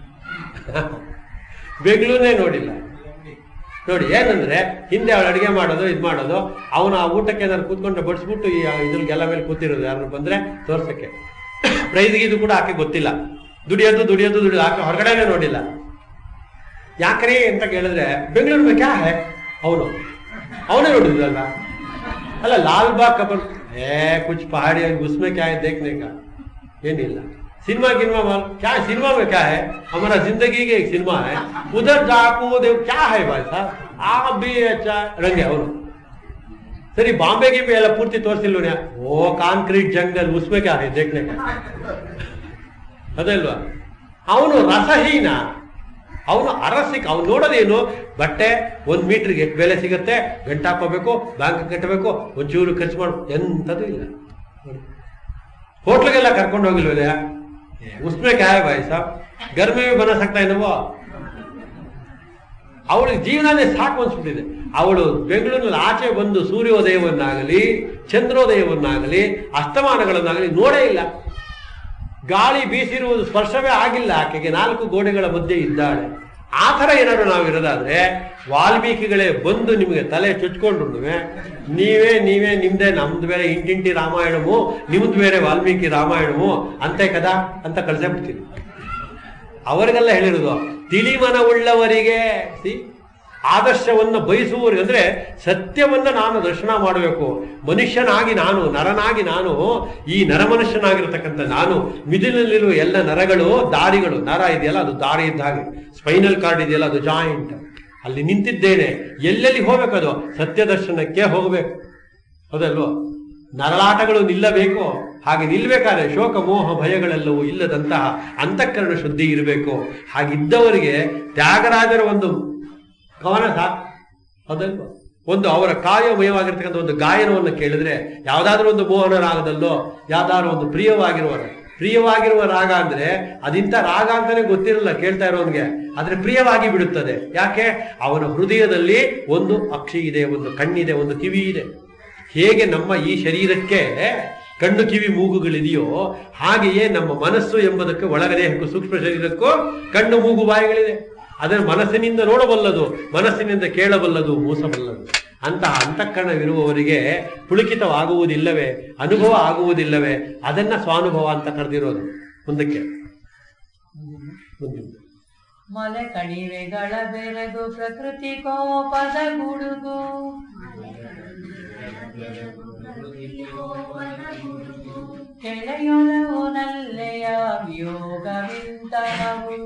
ಬೆಂಗಳೂರನ್ನೇ ನೋಡಿಲ್ಲ ನೋಡಿ ಏನಂದ್ರೆ ಹಿಂದೆ ಅವಳು ಅಡುಗೆ ಮಾಡೋದು ಇದು ಮಾಡೋದು ಅವನು ಆ ಊಟಕ್ಕೆ ಏನಾದ್ರು ಕೂತ್ಕೊಂಡು ಬಡಿಸ್ಬಿಟ್ಟು ಈ ಇದ್ರಿಗೆಲ್ಲ ಮೇಲೆ ಕೂತಿರೋದು ಯಾರು ಬಂದ್ರೆ ತೋರ್ಸಕ್ಕೆ ಪ್ರೈಸ್ ಇದು ಕೂಡ ಆಕೆ ಗೊತ್ತಿಲ್ಲ ದುಡಿಯೋದು ದುಡಿಯೋದು ದುಡಿಯೋದು ಆಕೆ ಹೊರಗಡೆನೆ ನೋಡಿಲ್ಲ ಯಾಕ್ರಿ ಅಂತ ಕೇಳಿದ್ರೆ ಬೆಂಗಳೂರು में क्या है ಅವನು ಅವನೇ ನೋಡಿದ್ರಲ್ಲ ಅಲ್ಲ ಲಾಲ್ ಬಾಗ್ ಕಬರ್ ಏ ಕುಚ್ ಪಹಾಡಿ उसमें क्या है देखने का ಏನಿಲ್ಲ सिनेमा गिनमा माल क्या है? सिनेमा में क्या है हमारा जिंदगी के एक सिनेमा है उधर जाको देव क्या है भाई साहब आप भी अच्छा रंगे ಅವನು ಸರಿ ಬಾಂಬೆ ಗಿಂಬೆ ಎಲ್ಲ ಪೂರ್ತಿ ತೋರಿಸಿಲ್ವನೇ ಓ ಕಾಂಕ್ರೀಟ್ ಜಂಗಲ್ ಉಸ್ಮೆ ಕ್ಯಾ ಹೈ ದೇಖ್ನೆ ಕಾ ಅದಲ್ವಾ ಅವನು ರಸಹೀನ ಅವನು ಅರಸಿಕ ಅವ್ನು ನೋಡೋದೇನು ಬಟ್ಟೆ ಒಂದ್ ಮೀಟರ್ಗೆ ಎಷ್ಟು ಬೆಲೆ ಸಿಗುತ್ತೆ ಗಂಟೆ ಹಾಕೋಬೇಕು ಬ್ಯಾಂಕ್ ಕಟ್ಟಬೇಕು ಒಂಚೂರು ಖರ್ಚು ಮಾಡು ಎಂಥದ್ದು ಇಲ್ಲ ಹೋಟ್ಲಿಗೆಲ್ಲ ಕರ್ಕೊಂಡು ಹೋಗಿಲ್ವಲ್ಲ ಉಸ್ಮೆ ಕ್ಯಾ ಹೈ ಭಾಯ್ ಸಾಬ್ ಗರ್ಮೆ ಭಿ ಬನ ಸಕ್ತಾ ಏನವೋ ಅವಳಿಗೆ ಜೀವನನೇ ಸಾಕು ಅನ್ಸ್ಬಿಟ್ಟಿದೆ ಅವಳು ಬೆಂಗಳೂರಿನಲ್ಲಿ ಆಚೆ ಬಂದು ಸೂರ್ಯೋದಯವನ್ನಾಗಲಿ ಚಂದ್ರೋದಯವನ್ನಾಗಲಿ ಅಸ್ತಮಾನಗಳನ್ನಾಗಲಿ ನೋಡೇ ಇಲ್ಲ ಗಾಳಿ ಬೀಸಿರುವುದು ಸ್ಪರ್ಶವೇ ಆಗಿಲ್ಲ ಆಕೆಗೆ ನಾಲ್ಕು ಗೋಡೆಗಳ ಮಧ್ಯೆ ಇದ್ದಾಳೆ ಆ ಥರ ಏನಾದ್ರು ನಾವು ಇರೋದಾದ್ರೆ ವಾಲ್ಮೀಕಿಗಳೇ ಬಂದು ನಿಮಗೆ ತಲೆ ಚುಚ್ಕೊಂಡ್ರು ನೀವೇ ನೀವೇ ನಿಮ್ದೇ ನಮ್ದು ಬೇರೆ ಇಂಟಿಂಟಿ ರಾಮಾಯಣವು ನಿಮ್ದು ಬೇರೆ ವಾಲ್ಮೀಕಿ ರಾಮಾಯಣವು ಅಂತೆ ಕದಾ ಅಂತ ಕಳ್ಸೇ ಬಿಡ್ತೀವಿ ಅವರಿಗೆಲ್ಲ ಹೇಳಿರೋದು ತಿಳಿಮನ ಉಳ್ಳವರಿಗೆ ಸಿ ಆದರ್ಶವನ್ನು ಬಯಸುವವರಿಗೆ ಅಂದ್ರೆ ಸತ್ಯವನ್ನ ನಾನು ದರ್ಶನ ಮಾಡಬೇಕು ಮನುಷ್ಯನಾಗಿ ನಾನು ನರನಾಗಿ ನಾನು ಈ ನರಮನುಷ್ಯನಾಗಿರ್ತಕ್ಕಂಥ ನಾನು ಮಿದಿನಲ್ಲಿರುವ ಎಲ್ಲ ನರಗಳು ದಾರಿಗಳು ನರ ಇದೆಯಲ್ಲ ಅದು ದಾರಿ ಇದ್ದ ಹಾಗೆ ಸ್ಪೈನಲ್ ಕಾರ್ಡ್ ಇದೆಯಲ್ಲ ಅದು ಜಾಯಿಂಟ್ ಅಲ್ಲಿ ನಿಂತಿದ್ದೇನೆ ಎಲ್ಲೆಲ್ಲಿ ಹೋಗ್ಬೇಕದು ಸತ್ಯ ದರ್ಶನಕ್ಕೆ ಹೋಗಬೇಕು ಹೌದಲ್ವೋ ನರಳಾಟಗಳು ನಿಲ್ಲಬೇಕು ಹಾಗೆ ನಿಲ್ಬೇಕಾದ್ರೆ ಶೋಕ ಮೋಹ ಭಯಗಳೆಲ್ಲವೂ ಇಲ್ಲದಂತಹ ಅಂತಃಕರಣ ಶುದ್ಧಿ ಇರಬೇಕು ಹಾಗಿದ್ದವರಿಗೆ ತ್ಯಾಗರಾಜರ ಒಂದು ಕವನ ಸಾಕು ಅದಲ್ವಾ ಒಂದು ಅವರ ಕಾಯಮಯವಾಗಿರ್ತಕ್ಕಂಥ ಒಂದು ಗಾಯನವನ್ನು ಕೇಳಿದ್ರೆ ಯಾವ್ದಾದ್ರೂ ಒಂದು ಮೋಹನ ರಾಗದಲ್ಲೋ ಯಾವ್ದಾದ್ರು ಒಂದು ಪ್ರಿಯವಾಗಿರುವ ಪ್ರಿಯವಾಗಿರುವ ರಾಗ ಅಂದ್ರೆ ಅದಿಂತ ರಾಗ ಅಂತಾನೆ ಗೊತ್ತಿರಲ್ಲ ಕೇಳ್ತಾ ಇರೋನ್ಗೆ ಆದ್ರೆ ಪ್ರಿಯವಾಗಿ ಬಿಡುತ್ತದೆ ಯಾಕೆ ಅವನ ಹೃದಯದಲ್ಲಿ ಒಂದು ಅಕ್ಷಿ ಇದೆ ಒಂದು ಕಣ್ಣಿದೆ ಒಂದು ಕಿವಿ ಇದೆ ಹೇಗೆ ನಮ್ಮ ಈ ಶರೀರಕ್ಕೆ ಕಣ್ಣು ಕಿವಿ ಮೂಗುಗಳಿದೆಯೋ ಹಾಗೆಯೇ ನಮ್ಮ ಮನಸ್ಸು ಎಂಬುದಕ್ಕೆ ಒಳಗದೇಹಕ್ಕೂ ಸೂಕ್ಷ್ಮ ಶರೀರಕ್ಕೂ ಕಣ್ಣು ಮೂಗು ಬಾಯಿಗಳಿದೆ ಅದನ್ನು ಮನಸ್ಸಿನಿಂದ ನೋಡಬಲ್ಲದು ಮನಸ್ಸಿನಿಂದ ಕೇಳಬಲ್ಲದು ಮೂಸಬಲ್ಲದು ಅಂತಹ ಅಂತಃಕರಣವಿರುವವರಿಗೆ ಪುಳುಕಿತವಾಗುವುದಿಲ್ಲವೇ ಅನುಭವ ಆಗುವುದಿಲ್ಲವೇ ಅದನ್ನ ಸ್ವಾನುಭವ ಅಂತ ಕರೆದಿರೋದು ಮುಂದಕ್ಕೆ ಮುಂದಿನ ಮಲೆ ಕಣಿವೆಗಳ ಬೆರಗು ಪ್ರಕೃತಿ ಕೋಪದ ಗುಡುಗು ಕೆಳೆಯೊಲವು ನಲ್ಲೆಯ ವಿಯೋಗವಿಂತಹವು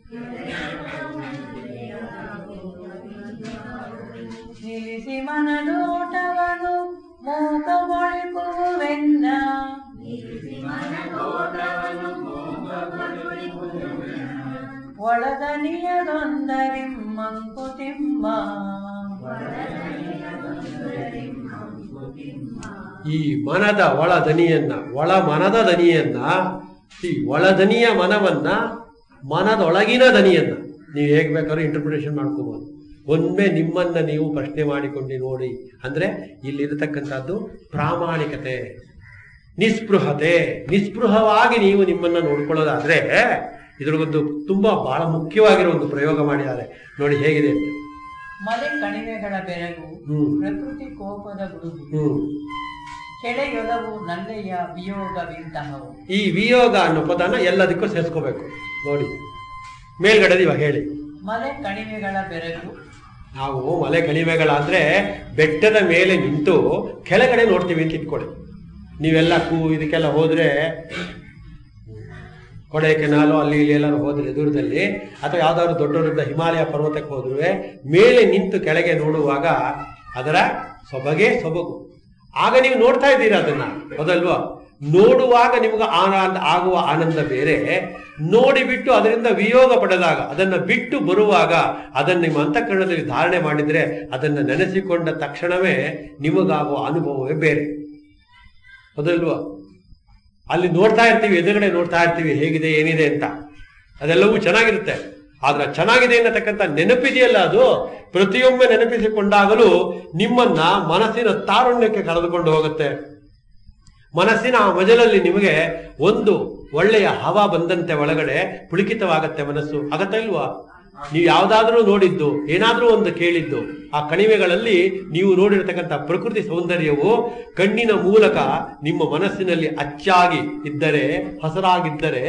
ನಿಲ್ಲಿಸಿ ಮನದೋಟವನು ಮೂಕಗೊಳಿಸುವೆನ್ನ ಒಳದನಿಯದೊಂದರಿಂ ಮಂಕುತಿಮ್ಮ ಈ ಮನದ ಒಳ ದನಿಯನ್ನ ಒಳ ಮನದ ದನಿಯನ್ನ ಈ ಒಳದನಿಯ ಮನವನ್ನ ಮನದೊಳಗಿನ ದನಿಯನ್ನ ನೀವು ಹೇಗ್ ಬೇಕಾದ್ರೂ ಇಂಟರ್ಪ್ರಿಟೇಷನ್ ಮಾಡ್ಕೋಬಹುದು ಒಮ್ಮೆ ನಿಮ್ಮನ್ನ ನೀವು ಪ್ರಶ್ನೆ ಮಾಡಿಕೊಂಡು ನೋಡಿ ಅಂದ್ರೆ ಇಲ್ಲಿರತಕ್ಕಂಥದ್ದು ಪ್ರಾಮಾಣಿಕತೆ ನಿಸ್ಪೃಹತೆ ನಿಸ್ಪೃಹವಾಗಿ ನೀವು ನಿಮ್ಮನ್ನ ನೋಡ್ಕೊಳ್ಳೋದಾದ್ರೆ ಇದ್ರಗೊಂದು ತುಂಬಾ ಬಹಳ ಮುಖ್ಯವಾಗಿರೋ ಒಂದು ಪ್ರಯೋಗ ಮಾಡಿದ್ದಾರೆ ನೋಡಿ ಹೇಗಿದೆ ಅಂತ ಮಲೆ ಕಣಿವೆಗಳ ಬೆರಗು ಹ್ಮ್ ಪ್ರಕೃತಿ ಕೋಪದ ಗುಡುಗು ಹ್ಮ್ ಕೆಳೆಯೊಲವು ನಲ್ಲೆಯ ವಿಯೋಗವಿಂತಹವು ಈ ವಿಯೋಗ ಅನ್ನೋ ಪದನ ಎಲ್ಲದಕ್ಕೂ ಸೇರಿಸ್ಕೋಬೇಕು ನೋಡಿ ಮೇಲ್ಗಡೆ ಇವಾಗ ಹೇಳಿ ಮಲೆ ಕಣಿವೆಗಳ ಬೆರಗು ನಾವು ಮಲೆ ಕಣಿವೆಗಳಾದ್ರೆ ಬೆಟ್ಟದ ಮೇಲೆ ನಿಂತು ಕೆಳಗಡೆ ನೋಡ್ತೀವಿ ಅಂತ ಇಟ್ಕೊಳ್ಳಿ ನೀವೆಲ್ಲ ಕೂ ಇದಕ್ಕೆಲ್ಲ ಹೋದ್ರೆ ಕೊಡೈಕೆನಾಲು ಅಲ್ಲಿ ಇಲ್ಲಿ ಎಲ್ಲರೂ ಹೋದ್ರೆ ದೂರದಲ್ಲಿ ಅಥವಾ ಯಾವ್ದಾದ್ರು ದೊಡ್ಡವರಿಂದ ಹಿಮಾಲಯ ಪರ್ವತಕ್ಕೆ ಹೋದ್ರು ಮೇಲೆ ನಿಂತು ಕೆಳಗೆ ನೋಡುವಾಗ ಅದರ ಸೊಬಗೆ ಸೊಬಗು ಆಗ ನೀವು ನೋಡ್ತಾ ಇದ್ದೀರಾ ಅದನ್ನ ಹೌದಲ್ವಾ ನೋಡುವಾಗ ನಿಮ್ಗೆ ಆನಂದ ಆಗುವ ಆನಂದ ಬೇರೆ ನೋಡಿಬಿಟ್ಟು ಅದರಿಂದ ವಿಯೋಗ ಪಡೆದಾಗ ಅದನ್ನ ಬಿಟ್ಟು ಬರುವಾಗ ಅದನ್ನ ನಿಮ್ಮ ಅಂತಃಕರಣದಲ್ಲಿ ಧಾರಣೆ ಮಾಡಿದ್ರೆ ಅದನ್ನ ನೆನೆಸಿಕೊಂಡ ತಕ್ಷಣವೇ ನಿಮಗಾಗುವ ಅನುಭವವೇ ಬೇರೆ ಹೌದಲ್ವಾ ಅಲ್ಲಿ ನೋಡ್ತಾ ಇರ್ತೀವಿ ಎದುರುಗಡೆ ನೋಡ್ತಾ ಇರ್ತೀವಿ ಹೇಗಿದೆ ಏನಿದೆ ಅಂತ ಅದೆಲ್ಲವೂ ಚೆನ್ನಾಗಿರುತ್ತೆ ಆದ್ರೆ ಚೆನ್ನಾಗಿದೆ ಅನ್ನತಕ್ಕಂಥ ನೆನಪಿದೆಯಲ್ಲ ಅದು ಪ್ರತಿಯೊಮ್ಮೆ ನೆನಪಿಸಿಕೊಂಡಾಗಲೂ ನಿಮ್ಮನ್ನ ಮನಸ್ಸಿನ ತಾರುಣ್ಯಕ್ಕೆ ಕರೆದುಕೊಂಡು ಹೋಗುತ್ತೆ ಮನಸ್ಸಿನ ಆ ಮಜಲಲ್ಲಿ ನಿಮಗೆ ಒಂದು ಒಳ್ಳೆಯ ಹವಾ ಬಂದಂತೆ ಒಳಗಡೆ ಪುಳಿಕಿತವಾಗತ್ತೆ ಮನಸ್ಸು ಆಗತ್ತಾ ಇಲ್ವಾ ನೀವು ಯಾವ್ದಾದ್ರೂ ನೋಡಿದ್ದು ಏನಾದ್ರೂ ಒಂದು ಕೇಳಿದ್ದು ಆ ಕಣಿವೆಗಳಲ್ಲಿ ನೀವು ನೋಡಿರತಕ್ಕಂಥ ಪ್ರಕೃತಿ ಸೌಂದರ್ಯವು ಕಣ್ಣಿನ ಮೂಲಕ ನಿಮ್ಮ ಮನಸ್ಸಿನಲ್ಲಿ ಅಚ್ಚಾಗಿ ಇದ್ದರೆ ಹಸರಾಗಿದ್ದರೆ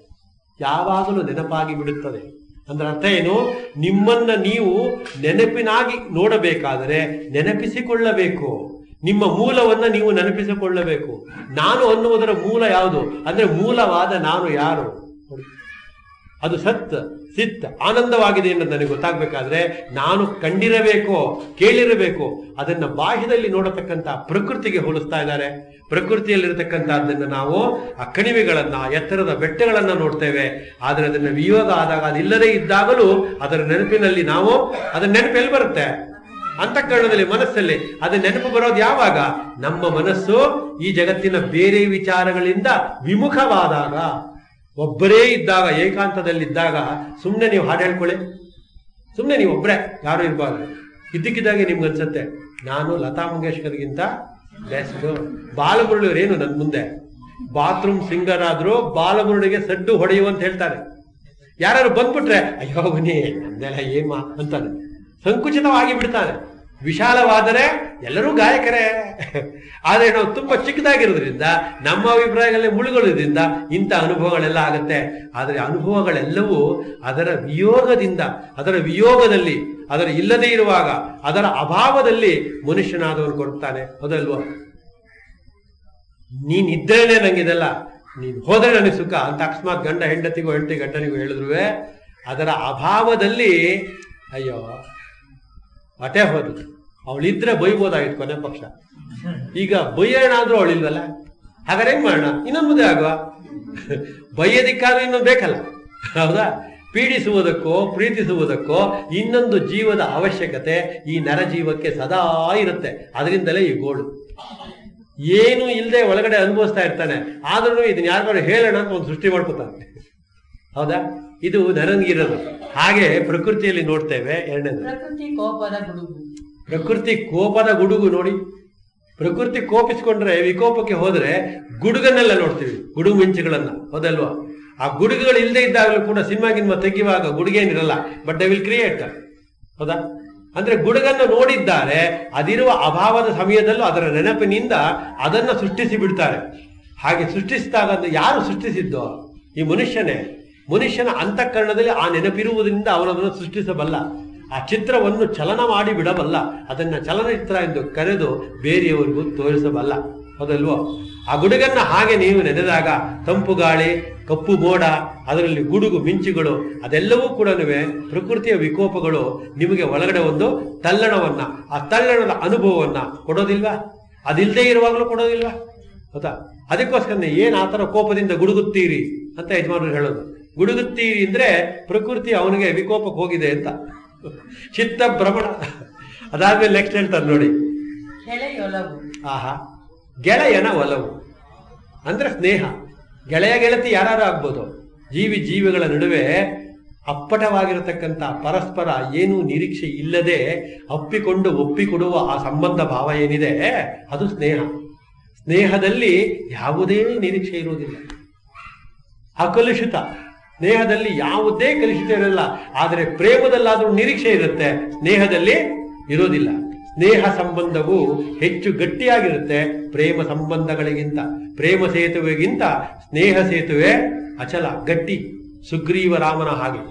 ಯಾವಾಗಲೂ ನೆನಪಾಗಿ ಬಿಡುತ್ತದೆ ಅಂದ್ರೆ ಅರ್ಥ ಏನು ನಿಮ್ಮನ್ನ ನೀವು ನೆನಪಿನಾಗಿ ನೋಡಬೇಕಾದರೆ ನೆನಪಿಸಿಕೊಳ್ಳಬೇಕು ನಿಮ್ಮ ಮೂಲವನ್ನ ನೀವು ನೆನಪಿಸಿಕೊಳ್ಳಬೇಕು ನಾನು ಅನ್ನುವುದರ ಮೂಲ ಯಾವುದು ಅಂದ್ರೆ ಮೂಲವಾದ ನಾನು ಯಾರು ನೋಡಿ. ಅದು ಸತ್ ಸಿತ್ ಆನಂದವಾಗಿದೆ ಎಂದು ನನಗೆ ಗೊತ್ತಾಗಬೇಕಾದ್ರೆ ನಾನು ಕಂಡಿರಬೇಕು ಕೇಳಿರಬೇಕು ಅದನ್ನ ಬಾಹ್ಯದಲ್ಲಿ ನೋಡತಕ್ಕಂತ ಪ್ರಕೃತಿಗೆ ಹೋಲಿಸ್ತಾ ಇದ್ದಾರೆ ಪ್ರಕೃತಿಯಲ್ಲಿರತಕ್ಕಂಥದ್ದನ್ನು ನಾವು ಆ ಕಣಿವೆಗಳನ್ನ ಎತ್ತರದ ಬೆಟ್ಟಗಳನ್ನ ನೋಡ್ತೇವೆ ಆದರೆ ಅದನ್ನ ವಿಯೋಗ ಆದಾಗ ಅದಿಲ್ಲದೆ ಇದ್ದಾಗಲೂ ಅದರ ನೆನಪಿನಲ್ಲಿ ನಾವು ಅದರ ನೆನಪು ಎಲ್ಲಿ ಬರುತ್ತೆ ಅಂತಃಕರಣದಲ್ಲಿ ಮನಸ್ಸಲ್ಲಿ ಅದು ನೆನಪು ಬರೋದು ಯಾವಾಗ ನಮ್ಮ ಮನಸ್ಸು ಈ ಜಗತ್ತಿನ ಬೇರೆ ವಿಚಾರಗಳಿಂದ ವಿಮುಖವಾದಾಗ ಒಬ್ಬರೇ ಇದ್ದಾಗ ಏಕಾಂತದಲ್ಲಿದ್ದಾಗ ಸುಮ್ಮನೆ ನೀವು ಹಾಡು ಹೇಳ್ಕೊಳ್ಳಿ ಸುಮ್ಮನೆ ನೀವು ಒಬ್ಬರೇ ಯಾರು ಇರಬಾರ್ದು ಇದ್ದಕ್ಕಿದ್ದಾಗೆ ನಿಮ್ಗೆ ಅನ್ಸುತ್ತೆ ನಾನು ಲತಾ ಮಂಗೇಶ್ಕರ್ಗಿಂತ ಬೆಸ್ಟ್ ಬಾಲಮುರಳಿಯವರು ನನ್ನ ಮುಂದೆ ಬಾತ್ರೂಮ್ ಸಿಂಗರ್ ಆದ್ರೂ ಬಾಲಮುರಳಿಗೆ ಸಡ್ಡು ಹೊಡೆಯುವಂತ ಹೇಳ್ತಾರೆ ಯಾರು ಬಂದ್ಬಿಟ್ರೆ ಅಯ್ಯೋ ಬನ್ನಿ ನಮ್ದೆಲ್ಲ ಏಮ ಅಂತಾನೆ ಸಂಕುಚಿತವಾಗಿ ಬಿಡ್ತಾನೆ ವಿಶಾಲವಾದರೆ ಎಲ್ಲರೂ ಗಾಯಕರೇ ಆದರೆ ನಾವು ತುಂಬಾ ಚಿಕ್ಕದಾಗಿರೋದ್ರಿಂದ ನಮ್ಮ ಅಭಿಪ್ರಾಯಗಳೇ ಮುಳುಗೊಳ್ಳೋದ್ರಿಂದ ಇಂಥ ಅನುಭವಗಳೆಲ್ಲ ಆಗುತ್ತೆ ಆದರೆ ಅನುಭವಗಳೆಲ್ಲವೂ ಅದರ ವಿಯೋಗದಿಂದ ಅದರ ವಿಯೋಗದಲ್ಲಿ ಅದರ ಇಲ್ಲದೆ ಇರುವಾಗ ಅದರ ಅಭಾವದಲ್ಲಿ ಮನುಷ್ಯನಾದವನು ಕೊಡ್ತಾನೆ ಹೌದಲ್ವಾ ನೀನಿದ್ರೇನೆ ನಂಗಿದೆಲ್ಲ ನೀನು ಹೋದ್ರೆ ನನಗೆ ಸುಖ ಅಂತ ಅಕಸ್ಮಾತ್ ಗಂಡ ಹೆಂಡತಿಗೂ ಹೆಂಡತಿ ಗಂಡನಿಗೂ ಹೇಳಿದ್ರು ಅದರ ಅಭಾವದಲ್ಲಿ ಅಯ್ಯೋ ಹೊಟ್ಟೆ ಹೋದು ಅವಳಿದ್ರೆ ಬೈಬೋದಾಗಿತ್ತು ಕೊನೆ ಪಕ್ಷ ಈಗ ಬೈಯೋಣ ಆದ್ರೂ ಅವಳಿಲ್ವಲ್ಲ ಹಾಗಾದ್ರೆ ಹೆಂಗ್ ಮಾಡೋಣ ಇನ್ನೊಂದು ಮದುವೆ ಆಗುವ ಬೈಯೋದಿಕ್ಕಾದ್ರೂ ಇನ್ನೊಂದು ಬೇಕಲ್ಲ ಹೌದಾ ಪೀಡಿಸುವುದಕ್ಕೋ ಪ್ರೀತಿಸುವುದಕ್ಕೋ ಇನ್ನೊಂದು ಜೀವದ ಅವಶ್ಯಕತೆ ಈ ನರಜೀವಕ್ಕೆ ಸದಾ ಇರುತ್ತೆ ಅದರಿಂದಲೇ ಈ ಗೋಳು ಏನು ಇಲ್ಲದೆ ಒಳಗಡೆ ಅನುಭವಿಸ್ತಾ ಇರ್ತಾನೆ ಆದ್ರೂ ಇದನ್ನ ಯಾರಿಗಾದ್ರು ಹೇಳೋಣ ಅಂತ ಒಂದು ಸೃಷ್ಟಿ ಮಾಡ್ಕೊತಾನೆ ಹೌದಾ ಇದು ನರಂಗಿರೋದು ಹಾಗೆ ಪ್ರಕೃತಿಯಲ್ಲಿ ನೋಡ್ತೇವೆ ಎರಡನೇದು ಪ್ರಕೃತಿ ಕೋಪದ ಗುಡುಗು ಪ್ರಕೃತಿ ಕೋಪದ ಗುಡುಗು ನೋಡಿ ಪ್ರಕೃತಿ ಕೋಪಿಸ್ಕೊಂಡ್ರೆ ವಿಕೋಪಕ್ಕೆ ಹೋದ್ರೆ ಗುಡುಗನ್ನೆಲ್ಲ ನೋಡ್ತೀವಿ ಗುಡುಗು ಮಿಂಚುಗಳನ್ನ ಹೌದಲ್ವಾ ಆ ಗುಡುಗುಗಳು ಇಲ್ಲದೆ ಇದ್ದಾಗಲೂ ಕೂಡ ಸಿನಿಮಾ ಗಿನ್ಮಾ ತೆಗೆಯುವಾಗ ಗುಡುಗೇನಿರಲ್ಲ ಬಟ್ ದೇ ವಿಲ್ ಕ್ರಿಯೇಟ್ ಹೌದಾ ಅಂದ್ರೆ ಗುಡುಗನ್ನು ನೋಡಿದ್ದಾರೆ ಅದಿರುವ ಅಭಾವದ ಸಮಯದಲ್ಲೂ ಅದರ ನೆನಪಿನಿಂದ ಅದನ್ನ ಸೃಷ್ಟಿಸಿ ಬಿಡ್ತಾರೆ ಹಾಗೆ ಸೃಷ್ಟಿಸಿದಾಗ ಅದು ಯಾರು ಸೃಷ್ಟಿಸಿದ್ದೋ ಈ ಮನುಷ್ಯನೇ ಮನುಷ್ಯನ ಅಂತಃಕರಣದಲ್ಲಿ ಆ ನೆನಪಿರುವುದರಿಂದ ಅವನದನ್ನು ಸೃಷ್ಟಿಸಬಲ್ಲ ಆ ಚಿತ್ರವನ್ನು ಚಲನ ಮಾಡಿ ಬಿಡಬಲ್ಲ ಅದನ್ನ ಚಲನಚಿತ್ರ ಎಂದು ಕರೆದು ಬೇರೆಯವರಿಗೂ ತೋರಿಸಬಲ್ಲ ಹೌದಲ್ವೋ ಆ ಗುಡುಗನ್ನ ಹಾಗೆ ನೀವು ನೆನೆದಾಗ ತಂಪು ಗಾಳಿ ಕಪ್ಪು ಮೋಡ ಅದರಲ್ಲಿ ಗುಡುಗು ಮಿಂಚುಗಳು ಅದೆಲ್ಲವೂ ಕೂಡ ಪ್ರಕೃತಿಯ ವಿಕೋಪಗಳು ನಿಮಗೆ ಒಳಗಡೆ ಒಂದು ತಲ್ಲಣವನ್ನ ಆ ತಲ್ಲಣದ ಅನುಭವವನ್ನ ಕೊಡೋದಿಲ್ವಾ ಅದಿಲ್ಲದೆ ಇರುವಾಗಲೂ ಕೊಡೋದಿಲ್ವಾ ಹೌದಾ ಅದಕ್ಕೋಸ್ಕರ ಏನ್ ಆ ಥರ ಕೋಪದಿಂದ ಗುಡುಗುತ್ತೀರಿ ಅಂತ ಯಜಮಾನರು ಹೇಳೋದು ಗುಡುಗುತ್ತೀರಿ ಅಂದ್ರೆ ಪ್ರಕೃತಿ ಅವನಿಗೆ ವಿಕೋಪಕ್ಕೆ ಹೋಗಿದೆ ಅಂತ ಚಿತ್ತ ಭ್ರಮಣ ಅದಾದ್ಮೇಲೆ ನೆಕ್ಸ್ಟ್ ಹೇಳ್ತಾರೆ ನೋಡಿ ಕೆಳೆಯೊಲವು ಆಹಾ ಗೆಳೆಯನ ಒಲವು ಅಂದ್ರೆ ಸ್ನೇಹ ಗೆಳೆಯ ಗೆಳತಿ ಯಾರು ಆಗ್ಬೋದು ಜೀವಿ ಜೀವಿಗಳ ನಡುವೆ ಅಪ್ಪಟವಾಗಿರತಕ್ಕಂಥ ಪರಸ್ಪರ ಏನೂ ನಿರೀಕ್ಷೆ ಇಲ್ಲದೆ ಅಪ್ಪಿಕೊಂಡು ಒಪ್ಪಿಕೊಡುವ ಆ ಸಂಬಂಧ ಭಾವ ಏನಿದೆ ಅದು ಸ್ನೇಹ ಸ್ನೇಹದಲ್ಲಿ ಯಾವುದೇ ನಿರೀಕ್ಷೆ ಇರುವುದಿಲ್ಲ ಅಕಲುಷಿತ ಸ್ನೇಹದಲ್ಲಿ ಯಾವುದೇ ಕಲುಷಿತ ಇರಲ್ಲ ಆದರೆ ಪ್ರೇಮದಲ್ಲಾದರೂ ನಿರೀಕ್ಷೆ ಇರುತ್ತೆ ಸ್ನೇಹದಲ್ಲಿ ಇರೋದಿಲ್ಲ ಸ್ನೇಹ ಸಂಬಂಧವು ಹೆಚ್ಚು ಗಟ್ಟಿಯಾಗಿರುತ್ತೆ ಪ್ರೇಮ ಸಂಬಂಧಗಳಿಗಿಂತ ಪ್ರೇಮ ಸೇತುವೆಗಿಂತ ಸ್ನೇಹ ಸೇತುವೆ ಅಚಲ ಗಟ್ಟಿ ಸುಗ್ರೀವ ರಾಮನ ಹಾಗೆ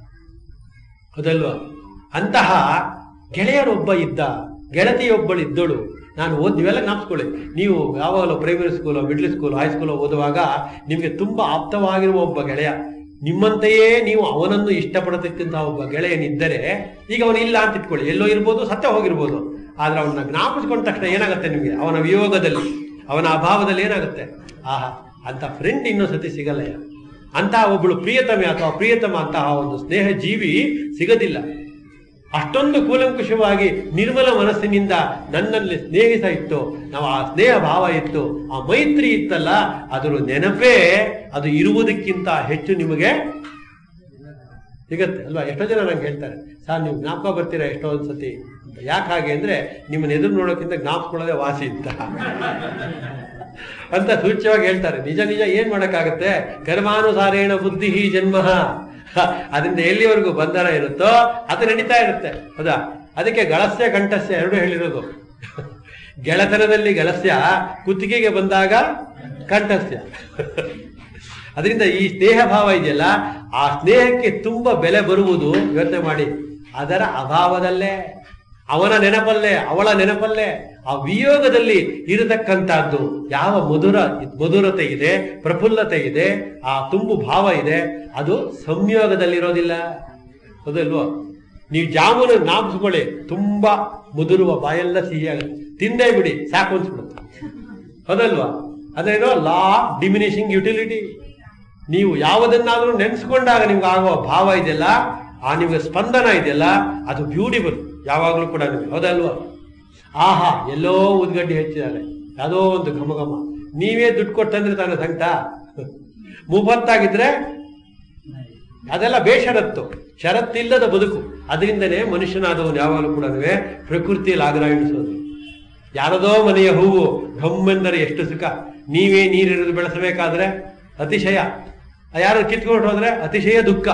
ಹೌದಲ್ವಾ ಅಂತಹ ಗೆಳೆಯರೊಬ್ಬ ಇದ್ದ ಗೆಳತಿಯೊಬ್ಬಳಿದ್ದಳು ನಾನು ಓದ್ ನೀವೆಲ್ಲ ಜ್ಞಾಪಿಸ್ಕೊಳ್ಳಿ ನೀವು ಯಾವಾಗಲೂ primary school middle school high school ಓದುವಾಗ ನಿಮಗೆ ತುಂಬಾ ಆಪ್ತವಾಗಿರುವ ಒಬ್ಬ ಗೆಳೆಯ ನಿಮ್ಮಂತೆಯೇ ನೀವು ಅವನನ್ನು ಇಷ್ಟಪಡತಕ್ಕಂತಹ ಒಬ್ಬ ಗೆಳೆಯನಿದ್ದರೆ ಈಗ ಅವನು ಇಲ್ಲ ಅಂತ ಇಟ್ಕೊಳ್ಳಿ ಎಲ್ಲೋ ಇರ್ಬೋದು ಸತ್ತ ಹೋಗಿರ್ಬೋದು ಆದ್ರೆ ಅವನ್ನ ಜ್ಞಾಪಿಸ್ಕೊಂಡ ತಕ್ಷಣ ಏನಾಗುತ್ತೆ ನಿಮಗೆ ಅವನ ವಿಯೋಗದಲ್ಲಿ ಅವನ ಅಭಾವದಲ್ಲಿ ಏನಾಗುತ್ತೆ ಆಹಾ ಅಂತ ಫ್ರೆಂಡ್ ಇನ್ನೂ ಸತಿ ಸಿಗಲ್ಲಯ್ಯ ಅಂತಹ ಒಬ್ಬಳು ಪ್ರಿಯತಮೆ ಅಥವಾ ಪ್ರಿಯತಮ ಅಂತಹ ಒಂದು ಸ್ನೇಹ ಜೀವಿ ಸಿಗದಿಲ್ಲ ಅಷ್ಟೊಂದು ಕೂಲಂಕುಷವಾಗಿ ನಿರ್ಮಲ ಮನಸ್ಸಿನಿಂದ ನನ್ನಲ್ಲಿ ಸ್ನೇಹಿತ ಇತ್ತು ನಾವು ಆ ಸ್ನೇಹ ಭಾವ ಇತ್ತು ಆ ಮೈತ್ರಿ ಇತ್ತಲ್ಲ ಅದರ ನೆನಪೇ ಅದು ಇರುವುದಕ್ಕಿಂತ ಹೆಚ್ಚು ನಿಮಗೆ ಸಿಗತ್ತೆ ಅಲ್ವಾ ಎಷ್ಟೋ ಜನ ನಂಗೆ ಹೇಳ್ತಾರೆ ಸರ್ ನೀವು ಜ್ಞಾಪಕ ಬರ್ತೀರಾ ಎಷ್ಟೋ ಒಂದು ಸತಿ ಅಂತ ಯಾಕೆ ಹಾಗೆ ಅಂದ್ರೆ ನಿಮ್ಮನ್ನ ಎದುರು ನೋಡೋಕ್ಕಿಂತ ಜ್ಞಾಪಿಸ್ಕೊಳ್ಳೋದೇ ವಾಸಿ ಅಂತ ಅಂತ ಸೂಚ್ಯವಾಗಿ ಹೇಳ್ತಾರೆ ನಿಜ ನಿಜ ಏನ್ ಮಾಡಕ್ಕಾಗತ್ತೆ ಕರ್ಮಾನುಸಾರೇಣ ಬುದ್ಧಿ ಜನ್ಮ ಅದರಿಂದ ಎಲ್ಲಿವರೆಗೂ ಬಂಧನ ಇರುತ್ತೋ ಅದು ನಡೀತಾ ಇರುತ್ತೆ ಹೌದಾ ಅದಕ್ಕೆ ಗಳಸ್ಯ ಕಂಠಸ್ಯ ಎರಡು ಹೇಳಿರೋದು ಗೆಳತನದಲ್ಲಿ ಗಳಸ್ಯ ಕುತ್ತಿಗೆಗೆ ಬಂದಾಗ ಕಂಠಸ್ಯ ಅದರಿಂದ ಈ ಸ್ನೇಹ ಭಾವ ಇದೆಯಲ್ಲ ಆ ಸ್ನೇಹಕ್ಕೆ ತುಂಬಾ ಬೆಲೆ ಬರುವುದು ಯೋಚನೆ ಮಾಡಿ ಅದರ ಅಭಾವದಲ್ಲೇ ಅವನ ನೆನಪಲ್ಲೇ ಅವಳ ನೆನಪಲ್ಲೇ ಆ ವಿಯೋಗದಲ್ಲಿ ಇರತಕ್ಕಂತಹದ್ದು ಯಾವ ಮಧುರ ಮಧುರತೆ ಇದೆ ಪ್ರಫುಲ್ಲತೆ ಇದೆ ಆ ತುಂಬು ಭಾವ ಇದೆ ಅದು ಸಂಯೋಗದಲ್ಲಿರೋದಿಲ್ಲ ಹೌದಲ್ವೋ ನೀವು ಜಾಮೂನು ಜ್ಞಾಪಿಸ್ಕೊಳ್ಳಿ ತುಂಬಾ ಮುದುರುವ ಬಾಯೆಲ್ಲ ಸಿಹಿಯಾಗುತ್ತೆ ತಿಂದೇ ಬಿಡಿ ಸಾಕು ಅನ್ಸ್ಬಿಡುತ್ತೆ ಹೌದಲ್ವಾ ಅದೇನೋ ಲಾ ಡಿಮಿನಿಷಿಂಗ್ ಯುಟಿಲಿಟಿ ನೀವು ಯಾವುದನ್ನಾದ್ರೂ ನೆನೆಸ್ಕೊಂಡಾಗ ನಿಮ್ಗೆ ಆಗುವ ಭಾವ ಇದೆಯಲ್ಲ ಆ ನಿಮ್ಗೆ ಸ್ಪಂದನ ಇದೆಯಲ್ಲ ಅದು ಬ್ಯೂಟಿಫುಲ್ ಯಾವಾಗಲೂ ಕೂಡ ನಿಮಗೆ ಹೌದಲ್ವಾ ಆಹಾ ಎಲ್ಲೋ ಉದ್ಗಡ್ಡಿ ಹೆಚ್ಚಿದ್ದಾರೆ ಯಾವುದೋ ಒಂದು ಘಮ ಘಮ ನೀವೇ ದುಡ್ಡು ಕೊಟ್ಟಂದ್ರೆ ತಾನೆ ಸಂಕಟ ಮುಫತ್ತಾಗಿದ್ರೆ ಅದೆಲ್ಲ ಬೇಷರತ್ತು ಷರತ್ತಿಲ್ಲದ ಬದುಕು ಅದರಿಂದನೇ ಮನುಷ್ಯನಾದವನು ಯಾವಾಗಲೂ ಕೂಡ ಪ್ರಕೃತಿಯಲ್ಲಿ ಆಗ್ರಾಯಿಸೋದು ಯಾರದೋ ಮನೆಯ ಹೂವು ಘಮ್ಮೆಂದರೆ ಎಷ್ಟು ಸುಖ ನೀವೇ ನೀರಿರಿದು ಬೆಳೆಸಬೇಕಾದ್ರೆ ಅತಿಶಯ ಯಾರು ಕಿತ್ಕೊಂಡು ಹೋದ್ರೆ ಅತಿಶಯ ದುಃಖ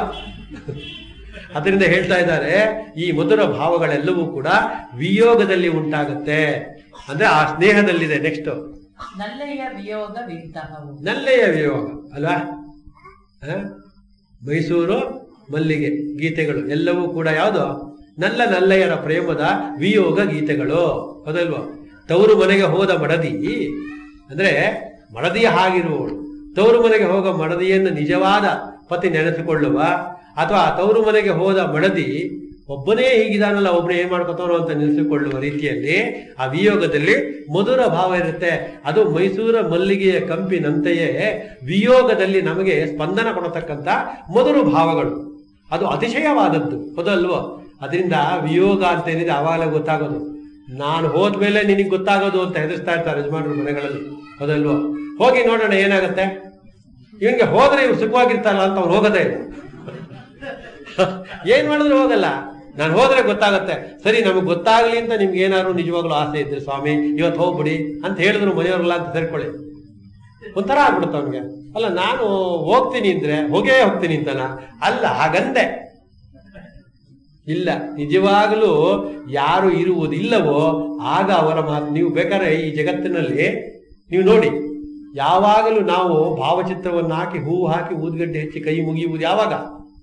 ಅದರಿಂದ ಹೇಳ್ತಾ ಇದ್ದಾರೆ ಈ ಮಧುರ ಭಾವಗಳೆಲ್ಲವೂ ಕೂಡ ವಿಯೋಗದಲ್ಲಿ ಉಂಟಾಗುತ್ತೆ ಅಂದ್ರೆ ಆ ಸ್ನೇಹದಲ್ಲಿದೆ ನೆಕ್ಸ್ಟ್ ನಲ್ಲೆಯ ವಿಯೋಗವಿದ್ದಹವು ನಲ್ಲೆಯ ವಿಯೋಗ ಅಲ್ವಾ ಹ? ಮೈಸೂರು ಮಲ್ಲಿಗೆ ಗೀತೆಗಳು ಎಲ್ಲವೂ ಕೂಡ ಯಾವುದು ನಲ್ಲ ನಲ್ಲೆಯರ ಪ್ರೇಮದ ವಿಯೋಗ ಗೀತೆಗಳು ಹೌದಲ್ವಾ ತವರು ಮನೆಗೆ ಹೋದ ಮಡದಿ ಅಂದ್ರೆ ಮಡದಿಯ ಹಾಗಿರುವವಳು ತವರು ಮನೆಗೆ ಹೋಗ ಮಡದಿಯನ್ನು ನಿಜವಾದ ಪತಿ ನೆನೆಸಿಕೊಳ್ಳುವ ಅಥವಾ ತವರು ಮನೆಗೆ ಹೋದ ಮಡದಿ ಒಬ್ಬನೇ ಹೀಗಿದಾನಲ್ಲ ಒಬ್ಬನೇ ಏನ್ ಮಾಡ್ಕೊತಾನೋ ಅಂತ ನೆನೆಸಿಕೊಳ್ಳುವ ರೀತಿಯಲ್ಲಿ ಆ ವಿಯೋಗದಲ್ಲಿ ಮಧುರ ಭಾವ ಇರುತ್ತೆ ಅದು ಮೈಸೂರ ಮಲ್ಲಿಗೆಯ ಕಂಪಿನಂತೆಯೇ ವಿಯೋಗದಲ್ಲಿ ನಮಗೆ ಸ್ಪಂದನ ಕೊಡತಕ್ಕಂತ ಮಧುರ ಭಾವಗಳು ಅದು ಅತಿಶಯವಾದದ್ದು ಹೌದಲ್ವೋ ಅದರಿಂದ ವಿಯೋಗ ಅಂತ ಏನಿದೆ ಆವಾಗಲೇ ಗೊತ್ತಾಗೋದು ನಾನು ಹೋದ್ಮೇಲೆ ನಿನಗೆ ಗೊತ್ತಾಗೋದು ಅಂತ ಹೆದರ್ಸ್ತಾ ಇರ್ತಾರೆ ಯಜಮಾನರು ಮನೆಗಳಲ್ಲಿ ಹೌದಲ್ವೋ ಹೋಗಿ ನೋಡೋಣ ಏನಾಗುತ್ತೆ ಇವನಿಗೆ ಹೋದ್ರೆ ಇವ್ರು ಸುಖವಾಗಿರ್ತಾರಲ್ಲ ಅಂತ ಅವ್ನು ಹೋಗೋದೇ ಇಲ್ಲ ಏನ್ ಮಾಡಿದ್ರು ಹೋಗಲ್ಲ ನಾನು ಹೋದ್ರೆ ಗೊತ್ತಾಗತ್ತೆ ಸರಿ ನಮಗೆ ಗೊತ್ತಾಗ್ಲಿ ಅಂತ ನಿಮ್ಗೆ ಏನಾದ್ರು ನಿಜವಾಗ್ಲೂ ಆಸೆ ಇದ್ರೆ ಸ್ವಾಮಿ ಇವತ್ತು ಹೋಗ್ಬಿಡಿ ಅಂತ ಹೇಳಿದ್ರು ಮನೆಯವ್ರಲ್ಲ ಅಂತ ಸೇರ್ಕೊಳ್ಳಿ ಒಂಥರ ಆಗ್ಬಿಡುತ್ತೆ ಅವನಿಗೆ ಅಲ್ಲ ನಾನು ಹೋಗ್ತೀನಿ ಅಂದ್ರೆ ಹೋಗೇ ಹೋಗ್ತೀನಿ ಅಂತನ ಅಲ್ಲ ಹಾಗಂದೆ ಇಲ್ಲ ನಿಜವಾಗಲೂ ಯಾರು ಇರುವುದಿಲ್ಲವೋ ಆಗ ಅವರ ಮಾತು ನೀವು ಬೇಕಾದ್ರೆ ಈ ಜಗತ್ತಿನಲ್ಲಿ ನೀವು ನೋಡಿ ಯಾವಾಗಲೂ ನಾವು ಭಾವಚಿತ್ರವನ್ನು ಹಾಕಿ ಹೂವು ಹಾಕಿ ಊದ್ಗಡ್ಡೆ ಹೆಚ್ಚಿ ಕೈ ಮುಗಿಯುವುದು ಯಾವಾಗ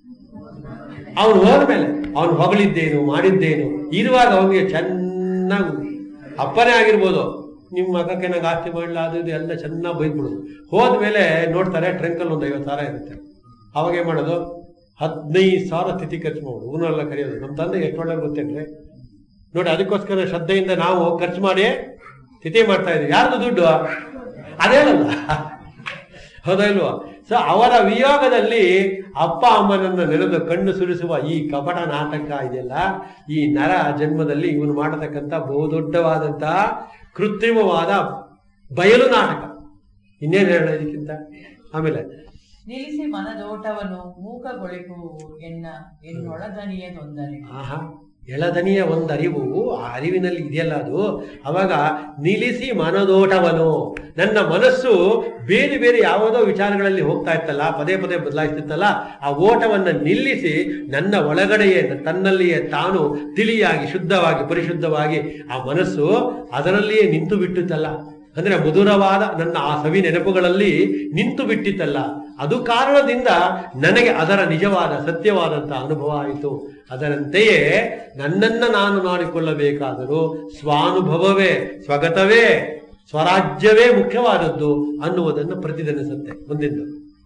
ಅವನು ಹೋದ್ಮೇಲೆ ಅವನು ಹೊಗಳಿದ್ದೇನು ಮಾಡಿದ್ದೇನು ಇರುವಾಗ ಅವನಿಗೆ ಚೆನ್ನಾಗಿ ಅಪ್ಪನೇ ಆಗಿರ್ಬೋದು ನಿಮ್ಮ ಮಗಕ್ಕೆ ನಂಗೆ ಆಸ್ತಿ ಮಾಡಲ ಅದು ಇದು ಎಲ್ಲ ಚೆನ್ನಾಗಿ ಬೈದ್ಬಿಡೋದು ಹೋದ್ಮೇಲೆ ನೋಡ್ತಾರೆ ಟ್ರಂಕಲ್ಲಿ ಒಂದು ಐವತ್ತು ಸಾವಿರ ಇರುತ್ತೆ ಅವಾಗ ಏನ್ ಮಾಡೋದು ಹದಿನೈದು ಸಾವಿರ ತಿಥಿ ಖರ್ಚು ಮಾಡೋದು ಊನೆಲ್ಲ ಕರೆಯೋದು ನಮ್ಮ ತಂದೆ ಎಷ್ಟು ಒಳ್ಳೆ ಗೊತ್ತೇನ್ರಿ ನೋಡಿ ಅದಕ್ಕೋಸ್ಕರ ಶ್ರದ್ಧೆಯಿಂದ ನಾವು ಖರ್ಚು ಮಾಡಿ ತಿಥಿ ಮಾಡ್ತಾ ಇದ್ದೀವಿ ಯಾರ್ದು ದುಡ್ಡು ಅದೇನಲ್ಲ ಹೌದಾ ಇಲ್ವಾ ಸೊ ಅವರ ವಿಯೋಗದಲ್ಲಿ ಅಪ್ಪ ಅಮ್ಮನನ್ನ ನೆನೆದು ಕಣ್ಣು ಸುರಿಸುವ ಈ ಕಪಟ ನಾಟಕ ಇದೆಯಲ್ಲ ಈ ನರ ಜನ್ಮದಲ್ಲಿ ಇವನು ಮಾಡತಕ್ಕಂಥ ಬಹುದೊಡ್ಡವಾದಂತ ಕೃತ್ರಿಮವಾದ ಬಯಲು ನಾಟಕ ಇನ್ನೇನು ಹೇಳೋಣ ಇದಕ್ಕಿಂತ ಆಮೇಲೆ ನಿಲ್ಲಿಸಿ ಮನದೋಟವನ್ನು ಮೂಕಗೊಳಿಪು ಎನ್ನ ಎನ್ನೊಳದನಿಯ ತೊಂದರೆ ಆಹಾ ಎಳದನಿಯ ಒಂದು ಅರಿವು ಆ ಅರಿವಿನಲ್ಲಿ ಇದೆಯಲ್ಲ ಅದು ಅವಾಗ ನಿಲ್ಲಿಸಿ ಮನದೋಟವನು ನನ್ನ ಮನಸ್ಸು ಬೇರೆ ಬೇರೆ ಯಾವುದೋ ವಿಚಾರಗಳಲ್ಲಿ ಹೋಗ್ತಾ ಇತ್ತಲ್ಲ ಪದೇ ಪದೇ ಬದಲಾಯಿಸ್ತಿತ್ತಲ್ಲ ಆ ಓಟವನ್ನ ನಿಲ್ಲಿಸಿ ನನ್ನ ಒಳಗಡೆಯೇ ತನ್ನಲ್ಲಿಯೇ ತಾನು ತಿಳಿಯಾಗಿ ಶುದ್ಧವಾಗಿ ಪರಿಶುದ್ಧವಾಗಿ ಆ ಮನಸ್ಸು ಅದರಲ್ಲಿಯೇ ನಿಂತು ಬಿಟ್ಟಿತ್ತಲ್ಲ ಅಂದ್ರೆ ಮಧುರವಾದ ನನ್ನ ಆ ಸವಿ ನೆನಪುಗಳಲ್ಲಿ ನಿಂತು ಬಿಟ್ಟಿತ್ತಲ್ಲ ಅದು ಕಾರಣದಿಂದ ನನಗೆ ಅದರ ನಿಜವಾದ ಸತ್ಯವಾದಂತ ಅನುಭವ ಆಯಿತು ಅದರಂತೆಯೇ ನನ್ನನ್ನ ನಾನು ಮಾಡಿಕೊಳ್ಳಬೇಕಾದರೂ ಸ್ವಾನುಭವವೇ ಸ್ವಗತವೇ ಸ್ವರಾಜ್ಯವೇ ಮುಖ್ಯವಾದದ್ದು ಅನ್ನುವುದನ್ನು ಪ್ರತಿಧ್ವನಿಸುತ್ತೆ ಮುಂದಿನ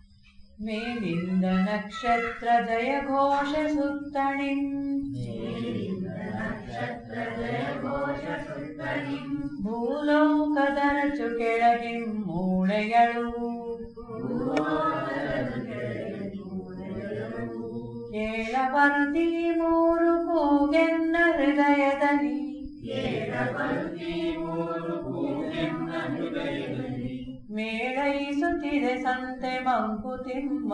ಮೇಲಿಂದ ನಕ್ಷತ್ರ ಜಯ ಘೋಷ ಸುತ್ತಣಿಂ ಭೂಲೋಕದರಚು ಕೆಳಗಿಂ ಮೂಳೆಗಳು ಕೇಳ ಬರುತ್ತಿ ಮೂರು ಕೂಗೆನ್ನ ಹೃದಯದಲ್ಲಿ ಮೇಳೈಸುತ್ತಿದೆ ಸಂತೆ ಮಂಕುತಿಮ್ಮ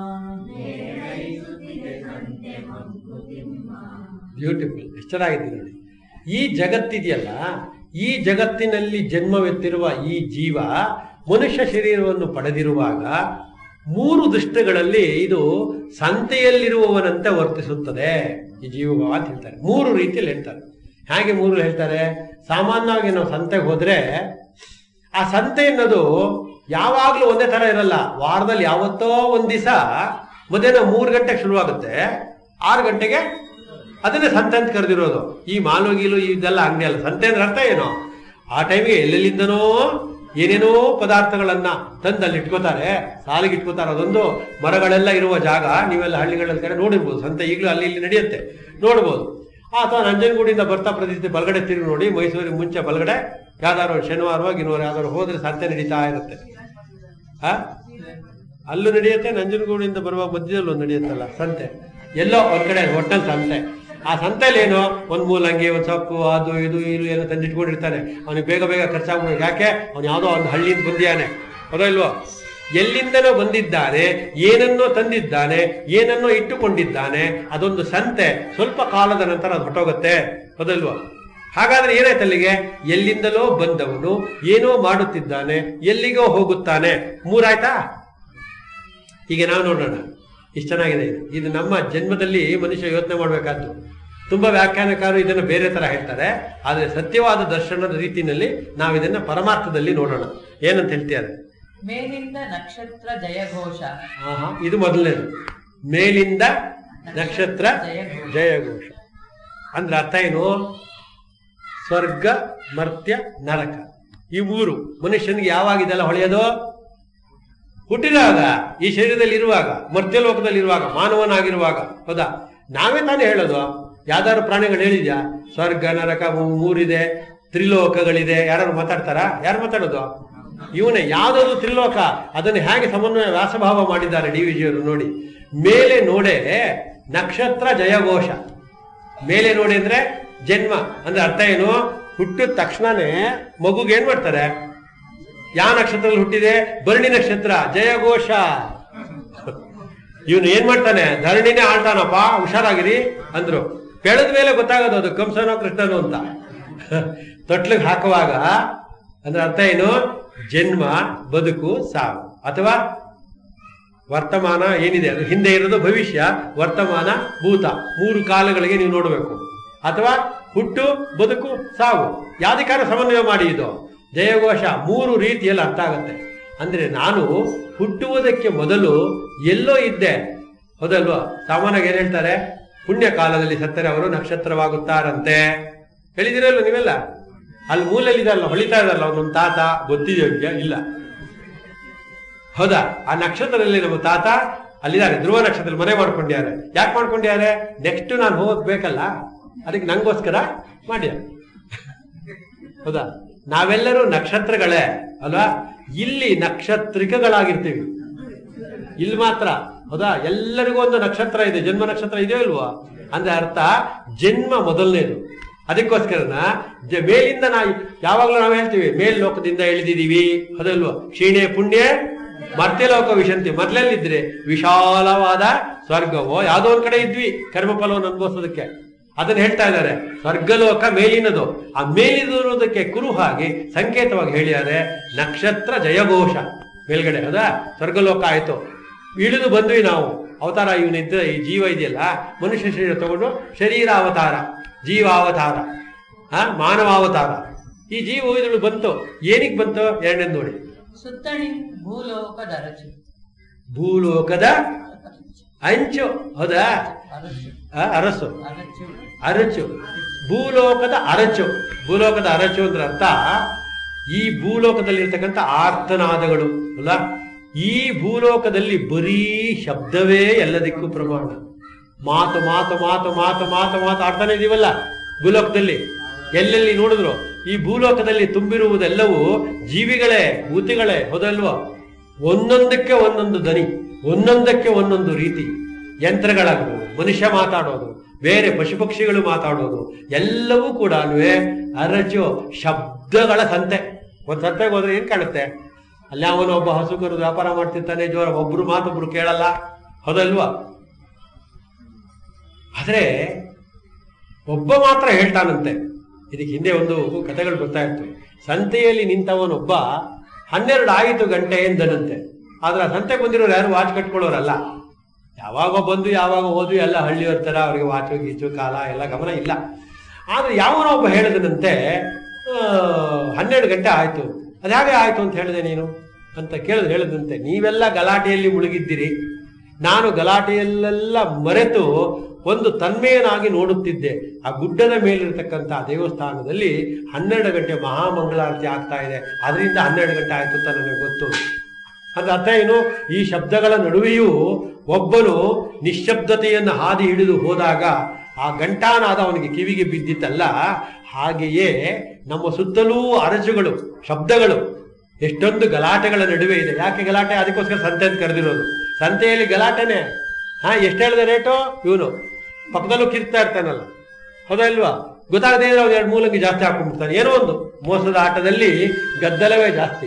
ಬ್ಯೂಟಿಫುಲ್ ಎಷ್ಟು ಚೆನ್ನಾಗಿದೆ ನೋಡಿ ಈ ಜಗತ್ತಿದೆಯಲ್ಲ ಈ ಜಗತ್ತಿನಲ್ಲಿ ಜನ್ಮವೆತ್ತಿರುವ ಈ ಜೀವ ಮನುಷ್ಯ ಶರೀರವನ್ನು ಪಡೆದಿರುವಾಗ ಮೂರು ದೃಷ್ಟಗಳಲ್ಲಿ ಇದು ಸಂತೆಯಲ್ಲಿರುವವನಂತೆ ವರ್ತಿಸುತ್ತದೆ ಈ ಜೀವ ಅಂತ ಹೇಳ್ತಾರೆ ಮೂರು ರೀತಿಯಲ್ಲಿ ಹೇಳ್ತಾರೆ ಹಾಗೆ ಮೂರು ಹೇಳ್ತಾರೆ ಸಾಮಾನ್ಯವಾಗಿ ನಾವು ಸಂತೆಗೆ ಹೋದ್ರೆ ಆ ಸಂತೆ ಅನ್ನೋದು ಯಾವಾಗ್ಲೂ ಒಂದೇ ತರ ಇರಲ್ಲ ವಾರದಲ್ಲಿ ಯಾವತ್ತೋ ಒಂದ್ ದಿವಸ ಮಧ್ಯಾಹ್ನ ಮೂರು ಗಂಟೆಗೆ ಶುರುವಾಗುತ್ತೆ ಆರು ಗಂಟೆಗೆ ಅದನ್ನೇ ಸಂತೆ ಅಂತ ಕರೆದಿರೋದು ಈ ಮಾಲು ಗೀಲು ಇದೆಲ್ಲ ಅಂಗಡಿ ಅಲ್ಲ ಸಂತೆ ಅಂದ್ರೆ ಅರ್ಥ ಏನು ಆ ಟೈಮಿಗೆ ಎಲ್ಲೆಲ್ಲಿಂದನೋ ಏನೇನೋ ಪದಾರ್ಥಗಳನ್ನ ತಂದು ಅಲ್ಲಿ ಇಟ್ಕೋತಾರೆ ಸಾಲಿಗೆ ಇಟ್ಕೋತಾರೆ ಅದೊಂದು ಮರಗಳೆಲ್ಲ ಇರುವ ಜಾಗ ನೀವೆಲ್ಲ ಹಳ್ಳಿಗಳಲ್ಲಿ ಕಡೆ ನೋಡಿರ್ಬೋದು ಸಂತೆ ಈಗಲೂ ಅಲ್ಲಿ ಇಲ್ಲಿ ನಡೆಯುತ್ತೆ ನೋಡ್ಬೋದು ಅಥವಾ ನಂಜನಗೂಡಿಂದ ಬರ್ತಾ ಪ್ರತಿಷ್ಠೆ ಬಲಗಡೆ ತಿರುಗಿ ನೋಡಿ ಮೈಸೂರಿಗೆ ಮುಂಚೆ ಬಲಗಡೆ ಯಾವ್ದಾದ್ರು ಶನಿವಾರ ಗಿನವಾರ ಯಾವ್ದಾದ್ರು ಹೋದ್ರೆ ಸಂತೆ ನಡೀತಾ ಇರುತ್ತೆ ಆ ಅಲ್ಲೂ ನಡೆಯುತ್ತೆ ನಂಜನಗೂಡಿಂದ ಬರುವ ಮಧ್ಯದಲ್ಲೂ ಒಂದು ನಡೆಯುತ್ತಲ್ಲ ಸಂತೆ ಎಲ್ಲೋ ಒಂದ್ ಕಡೆ ಒಟ್ಟಲ್ಲಿ ಸಂತೆ ಆ ಸಂತೆಲಿ ಏನು ಒಂದ್ ಮೂಲಂಗಿ ಒಂದ್ ಸೊಪ್ಪು ಅದು ಇದು ಇದು ಏನೋ ತಂದಿಟ್ಕೊಂಡಿರ್ತಾನೆ ಅವನಿಗೆ ಬೇಗ ಬೇಗ ಖರ್ಚಾಗ್ಬಿಡು ಯಾಕೆ ಅವ್ನು ಯಾವುದೋ ಒಂದು ಹಳ್ಳಿಯಿಂದ ಬಂದಿಯಾನೆ ಹೌದೋ ಇಲ್ವೋ ಎಲ್ಲಿಂದನೋ ಬಂದಿದ್ದಾನೆ ಏನನ್ನೋ ತಂದಿದ್ದಾನೆ ಏನನ್ನೋ ಇಟ್ಟುಕೊಂಡಿದ್ದಾನೆ ಅದೊಂದು ಸಂತೆ ಸ್ವಲ್ಪ ಕಾಲದ ನಂತರ ಅದು ಹೊಟ್ಟೋಗುತ್ತೆ ಹೌದಲ್ವೋ ಹಾಗಾದ್ರೆ ಏನಾಯ್ತು ಅಲ್ಲಿಗೆ ಎಲ್ಲಿಂದಲೋ ಬಂದವನು ಏನೋ ಮಾಡುತ್ತಿದ್ದಾನೆ ಎಲ್ಲಿಗೋ ಹೋಗುತ್ತಾನೆ ಮೂರಾಯ್ತಾ ಈಗ ನಾವು ನೋಡೋಣ ಇಷ್ಟು ಚೆನ್ನಾಗಿದೆ ಇದು ಇದು ನಮ್ಮ ಜನ್ಮದಲ್ಲಿ ಮನುಷ್ಯ ಯೋಚನೆ ಮಾಡಬೇಕಾದ್ದು ತುಂಬಾ ವ್ಯಾಖ್ಯಾನಕಾರರು ಇದನ್ನು ಬೇರೆ ತರ ಹೇಳ್ತಾರೆ ಆದರೆ ಸತ್ಯವಾದ ದರ್ಶನದ ರೀತಿಯಲ್ಲಿ ನಾವು ಇದನ್ನ ಪರಮಾರ್ಥದಲ್ಲಿ ನೋಡೋಣ ಏನಂತ ಹೇಳ್ತಾರೆ ಮೇಲಿಂದ ನಕ್ಷತ್ರ ಜಯಘೋಷ ಆಹಾ, ಇದು ಮೊದಲನೇದು ಮೇಲಿಂದ ನಕ್ಷತ್ರ ಜಯಘೋಷ ಅಂದ್ರೆ ಅರ್ಥ ಏನು ಸ್ವರ್ಗ ಮರ್ತ್ಯ ನರಕ ಈ ಮೂರು ಮನುಷ್ಯನಿಗೆ ಯಾವಾಗ ಇದೆಲ್ಲ ಹೊಳೆಯೋದು ಹುಟ್ಟಿದಾಗ ಈ ಶರೀರದಲ್ಲಿ ಇರುವಾಗ ಮರ್ತ್ಯಲೋಕದಲ್ಲಿ ಇರುವಾಗ ಮಾನವನಾಗಿರುವಾಗ ಹೌದಾ ನಾವೇ ತಾನೇ ಹೇಳೋದು ಯಾವ್ದಾದ್ರು ಪ್ರಾಣಿಗಳು ಹೇಳಿದ್ಯಾ ಸ್ವರ್ಗ ನರಕ ಮೂ- ಮೂರಿದೆ ತ್ರಿಲೋಕಗಳಿದೆ ಯಾರು ಮಾತಾಡ್ತಾರಾ ಯಾರು ಮಾತಾಡೋದು ಇವನೇ ಯಾವ್ದಾದ್ರು ತ್ರಿಲೋಕ ಅದನ್ನು ಹೇಗೆ ಸಮನ್ವಯ ವ್ಯಾಸಭಾವ ಮಾಡಿದ್ದಾರೆ ಡಿ ವಿಜಿಯವರು ನೋಡಿ ಮೇಲೆ ನೋಡೆ ನಕ್ಷತ್ರ ಜಯಘೋಷ ಮೇಲೆ ನೋಡಿ ಅಂದ್ರೆ ಜನ್ಮ ಅಂದ್ರೆ ಅರ್ಥ ಏನು ಹುಟ್ಟಿದ ತಕ್ಷಣನೇ ಮಗುಗೆ ಏನ್ ಮಾಡ್ತಾರೆ ಯಾವ ನಕ್ಷತ್ರದಲ್ಲಿ ಹುಟ್ಟಿದೆ ಭರಣಿ ನಕ್ಷತ್ರ ಜಯಘೋಷ ಇವನು ಏನ್ ಮಾಡ್ತಾನೆ ಧರಣಿನೇ ಆಳ್ತಾನಪ್ಪ ಹುಷಾರಾಗಿರಿ ಅಂದ್ರು ಬೆಳೆದ ಮೇಲೆ ಗೊತ್ತಾಗೋದು ಅದು ಕಂಸನೋ ಕೃಷ್ಣನೋ ಅಂತ ತೊಟ್ಲಿಗೆ ಹಾಕುವಾಗ ಅಂದ್ರೆ ಅರ್ಥ ಏನು ಜನ್ಮ ಬದುಕು ಸಾವು ಅಥವಾ ವರ್ತಮಾನ ಏನಿದೆ ಅದು ಹಿಂದೆ ಇರೋದು ಭವಿಷ್ಯ ವರ್ತಮಾನ ಭೂತ ಮೂರು ಕಾಲಗಳಿಗೆ ನೀವು ನೋಡಬೇಕು ಅಥವಾ ಹುಟ್ಟು ಬದುಕು ಸಾವು ಯಾವ್ದಕ್ಕಾರ ಸಮನ್ವಯ ಮಾಡಿ ಇದು ಜಯಘೋಷ ಮೂರು ರೀತಿಯಲ್ಲಿ ಅರ್ಥ ಆಗುತ್ತೆ ಅಂದ್ರೆ ನಾನು ಹುಟ್ಟುವುದಕ್ಕೆ ಮೊದಲು ಎಲ್ಲೋ ಇದ್ದೆ ಹೌದಲ್ವಾ ಸಾಮಾನ್ಯವಾಗಿ ಏನ್ ಹೇಳ್ತಾರೆ ಪುಣ್ಯ ಕಾಲದಲ್ಲಿ ಸತ್ತರೆ ಅವರು ನಕ್ಷತ್ರವಾಗುತ್ತಾರಂತೆ ಹೇಳಿದಿರಲ್ಲ ನೀವೆಲ್ಲ ಅಲ್ಲಿ ಮೂಲಲ್ಲಿ ಇದಲ್ಲ ಹೊಳಿತಾ ಇರಲ್ಲ ನಮ್ಮ ತಾತ ಗೊತ್ತಿದೆಯಾ ಇಲ್ಲ ಹೌದಾ ಆ ನಕ್ಷತ್ರದಲ್ಲಿ ನಮ್ಮ ತಾತ ಅಲ್ಲಿದ್ದಾರೆ ಧ್ರುವ ನಕ್ಷತ್ರದಲ್ಲಿ ಮನೆ ಮಾಡ್ಕೊಂಡಿದ್ದಾರೆ ಯಾಕೆ ಮಾಡ್ಕೊಂಡಿದ್ದಾರೆ ನೆಕ್ಸ್ಟ್ ನಾನು ಹೋಗ್ಬೇಕಲ್ಲ ಅದಕ್ಕೆ ನಂಗೋಸ್ಕರ ಮಾಡ್ಯಾರ ಹೌದಾ ನಾವೆಲ್ಲರೂ ನಕ್ಷತ್ರಗಳೇ ಅಲ್ವಾ ಇಲ್ಲಿ ನಕ್ಷತ್ರಿಕಗಳಾಗಿರ್ತೀವಿ ಇಲ್ಲಿ ಮಾತ್ರ ಹೌದಾ ಎಲ್ಲರಿಗೂ ಒಂದು ನಕ್ಷತ್ರ ಇದೆ ಜನ್ಮ ನಕ್ಷತ್ರ ಇದೆಯೋ ಇಲ್ವಾ ಅಂದ್ರೆ ಅರ್ಥ ಜನ್ಮ ಮೊದಲನೇದು ಅದಕ್ಕೋಸ್ಕರನ ಜ ಮೇಲಿಂದ ನಾ ಯಾವಾಗಲೂ ನಾವು ಹೇಳ್ತೀವಿ ಮೇಲ್ ಲೋಕದಿಂದ ಇಳಿದಿದೀವಿ ಅದಲ್ವಾ ಕ್ಷೀಣೆ ಪುಣ್ಯ ಮರ್ತ್ಯಲೋಕ ವಿಶಂತಿ ಮೊದಲಲ್ಲಿದ್ರೆ ವಿಶಾಲವಾದ ಸ್ವರ್ಗವೋ ಯಾವುದೋ ಒಂದ್ ಕಡೆ ಇದ್ವಿ ಕರ್ಮಫಲವನ್ನು ಅನುಭವಿಸೋದಕ್ಕೆ ಅದನ್ನ ಹೇಳ್ತಾ ಇದ್ದಾರೆ ಸ್ವರ್ಗಲೋಕ ಮೇಲಿನದು ಆ ಮೇಲಿರುವುದಕ್ಕೆ ಕುರು ಹಾಗೆ ಸಂಕೇತವಾಗಿ ಹೇಳಿದ್ದಾರೆ ನಕ್ಷತ್ರ ಜಯಘೋಷ ಮೇಲ್ಗಡೆ ಹೌದಾ ಸ್ವರ್ಗಲೋಕ ಆಯ್ತು ಇಳಿದು ಬಂದ್ವಿ ನಾವು ಅವತಾರ ಇವನಿದ್ದ ಈ ಜೀವ ಇದೆಯಲ್ಲ ಮನುಷ್ಯ ಶರೀರ ತಗೊಂಡು ಶರೀರ ಅವತಾರ ಜೀವಾವತಾರ ಆ ಮಾನವಾವತಾರ ಈ ಜೀವ ಇದ್ರಲ್ಲಿ ಬಂತು ಏನಿಗೆ ಬಂತು ಎರಡನೇದು ನೋಡಿ ಸುತ್ತಣಿ ಭೂಲೋಕದ ಅರಚು ಭೂಲೋಕದ ಅಂಚು ಹೌದಾ ಅರಚು ಆ, ಅರಸು ಅರಚು ಅರಚು ಭೂಲೋಕದ ಅರಚು ಭೂಲೋಕದ ಅರಚು ಅಂದ್ರೆ ಅರ್ಥ ಈ ಭೂಲೋಕದಲ್ಲಿರ್ತಕ್ಕಂಥ ಆರ್ತನಾದಗಳು ಅಲ್ಲ ಈ ಭೂಲೋಕದಲ್ಲಿ ಬರೀ ಶಬ್ದವೇ ಎಲ್ಲದಕ್ಕೂ ಪ್ರಮಾಣ ಮಾತು ಮಾತು ಮಾತು ಮಾತು ಮಾತು ಮಾತು ಆಡ್ತಾನೆ ಇದೀವಲ್ಲ ಭೂಲೋಕದಲ್ಲಿ ಎಲ್ಲೆಲ್ಲಿ ನೋಡಿದ್ರು ಈ ಭೂಲೋಕದಲ್ಲಿ ತುಂಬಿರುವುದೆಲ್ಲವೂ ಜೀವಿಗಳೇ ಭೂತಿಗಳೇ ಹೌದಲ್ವೋ ಒಂದೊಂದಕ್ಕೆ ಒಂದೊಂದು ದನಿ ಒಂದೊಂದಕ್ಕೆ ಒಂದೊಂದು ರೀತಿ ಯಂತ್ರಗಳಾಗುವುದು ಮನುಷ್ಯ ಮಾತಾಡೋದು ಬೇರೆ ಪಶು ಪಕ್ಷಿಗಳು ಮಾತಾಡೋದು ಎಲ್ಲವೂ ಕೂಡ ಅರಚು ಶಬ್ದಗಳ ಸಂತೆ ಒಂದು ಸಂತೆಗೆ ಹೋದ್ರೆ ಏನ್ ಕಾಣುತ್ತೆ ಅಲ್ಲಿ ಅವನು ಒಬ್ಬ ಹಸು ಕರು ವ್ಯಾಪಾರ ಮಾಡ್ತಿರ್ತಾನೆ ಜೋರ ಒಬ್ರು ಮಾತೊಬ್ರು ಕೇಳಲ್ಲ ಹೌದಲ್ವಾ ಆದ್ರೆ ಒಬ್ಬ ಮಾತ್ರ ಹೇಳ್ತಾನಂತೆ ಇದಕ್ಕೆ ಹಿಂದೆ ಒಂದು ಕಥೆಗಳು ಬರ್ತಾ ಇತ್ತು ಸಂತೆಯಲ್ಲಿ ನಿಂತವನೊಬ್ಬ ಹನ್ನೆರಡು ಆಯಿತು ಗಂಟೆ ಎಂದನಂತೆ ಆದ್ರೆ ಆ ಸಂತೆಗೆ ಬಂದಿರೋರು ಯಾರು ವಾಚ್ ಕಟ್ಕೊಳ್ಳೋರಲ್ಲ ಯಾವಾಗ ಬಂದು ಯಾವಾಗ ಹೋದ್ವಿ ಎಲ್ಲ ಹಳ್ಳಿಯವ್ರ ತರ ಅವ್ರಿಗೆ ವಾಚು ಗೀಚು ಕಾಲ ಎಲ್ಲ ಗಮನ ಇಲ್ಲ ಆದ್ರೆ ಯಾವನೋ ಒಬ್ಬ ಹೇಳಿದನಂತೆ ಆ, ಹನ್ನೆರಡು ಗಂಟೆ ಆಯ್ತು ಅದ್ಯಾಗೆ ಆಯ್ತು ಅಂತ ಹೇಳಿದೆ ನೀನು ಅಂತ ಕೇಳಿದ್ರೆ ಹೇಳಿದಂತೆ ನೀವೆಲ್ಲ ಗಲಾಟೆಯಲ್ಲಿ ಮುಳುಗಿದ್ದೀರಿ ನಾನು ಗಲಾಟೆಯಲ್ಲೆಲ್ಲ ಮರೆತು ಒಂದು ತನ್ಮೆಯನಾಗಿ ನೋಡುತ್ತಿದ್ದೆ ಆ ಗುಡ್ಡದ ಮೇಲಿರ್ತಕ್ಕಂಥ ದೇವಸ್ಥಾನದಲ್ಲಿ ಹನ್ನೆರಡು ಗಂಟೆ ಮಹಾಮಂಗಳಾರತಿ ಆಗ್ತಾ ಇದೆ ಅದರಿಂದ ಹನ್ನೆರಡು ಗಂಟೆ ಆಯ್ತು ಅಂತ ನನಗೆ ಗೊತ್ತು ಅದ್ರ ಅರ್ಥ ಏನು ಈ ಶಬ್ದಗಳ ನಡುವೆಯೂ ಒಬ್ಬನು ನಿಶ್ಶಬ್ದತೆಯನ್ನು ಹಾದಿ ಹಿಡಿದು ಹೋದಾಗ ಆ ಗಂಟಾನಾದ ಅವನಿಗೆ ಕಿವಿಗೆ ಬಿದ್ದಿತ್ತಲ್ಲ ಹಾಗೆಯೇ ನಮ್ಮ ಸುತ್ತಲೂ ಅರಚುಗಳು ಶಬ್ದಗಳು ಎಷ್ಟೊಂದು ಗಲಾಟೆಗಳ ನಡುವೆ ಇದೆ ಯಾಕೆ ಗಲಾಟೆ ಅದಕ್ಕೋಸ್ಕರ ಸಂತೆ ಅಂತ ಕರೆದಿರೋದು ಸಂತೆಯಲ್ಲಿ ಗಲಾಟೆನೆ ಹಾ ಎಷ್ಟು ಹೇಳಿದೆ ರೇಟು ಇವನು ಪಕ್ಕದಲ್ಲೂ ಕಿರ್ತಾ ಇರ್ತಾನಲ್ಲ ಹೌದಾ ಇಲ್ವಾ ಗೊತ್ತಾಗದೇ ಇದ್ರೆ ಅವ್ನು ಎರಡು ಮೂಲಂಗಿ ಜಾಸ್ತಿ ಹಾಕೊಂಡ್ಬಿಡ್ತಾನೆ ಏನೋ ಒಂದು ಮೋಸದ ಆಟದಲ್ಲಿ ಗದ್ದಲವೇ ಜಾಸ್ತಿ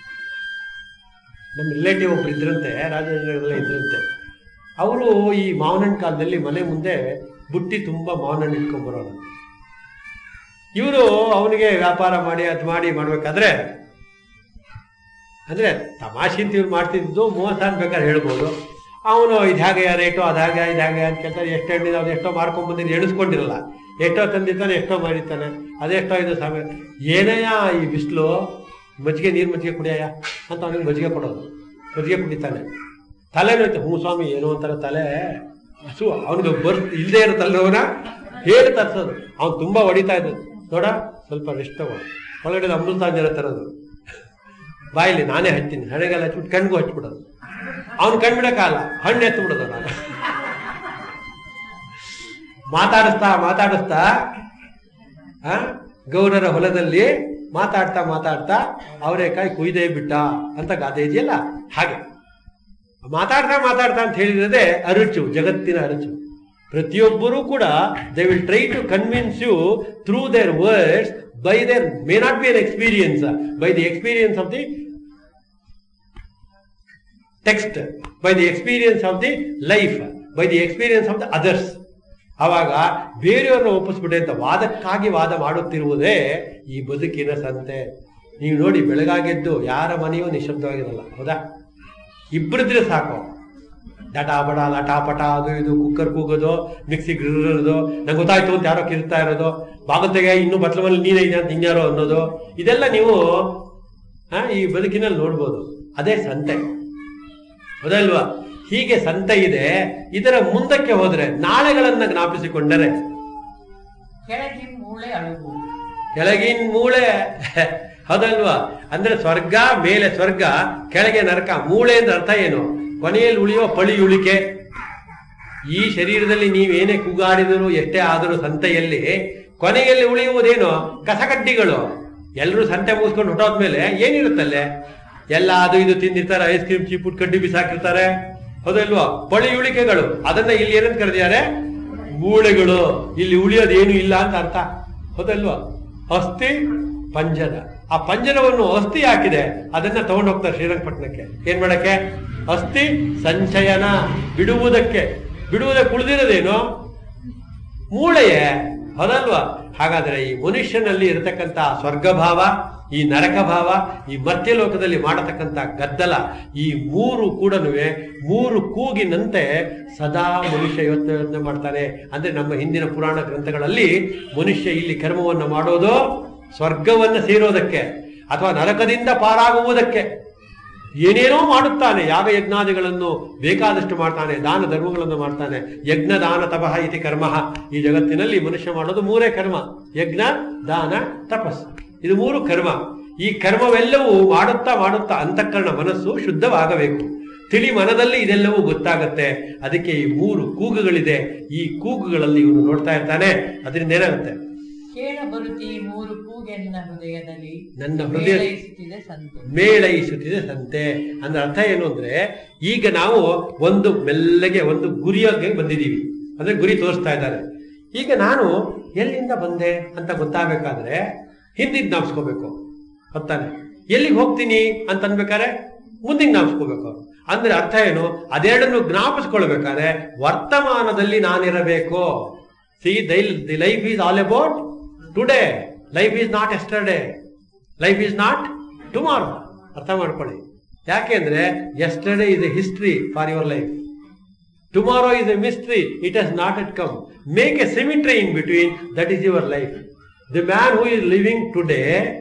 ನಮ್ಮ ರಿಲೇಟಿವ್ ಒಬ್ರು ಇದ್ರಂತೆ ರಾಜನಗರದಲ್ಲೇ ಇದ್ರಂತೆ ಅವರು ಈ ಮಾವನಹಣ್ಣು ಕಾಲದಲ್ಲಿ ಮನೆ ಮುಂದೆ ಬುಟ್ಟಿ ತುಂಬಾ ಮಾವನಹಣ್ಣು ಇಟ್ಕೊಂಡ್ಬರೋಣ ಇವರು ಅವನಿಗೆ ವ್ಯಾಪಾರ ಮಾಡಿ ಅದು ಮಾಡಿ ಮಾಡ್ಬೇಕಾದ್ರೆ ಅಂದ್ರೆ ತಮಾಷೆ ಅಂತ ಇವ್ರು ಮಾಡ್ತಿದ್ದು ಮೋಸ ಅಂತ ಬೇಕಾದ್ರೆ ಹೇಳ್ಬೋದು ಅವನು ಇದು ಹೇಗೆ ರೇಟು ಅದು ಹೇಗೆ ಇದು ಹೇಗೆ ಅಂತ ಕೇಳ್ತಾರೆ ಎಷ್ಟು ಹಣ್ಣಿದೆ ಅವ್ನು ಎಷ್ಟೋ ಮಾರ್ಕೊಂಡ್ ಬಂದಿದ್ದು ಎಣಿಸ್ಕೊಂಡಿರಲ್ಲ ಎಷ್ಟೋ ತಂದಿರ್ತಾನೆ ಎಷ್ಟೋ ಮಾಡಿರ್ತಾನೆ ಅದೆಷ್ಟೋ ಇದು ಸಮಯ ಏನಯ್ಯ ಈ ಬಿಸಿಲು ಮಜ್ಜಿಗೆ ನೀರು ಮಜ್ಜಿಗೆ ಕುಡಿಯಯ್ಯ ಅಂತ ಅವನಿಗೆ ಮಜ್ಜಿಗೆ ಕೊಡೋದು ಮಜ್ಜಿಗೆ ಕುಡಿತಾನೆ ತಲೆ ನೋಯ್ತು ಹ್ಞೂ ಸ್ವಾಮಿ ಏನೋ ಒಂಥರ ತಲೆ ಹಸು ಅವನಿಗೆ ಬರ್ ಇಲ್ಲದೆ ಇರೋ ತಲೆನೋವನ ಹೇಳಿ ತರ್ಸೋದು ಅವ್ನು ತುಂಬಾ ಹೊಡಿತಾ ಇದ್ದು ನೋಡ ಸ್ವಲ್ಪ ರೆಸ್ಟ್ ತಗೋ ಒಳಗಡೆ ಅಮೃತಾಂಜನ ತರೋದು ಬಾಯಲ್ಲಿ ನಾನೇ ಹಚ್ತೀನಿ ಹಣೆಗೆಲ್ಲ ಹಚ್ಬಿಟ್ಟು ಕಣ್ಗೂ ಹಚ್ಬಿಡೋದು ಅವ್ನು ಕಣ್ಬಿಡಕ್ಕಾಗಲ್ಲ ಹಣ್ಣು ಎತ್ತು ಬಿಡೋದು ನಾನು ಮಾತಾಡಿಸ್ತಾ ಮಾತಾಡಿಸ್ತಾ ಆ ಗೌರರ ಹೊಲದಲ್ಲಿ ಮಾತಾಡ್ತಾ ಮಾತಾಡ್ತಾ ಅವರೇಕಾಯಿ ಕುಯ್ದೇ ಬಿಟ್ಟ ಅಂತ ಗಾದೆ ಇದೆಯಲ್ಲ ಹಾಗೆ ಮಾತಾಡ್ತಾ ಮಾತಾಡ್ತಾ ಅಂತ ಹೇಳಿರೋದೇ ಅರುಚು ಜಗತ್ತಿನ ಅರುಚು ಪ್ರತಿಯೊಬ್ಬರೂ ಕೂಡ they will try to convince you through their words by their may not be an experience by the experience of the text by the experience of the life by the experience of the others ಆವಾಗ ಬೇರೆಯವ್ರನ್ನ ಒಪ್ಪಿಸ್ಬಿಟ್ಟೆ ಅಂತ ವಾದಕ್ಕಾಗಿ ವಾದ ಮಾಡುತ್ತಿರುವುದೇ ಈ ಬದುಕಿನ ಸಂತೆ ನೀವು ನೋಡಿ ಬೆಳಗಾಗೆದ್ದು ಯಾರ ಮನೆಯೂ ನಿಶಬ್ದವಾಗಿರಲ್ಲ ಹೌದಾ ಇಬ್ಬರಿದ್ರೆ ಸಾಕು ಡಟಾಪಟ ಲಟಾಪಟ ಅದು ಇದು ಕುಕ್ಕರ್ ಕೂಗೋದು ಮಿಕ್ಸಿ ಇರೋದು ನಂಗೆ ಗೊತ್ತಾಯ್ತು ಅಂತ ಯಾರೋ ಕಿರ್ತಾ ಇರೋದು ಬಾಗಲ್ತೆಗೆ ಇನ್ನೂ ಬಟ್ಲ ಮೇಲೆ ನೀನೇ ಇದೆ ಅಂತ ಇನ್ಯಾರೋ ಅನ್ನೋದು ಇದೆಲ್ಲ ನೀವು ಆ, ಈ ಬದುಕಿನಲ್ಲಿ ನೋಡ್ಬೋದು ಅದೇ ಸಂತೆ ಹೌದಲ್ವಾ ಹೀಗೆ ಸಂತೆ ಇದೆ ಇದರ ಮುಂದಕ್ಕೆ ಹೋದ್ರೆ ನಾಳೆಗಳನ್ನ ಜ್ಞಾಪಿಸಿಕೊಂಡರೆ ಕೆಳಗಿನ ಮೂಳೆ ಅಳುವು ಕೆಳಗಿನ ಮೂಳೆ ಹೌದಲ್ವಾ ಅಂದ್ರೆ ಸ್ವರ್ಗ ಮೇಲೆ ಸ್ವರ್ಗ ಕೆಳಗೆ ನರಕ ಮೂಳೆ ಅಂದ್ರೆ ಅರ್ಥ ಏನು ಕೊನೆಯಲ್ಲಿ ಉಳಿಯೋ ಪಳಿ ಉಳಿಕೆ ಈ ಶರೀರದಲ್ಲಿ ನೀವೇನೇ ಕೂಗಾಡಿದರೂ ಎಷ್ಟೇ ಆದರೂ ಸಂತೆಯಲ್ಲಿ ಕೊನೆಯಲ್ಲಿ ಉಳಿಯುವುದೇನು ಕಸಕಡ್ಡಿಗಳು ಎಲ್ಲರೂ ಸಂತೆ ಮುಗಿಸ್ಕೊಂಡು ಹೊಟ್ಟೋದ್ಮೇಲೆ ಏನಿರುತ್ತಲ್ಲೇ ಎಲ್ಲ ಅದು ಇದು ತಿಂದಿರ್ತಾರೆ ಐಸ್ ಕ್ರೀಮ್ ಚೀಪುಟ್ ಕಡ್ಡಿ ಬಿಸಾಕಿರ್ತಾರೆ ಹೌದಲ್ವಾ ಪಳಿ ಉಳಿಕೆಗಳು ಅದನ್ನ ಇಲ್ಲಿ ಏನಂತ ಕರೆದಿದ್ದಾರೆ ಮೂಳೆಗಳು ಇಲ್ಲಿ ಉಳಿಯೋದು ಏನು ಇಲ್ಲ ಅಂತ ಅರ್ಥ ಹೌದಲ್ವಾ ಅಸ್ಥಿ ಪಂಜರ ಆ ಪಂಜರವನ್ನು ಅಸ್ಥಿ ಹಾಕಿದೆ ಅದನ್ನ ತಗೊಂಡು ಹೋಗ್ತಾರೆ ಶ್ರೀರಂಗಪಟ್ಟಣಕ್ಕೆ ಏನ್ ಮಾಡಕ್ಕೆ ಅಸ್ಥಿ ಸಂಚಯನ ಬಿಡುವುದಕ್ಕೆ ಬಿಡುವುದಕ್ಕೆ ಉಳಿದಿರೋದೇನು ಮೂಳೆಯೇ ಹೌದಲ್ವಾ ಹಾಗಾದ್ರೆ ಈ ಮನುಷ್ಯನಲ್ಲಿ ಇರತಕ್ಕಂತ ಸ್ವರ್ಗಭಾವ ಈ ನರಕ ಭಾವ ಈ ಮರ್ತ್ಯಲೋಕದಲ್ಲಿ ಮಾಡತಕ್ಕಂತ ಗದ್ದಲ ಈ ಮೂರು ಕೂಡ ಮೂರು ಕೂಗಿನಂತೆ ಸದಾ ಮನುಷ್ಯ ಯೋಚನೆ ಯೋಚನೆ ಮಾಡ್ತಾನೆ ಅಂದ್ರೆ ನಮ್ಮ ಹಿಂದಿನ ಪುರಾಣ ಗ್ರಂಥಗಳಲ್ಲಿ ಮನುಷ್ಯ ಇಲ್ಲಿ ಕರ್ಮವನ್ನು ಮಾಡೋದು ಸ್ವರ್ಗವನ್ನ ಸೇರೋದಕ್ಕೆ ಅಥವಾ ನರಕದಿಂದ ಪಾರಾಗುವುದಕ್ಕೆ ಏನೇನೋ ಮಾಡುತ್ತಾನೆ ಯಾಗ ಯಜ್ಞಾದಿಗಳನ್ನು ಬೇಕಾದಷ್ಟು ಮಾಡ್ತಾನೆ ದಾನ ಧರ್ಮಗಳನ್ನು ಮಾಡ್ತಾನೆ ಯಜ್ಞ ದಾನ ತಪಃ ಇತಿ ಕರ್ಮ ಈ ಜಗತ್ತಿನಲ್ಲಿ ಮನುಷ್ಯ ಮಾಡೋದು ಮೂರೇ ಕರ್ಮ ಯಜ್ಞ ದಾನ ತಪಸ್ ಇದು ಮೂರು ಕರ್ಮ ಈ ಕರ್ಮವೆಲ್ಲವೂ ಮಾಡುತ್ತಾ ಮಾಡುತ್ತಾ ಅಂತಃಕರಣ ಮನಸ್ಸು ಶುದ್ಧವಾಗಬೇಕು ತಿಳಿ ಮನದಲ್ಲಿ ಇದೆಲ್ಲವೂ ಗೊತ್ತಾಗತ್ತೆ ಅದಕ್ಕೆ ಈ ಮೂರು ಕೂಗುಗಳಿದೆ ಈ ಕೂಗುಗಳಲ್ಲಿ ಇವನು ನೋಡ್ತಾ ಇರ್ತಾನೆ ಅದರಿಂದ ಏನಾಗುತ್ತೆ ಕೇಳ ಬರುತ್ತಿ ಮೂರು ಕೂಗೆನ್ನ ಹೃದಯದಲ್ಲಿ ನನ್ನ ಹೃದಯ ಮೇಳೈಸುತ್ತಿದೆ ಸಂತೆ ಮೇಳೈಸುತ್ತಿದೆ ಸಂತೆ ಅಂದ್ರೆ ಅರ್ಥ ಏನು ಅಂದ್ರೆ ಈಗ ನಾವು ಒಂದು ಮೆಲ್ಲಗೆ ಒಂದು ಗುರಿಯಾಗಿ ಬಂದಿದ್ದೀವಿ ಅಂದ್ರೆ ಗುರಿ ತೋರಿಸ್ತಾ ಇದ್ದಾರೆ ಈಗ ನಾನು ಎಲ್ಲಿಂದ ಬಂದೆ ಅಂತ ಗೊತ್ತಾಗಬೇಕಾದ್ರೆ ಹಿಂದಿದ್ ಜ್ಞಾಪಿಸ್ಕೋಬೇಕು ಹೊತ್ತಾನೆ ಎಲ್ಲಿಗೆ ಹೋಗ್ತೀನಿ ಅಂತ ಅನ್ಬೇಕಾದ್ರೆ ಮುಂದಿನ ಜ್ಞಾಪಿಸ್ಕೋಬೇಕು ಅಂದ್ರೆ ಅರ್ಥ ಏನು ಅದೆರಡನ್ನು ಜ್ಞಾಪಿಸ್ಕೊಳ್ಬೇಕಾದ್ರೆ ವರ್ತಮಾನದಲ್ಲಿ ನಾನಿರಬೇಕು see thy the life is all about today life is not yesterday life is not tomorrow ಅರ್ಥ ಮಾಡ್ಕೊಳ್ಳಿ ಯಾಕೆಂದ್ರೆ yesterday is a history for your life tomorrow is a mystery it has not yet come make a cemetery in between that is your life the man who is living today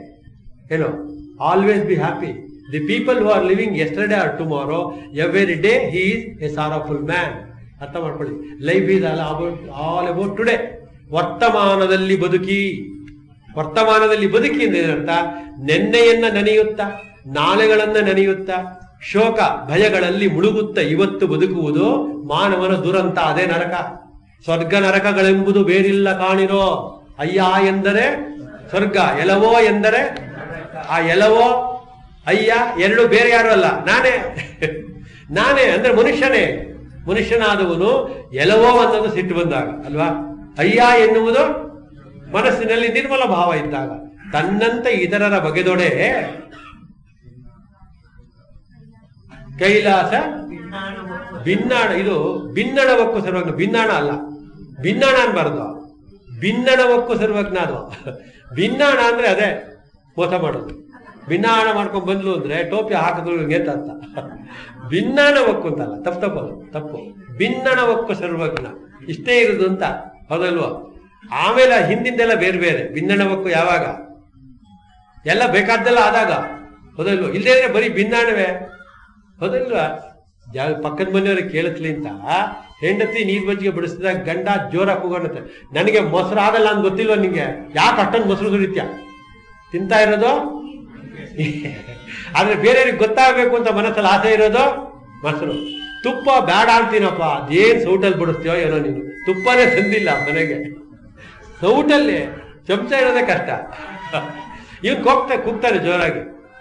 ಏನೋ always be happy the people who are living yesterday or tomorrow every day he is a sorrowful man ಅರ್ಥ ಮಾಡ್ಕೊಳ್ಳಿ life is all about all about today ವರ್ತಮಾನದಲ್ಲಿ ಬದುಕಿ ವರ್ತಮಾನದಲ್ಲಿ ಬದುಕಿ ಅಂದ್ರೆ ಏನರ್ಥ ನೆನ್ನೆಯನ್ನ ನೆನೆಯುತ್ತಾ ನಾಳೆಗಳನ್ನ ನೆನೆಯುತ್ತಾ ಶೋಕ ಭಯಗಳಲ್ಲಿ ಮುಳುಗುತ್ತ ಇವತ್ತು ಬದುಕುವುದು ಮಾನವನ ದುರಂತ ಅದೇ ನರಕ ಸ್ವರ್ಗ ನರಕಗಳೆಂಬುದು ಬೇರಿಲ್ಲ ಕಾಣಿರೋ ಅಯ್ಯ ಎಂದರೆ ಸ್ವರ್ಗ ಎಲವೋ ಎಂದರೆ ಆ ಎಲವೋ ಅಯ್ಯ ಎರಡು ಬೇರೆ ಯಾರು ಅಲ್ಲ ನಾನೇ ನಾನೇ ಅಂದ್ರೆ ಮನುಷ್ಯನೇ ಮನುಷ್ಯನಾದವನು ಎಲವೋ ಅನ್ನೋದು ಸಿಟ್ಟು ಬಂದಾಗ ಅಲ್ವಾ ಅಯ್ಯ ಎನ್ನುವುದು ಮನಸ್ಸಿನಲ್ಲಿ ನಿರ್ಮಲ ಭಾವ ಇದ್ದಾಗ ತನ್ನಂತೆ ಇತರರ ಬಗೆದೊಡೆ ಕೈಲಾಸ ಭಿನ್ನಾಣ ಇದು ಭಿನ್ನಣವಕ್ಕೂ ಸರ್ವಜ್ಞ ಭಿನ್ನಾಣ ಅಲ್ಲ ಭಿನ್ನಾಣ ಅನ್ಬಾರ್ದು ಭಿನ್ನಣವಕ್ಕೂ ಸರ್ವಜ್ಞ ಅದು ಭಿನ್ನಾಣ ಅಂದ್ರೆ ಅದೇ ಮೋಸ ಮಾಡೋದು ಭಿನ್ನಾಣ ಮಾಡ್ಕೊಂಡ್ ಬಂದ್ಲು ಅಂದ್ರೆ ಟೋಪಿ ಹಾಕಿದ್ರು ಅಂತ ಅರ್ಥ ಭಿನ್ನಾಣವಕ್ಕು ಅಂತಲ್ಲ ತಪ್ಪು ತಪ್ಪದು ತಪ್ಪು ಭಿನ್ನಣವಕ್ಕು ಸರ್ವಜ್ಞ ಇಷ್ಟೇ ಇರುದು ಅಂತ ಹೌದಲ್ವಾ ಆಮೇಲೆ ಹಿಂದಿಂದೆಲ್ಲ ಬೇರೆ ಬೇರೆ ಭಿನ್ನಣವಕ್ಕು ಯಾವಾಗ ಎಲ್ಲ ಬೇಕಾದ್ದೆಲ್ಲ ಆದಾಗ ಹೌದಲ್ವ ಇಲ್ಲದೇ ಇದ್ರೆ ಬರೀ ಭಿನ್ನಾಣವೇ ಹೌದಲ್ವಾ ಜಾ ಪಕ್ಕದ ಮನೆಯವ್ರಿಗೆ ಕೇಳಿಸ್ಲಿ ಅಂತ ಹೆಂಡತಿ ನೀರ್ ಬಜ್ಜಿಗೆ ಬಿಡಿಸಿದಾಗ ಗಂಡ ಜೋರಾಗಿ ಕೂಗೋಣತ್ತೆ ನನಗೆ ಮೊಸರು ಆಗಲ್ಲ ಅಂತ ಗೊತ್ತಿಲ್ವ ನಿಂಗೆ ಯಾಕೆ ಅಷ್ಟೊಂದು ಮೊಸರು ಸುರಿತ್ಯ ತಿಂತಾ ಇರೋದು ಆದ್ರೆ ಬೇರೆಯವ್ರಿಗೆ ಗೊತ್ತಾಗಬೇಕು ಅಂತ ಮನಸ್ಸಲ್ಲಿ ಆಸೆ ಇರೋದು ಮೊಸರು ತುಪ್ಪ ಬೇಡ ಅಂತೀನಪ್ಪ ಅದೇನ್ ಸೌಟಲ್ಲಿ ಬಿಡಿಸ್ತೀಯೋ ಏನೋ ನೀನು ತುಪ್ಪನೇ ತಂದಿಲ್ಲ ಮನೆಗೆ ಸೌಟಲ್ಲಿ ಚಮಚ ಇರೋದೇ ಕಷ್ಟ ಇವನ್ ಹೋಗ್ತಾ ಕೂಗ್ತಾನೆ ಜೋರಾಗಿ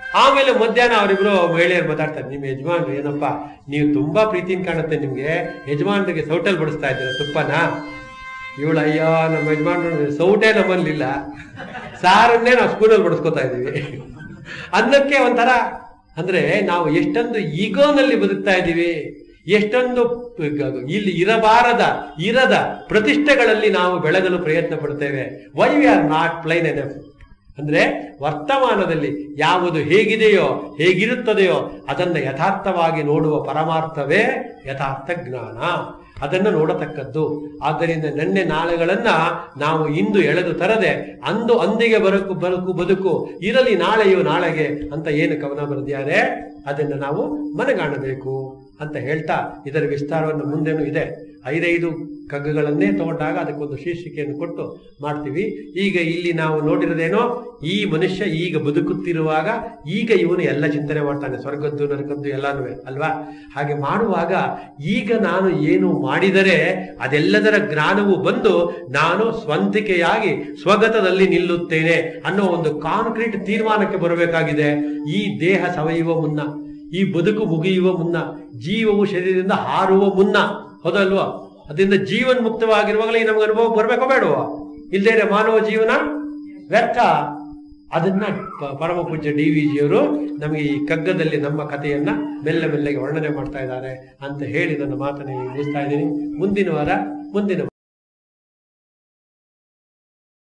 ಆಮೇಲೆ ಮಧ್ಯಾಹ್ನ ಅವರಿಬ್ರು ಮಹಿಳೆಯರು ಮಾತಾಡ್ತಾರೆ ನಿಮ್ಮ ಯಜಮಾನ್ರು ಏನಪ್ಪ ನೀವು ತುಂಬಾ ಪ್ರೀತಿಯಿಂದ ಕಾಣುತ್ತೆ ನಿಮ್ಗೆ ಯಜಮಾನ್ರಿಗೆ ಸೌಟಲ್ ಬಡಿಸ್ತಾ ಇದ್ದೀರಾ ತುಪ್ಪನ ಇವಳು ಅಯ್ಯೋ ನಮ್ಮ ಯಜಮಾನ್ರು ಸೌಟೇ ನಮ್ಮಲ್ಲಿಲ್ಲ ಸಾರನ್ನೇ ನಾವು ಸ್ಕೂಲಲ್ಲಿ ಬಡಿಸ್ಕೊತಾ ಇದ್ದೀವಿ ಅನ್ನಕ್ಕೆ ಒಂಥರ ಅಂದ್ರೆ ನಾವು ಎಷ್ಟೊಂದು ಈಗೋನಲ್ಲಿ ಬದುಕ್ತಾ ಇದ್ದೀವಿ ಎಷ್ಟೊಂದು ಇಲ್ಲಿ ಇರಬಾರದ ಇರದ ಪ್ರತಿಷ್ಠೆಗಳಲ್ಲಿ ನಾವು ಬೆಳಗಲು ಪ್ರಯತ್ನ ಪಡ್ತೇವೆ why we are not plain enough ಅಂದ್ರೆ ವರ್ತಮಾನದಲ್ಲಿ ಯಾವುದು ಹೇಗಿದೆಯೋ ಹೇಗಿರುತ್ತದೆಯೋ ಅದನ್ನ ಯಥಾರ್ಥವಾಗಿ ನೋಡುವ ಪರಮಾರ್ಥವೇ ಯಥಾರ್ಥ ಜ್ಞಾನ ಅದನ್ನು ನೋಡತಕ್ಕದ್ದು ಆದ್ದರಿಂದ ನೆನ್ನೆ ನಾಳೆಗಳನ್ನ ನಾವು ಇಂದು ಎಳೆದು ತರದೆ ಅಂದು ಅಂದಿಗೆ ಬರಕು ಬದುಕು ಬದುಕು ಇರಲಿ ನಾಳೆಯು ನಾಳೆಗೆ ಅಂತ ಏನು ಕವನ ಬರೆದಿದ್ದಾರೆ ಅದನ್ನು ನಾವು ಮನಗಾಣಬೇಕು ಅಂತ ಹೇಳ್ತಾ ಇದರ ವಿಸ್ತಾರವನ್ನು ಮುಂದೆನೂ ಇದೆ ಐದೈದು ಕಗ್ಗಗಳನ್ನೇ ತಗೊಂಡಾಗ ಅದಕ್ಕೊಂದು ಶೀರ್ಷಿಕೆಯನ್ನು ಕೊಟ್ಟು ಮಾಡ್ತೀವಿ ಈಗ ಇಲ್ಲಿ ನಾವು ನೋಡಿರೋದೇನೋ ಈ ಮನುಷ್ಯ ಈಗ ಬದುಕುತ್ತಿರುವಾಗ ಈಗ ಇವನು ಎಲ್ಲ ಚಿಂತನೆ ಮಾಡ್ತಾನೆ ಸ್ವರ್ಗದ್ದು ನರಕದ್ದು ಎಲ್ಲಾನು ಅಲ್ವಾ ಹಾಗೆ ಮಾಡುವಾಗ ಈಗ ನಾನು ಏನು ಮಾಡಿದರೆ ಅದೆಲ್ಲದರ ಜ್ಞಾನವು ಬಂದು ನಾನು ಸ್ವಂತಿಕೆಯಾಗಿ ಸ್ವಗತದಲ್ಲಿ ನಿಲ್ಲುತ್ತೇನೆ ಅನ್ನೋ ಒಂದು ಕಾಂಕ್ರೀಟ್ ತೀರ್ಮಾನಕ್ಕೆ ಬರಬೇಕಾಗಿದೆ ಈ ದೇಹ ಸವೆಯುವ ಮುನ್ನ ಈ ಬದುಕು ಮುಗಿಯುವ ಮುನ್ನ ಜೀವವು ಶರೀರದಿಂದ ಹಾರುವ ಮುನ್ನ ಹೌದಲ್ವಾ ಅದರಿಂದ ಜೀವನ್ ಮುಕ್ತವಾಗಿರುವಾಗಲೇ ನಮ್ಗೆ ಅನುಭವ ಬರ್ಬೇಕೋ ಬೇಡವೋ ಇಲ್ದೇನೆ ಮಾನವ ಜೀವನ ವ್ಯರ್ಥ ಅದನ್ನ ಪ- ಪರಮ ಪೂಜ್ಯ ಡಿ ವಿ ಜಿಯವರು ನಮಗೆ ಈ ಕಗ್ಗದಲ್ಲಿ ನಮ್ಮ ಕಥೆಯನ್ನ ಮೆಲ್ಲ ಮೆಲ್ಲಗೆ ವರ್ಣನೆ ಮಾಡ್ತಾ ಇದ್ದಾರೆ ಅಂತ ಹೇಳಿ ನನ್ನ ಮಾತನ್ನು ಮುಗಿಸ್ತಾ ಇದ್ದೀನಿ ಮುಂದಿನ ವಾರ ಮುಂದಿನ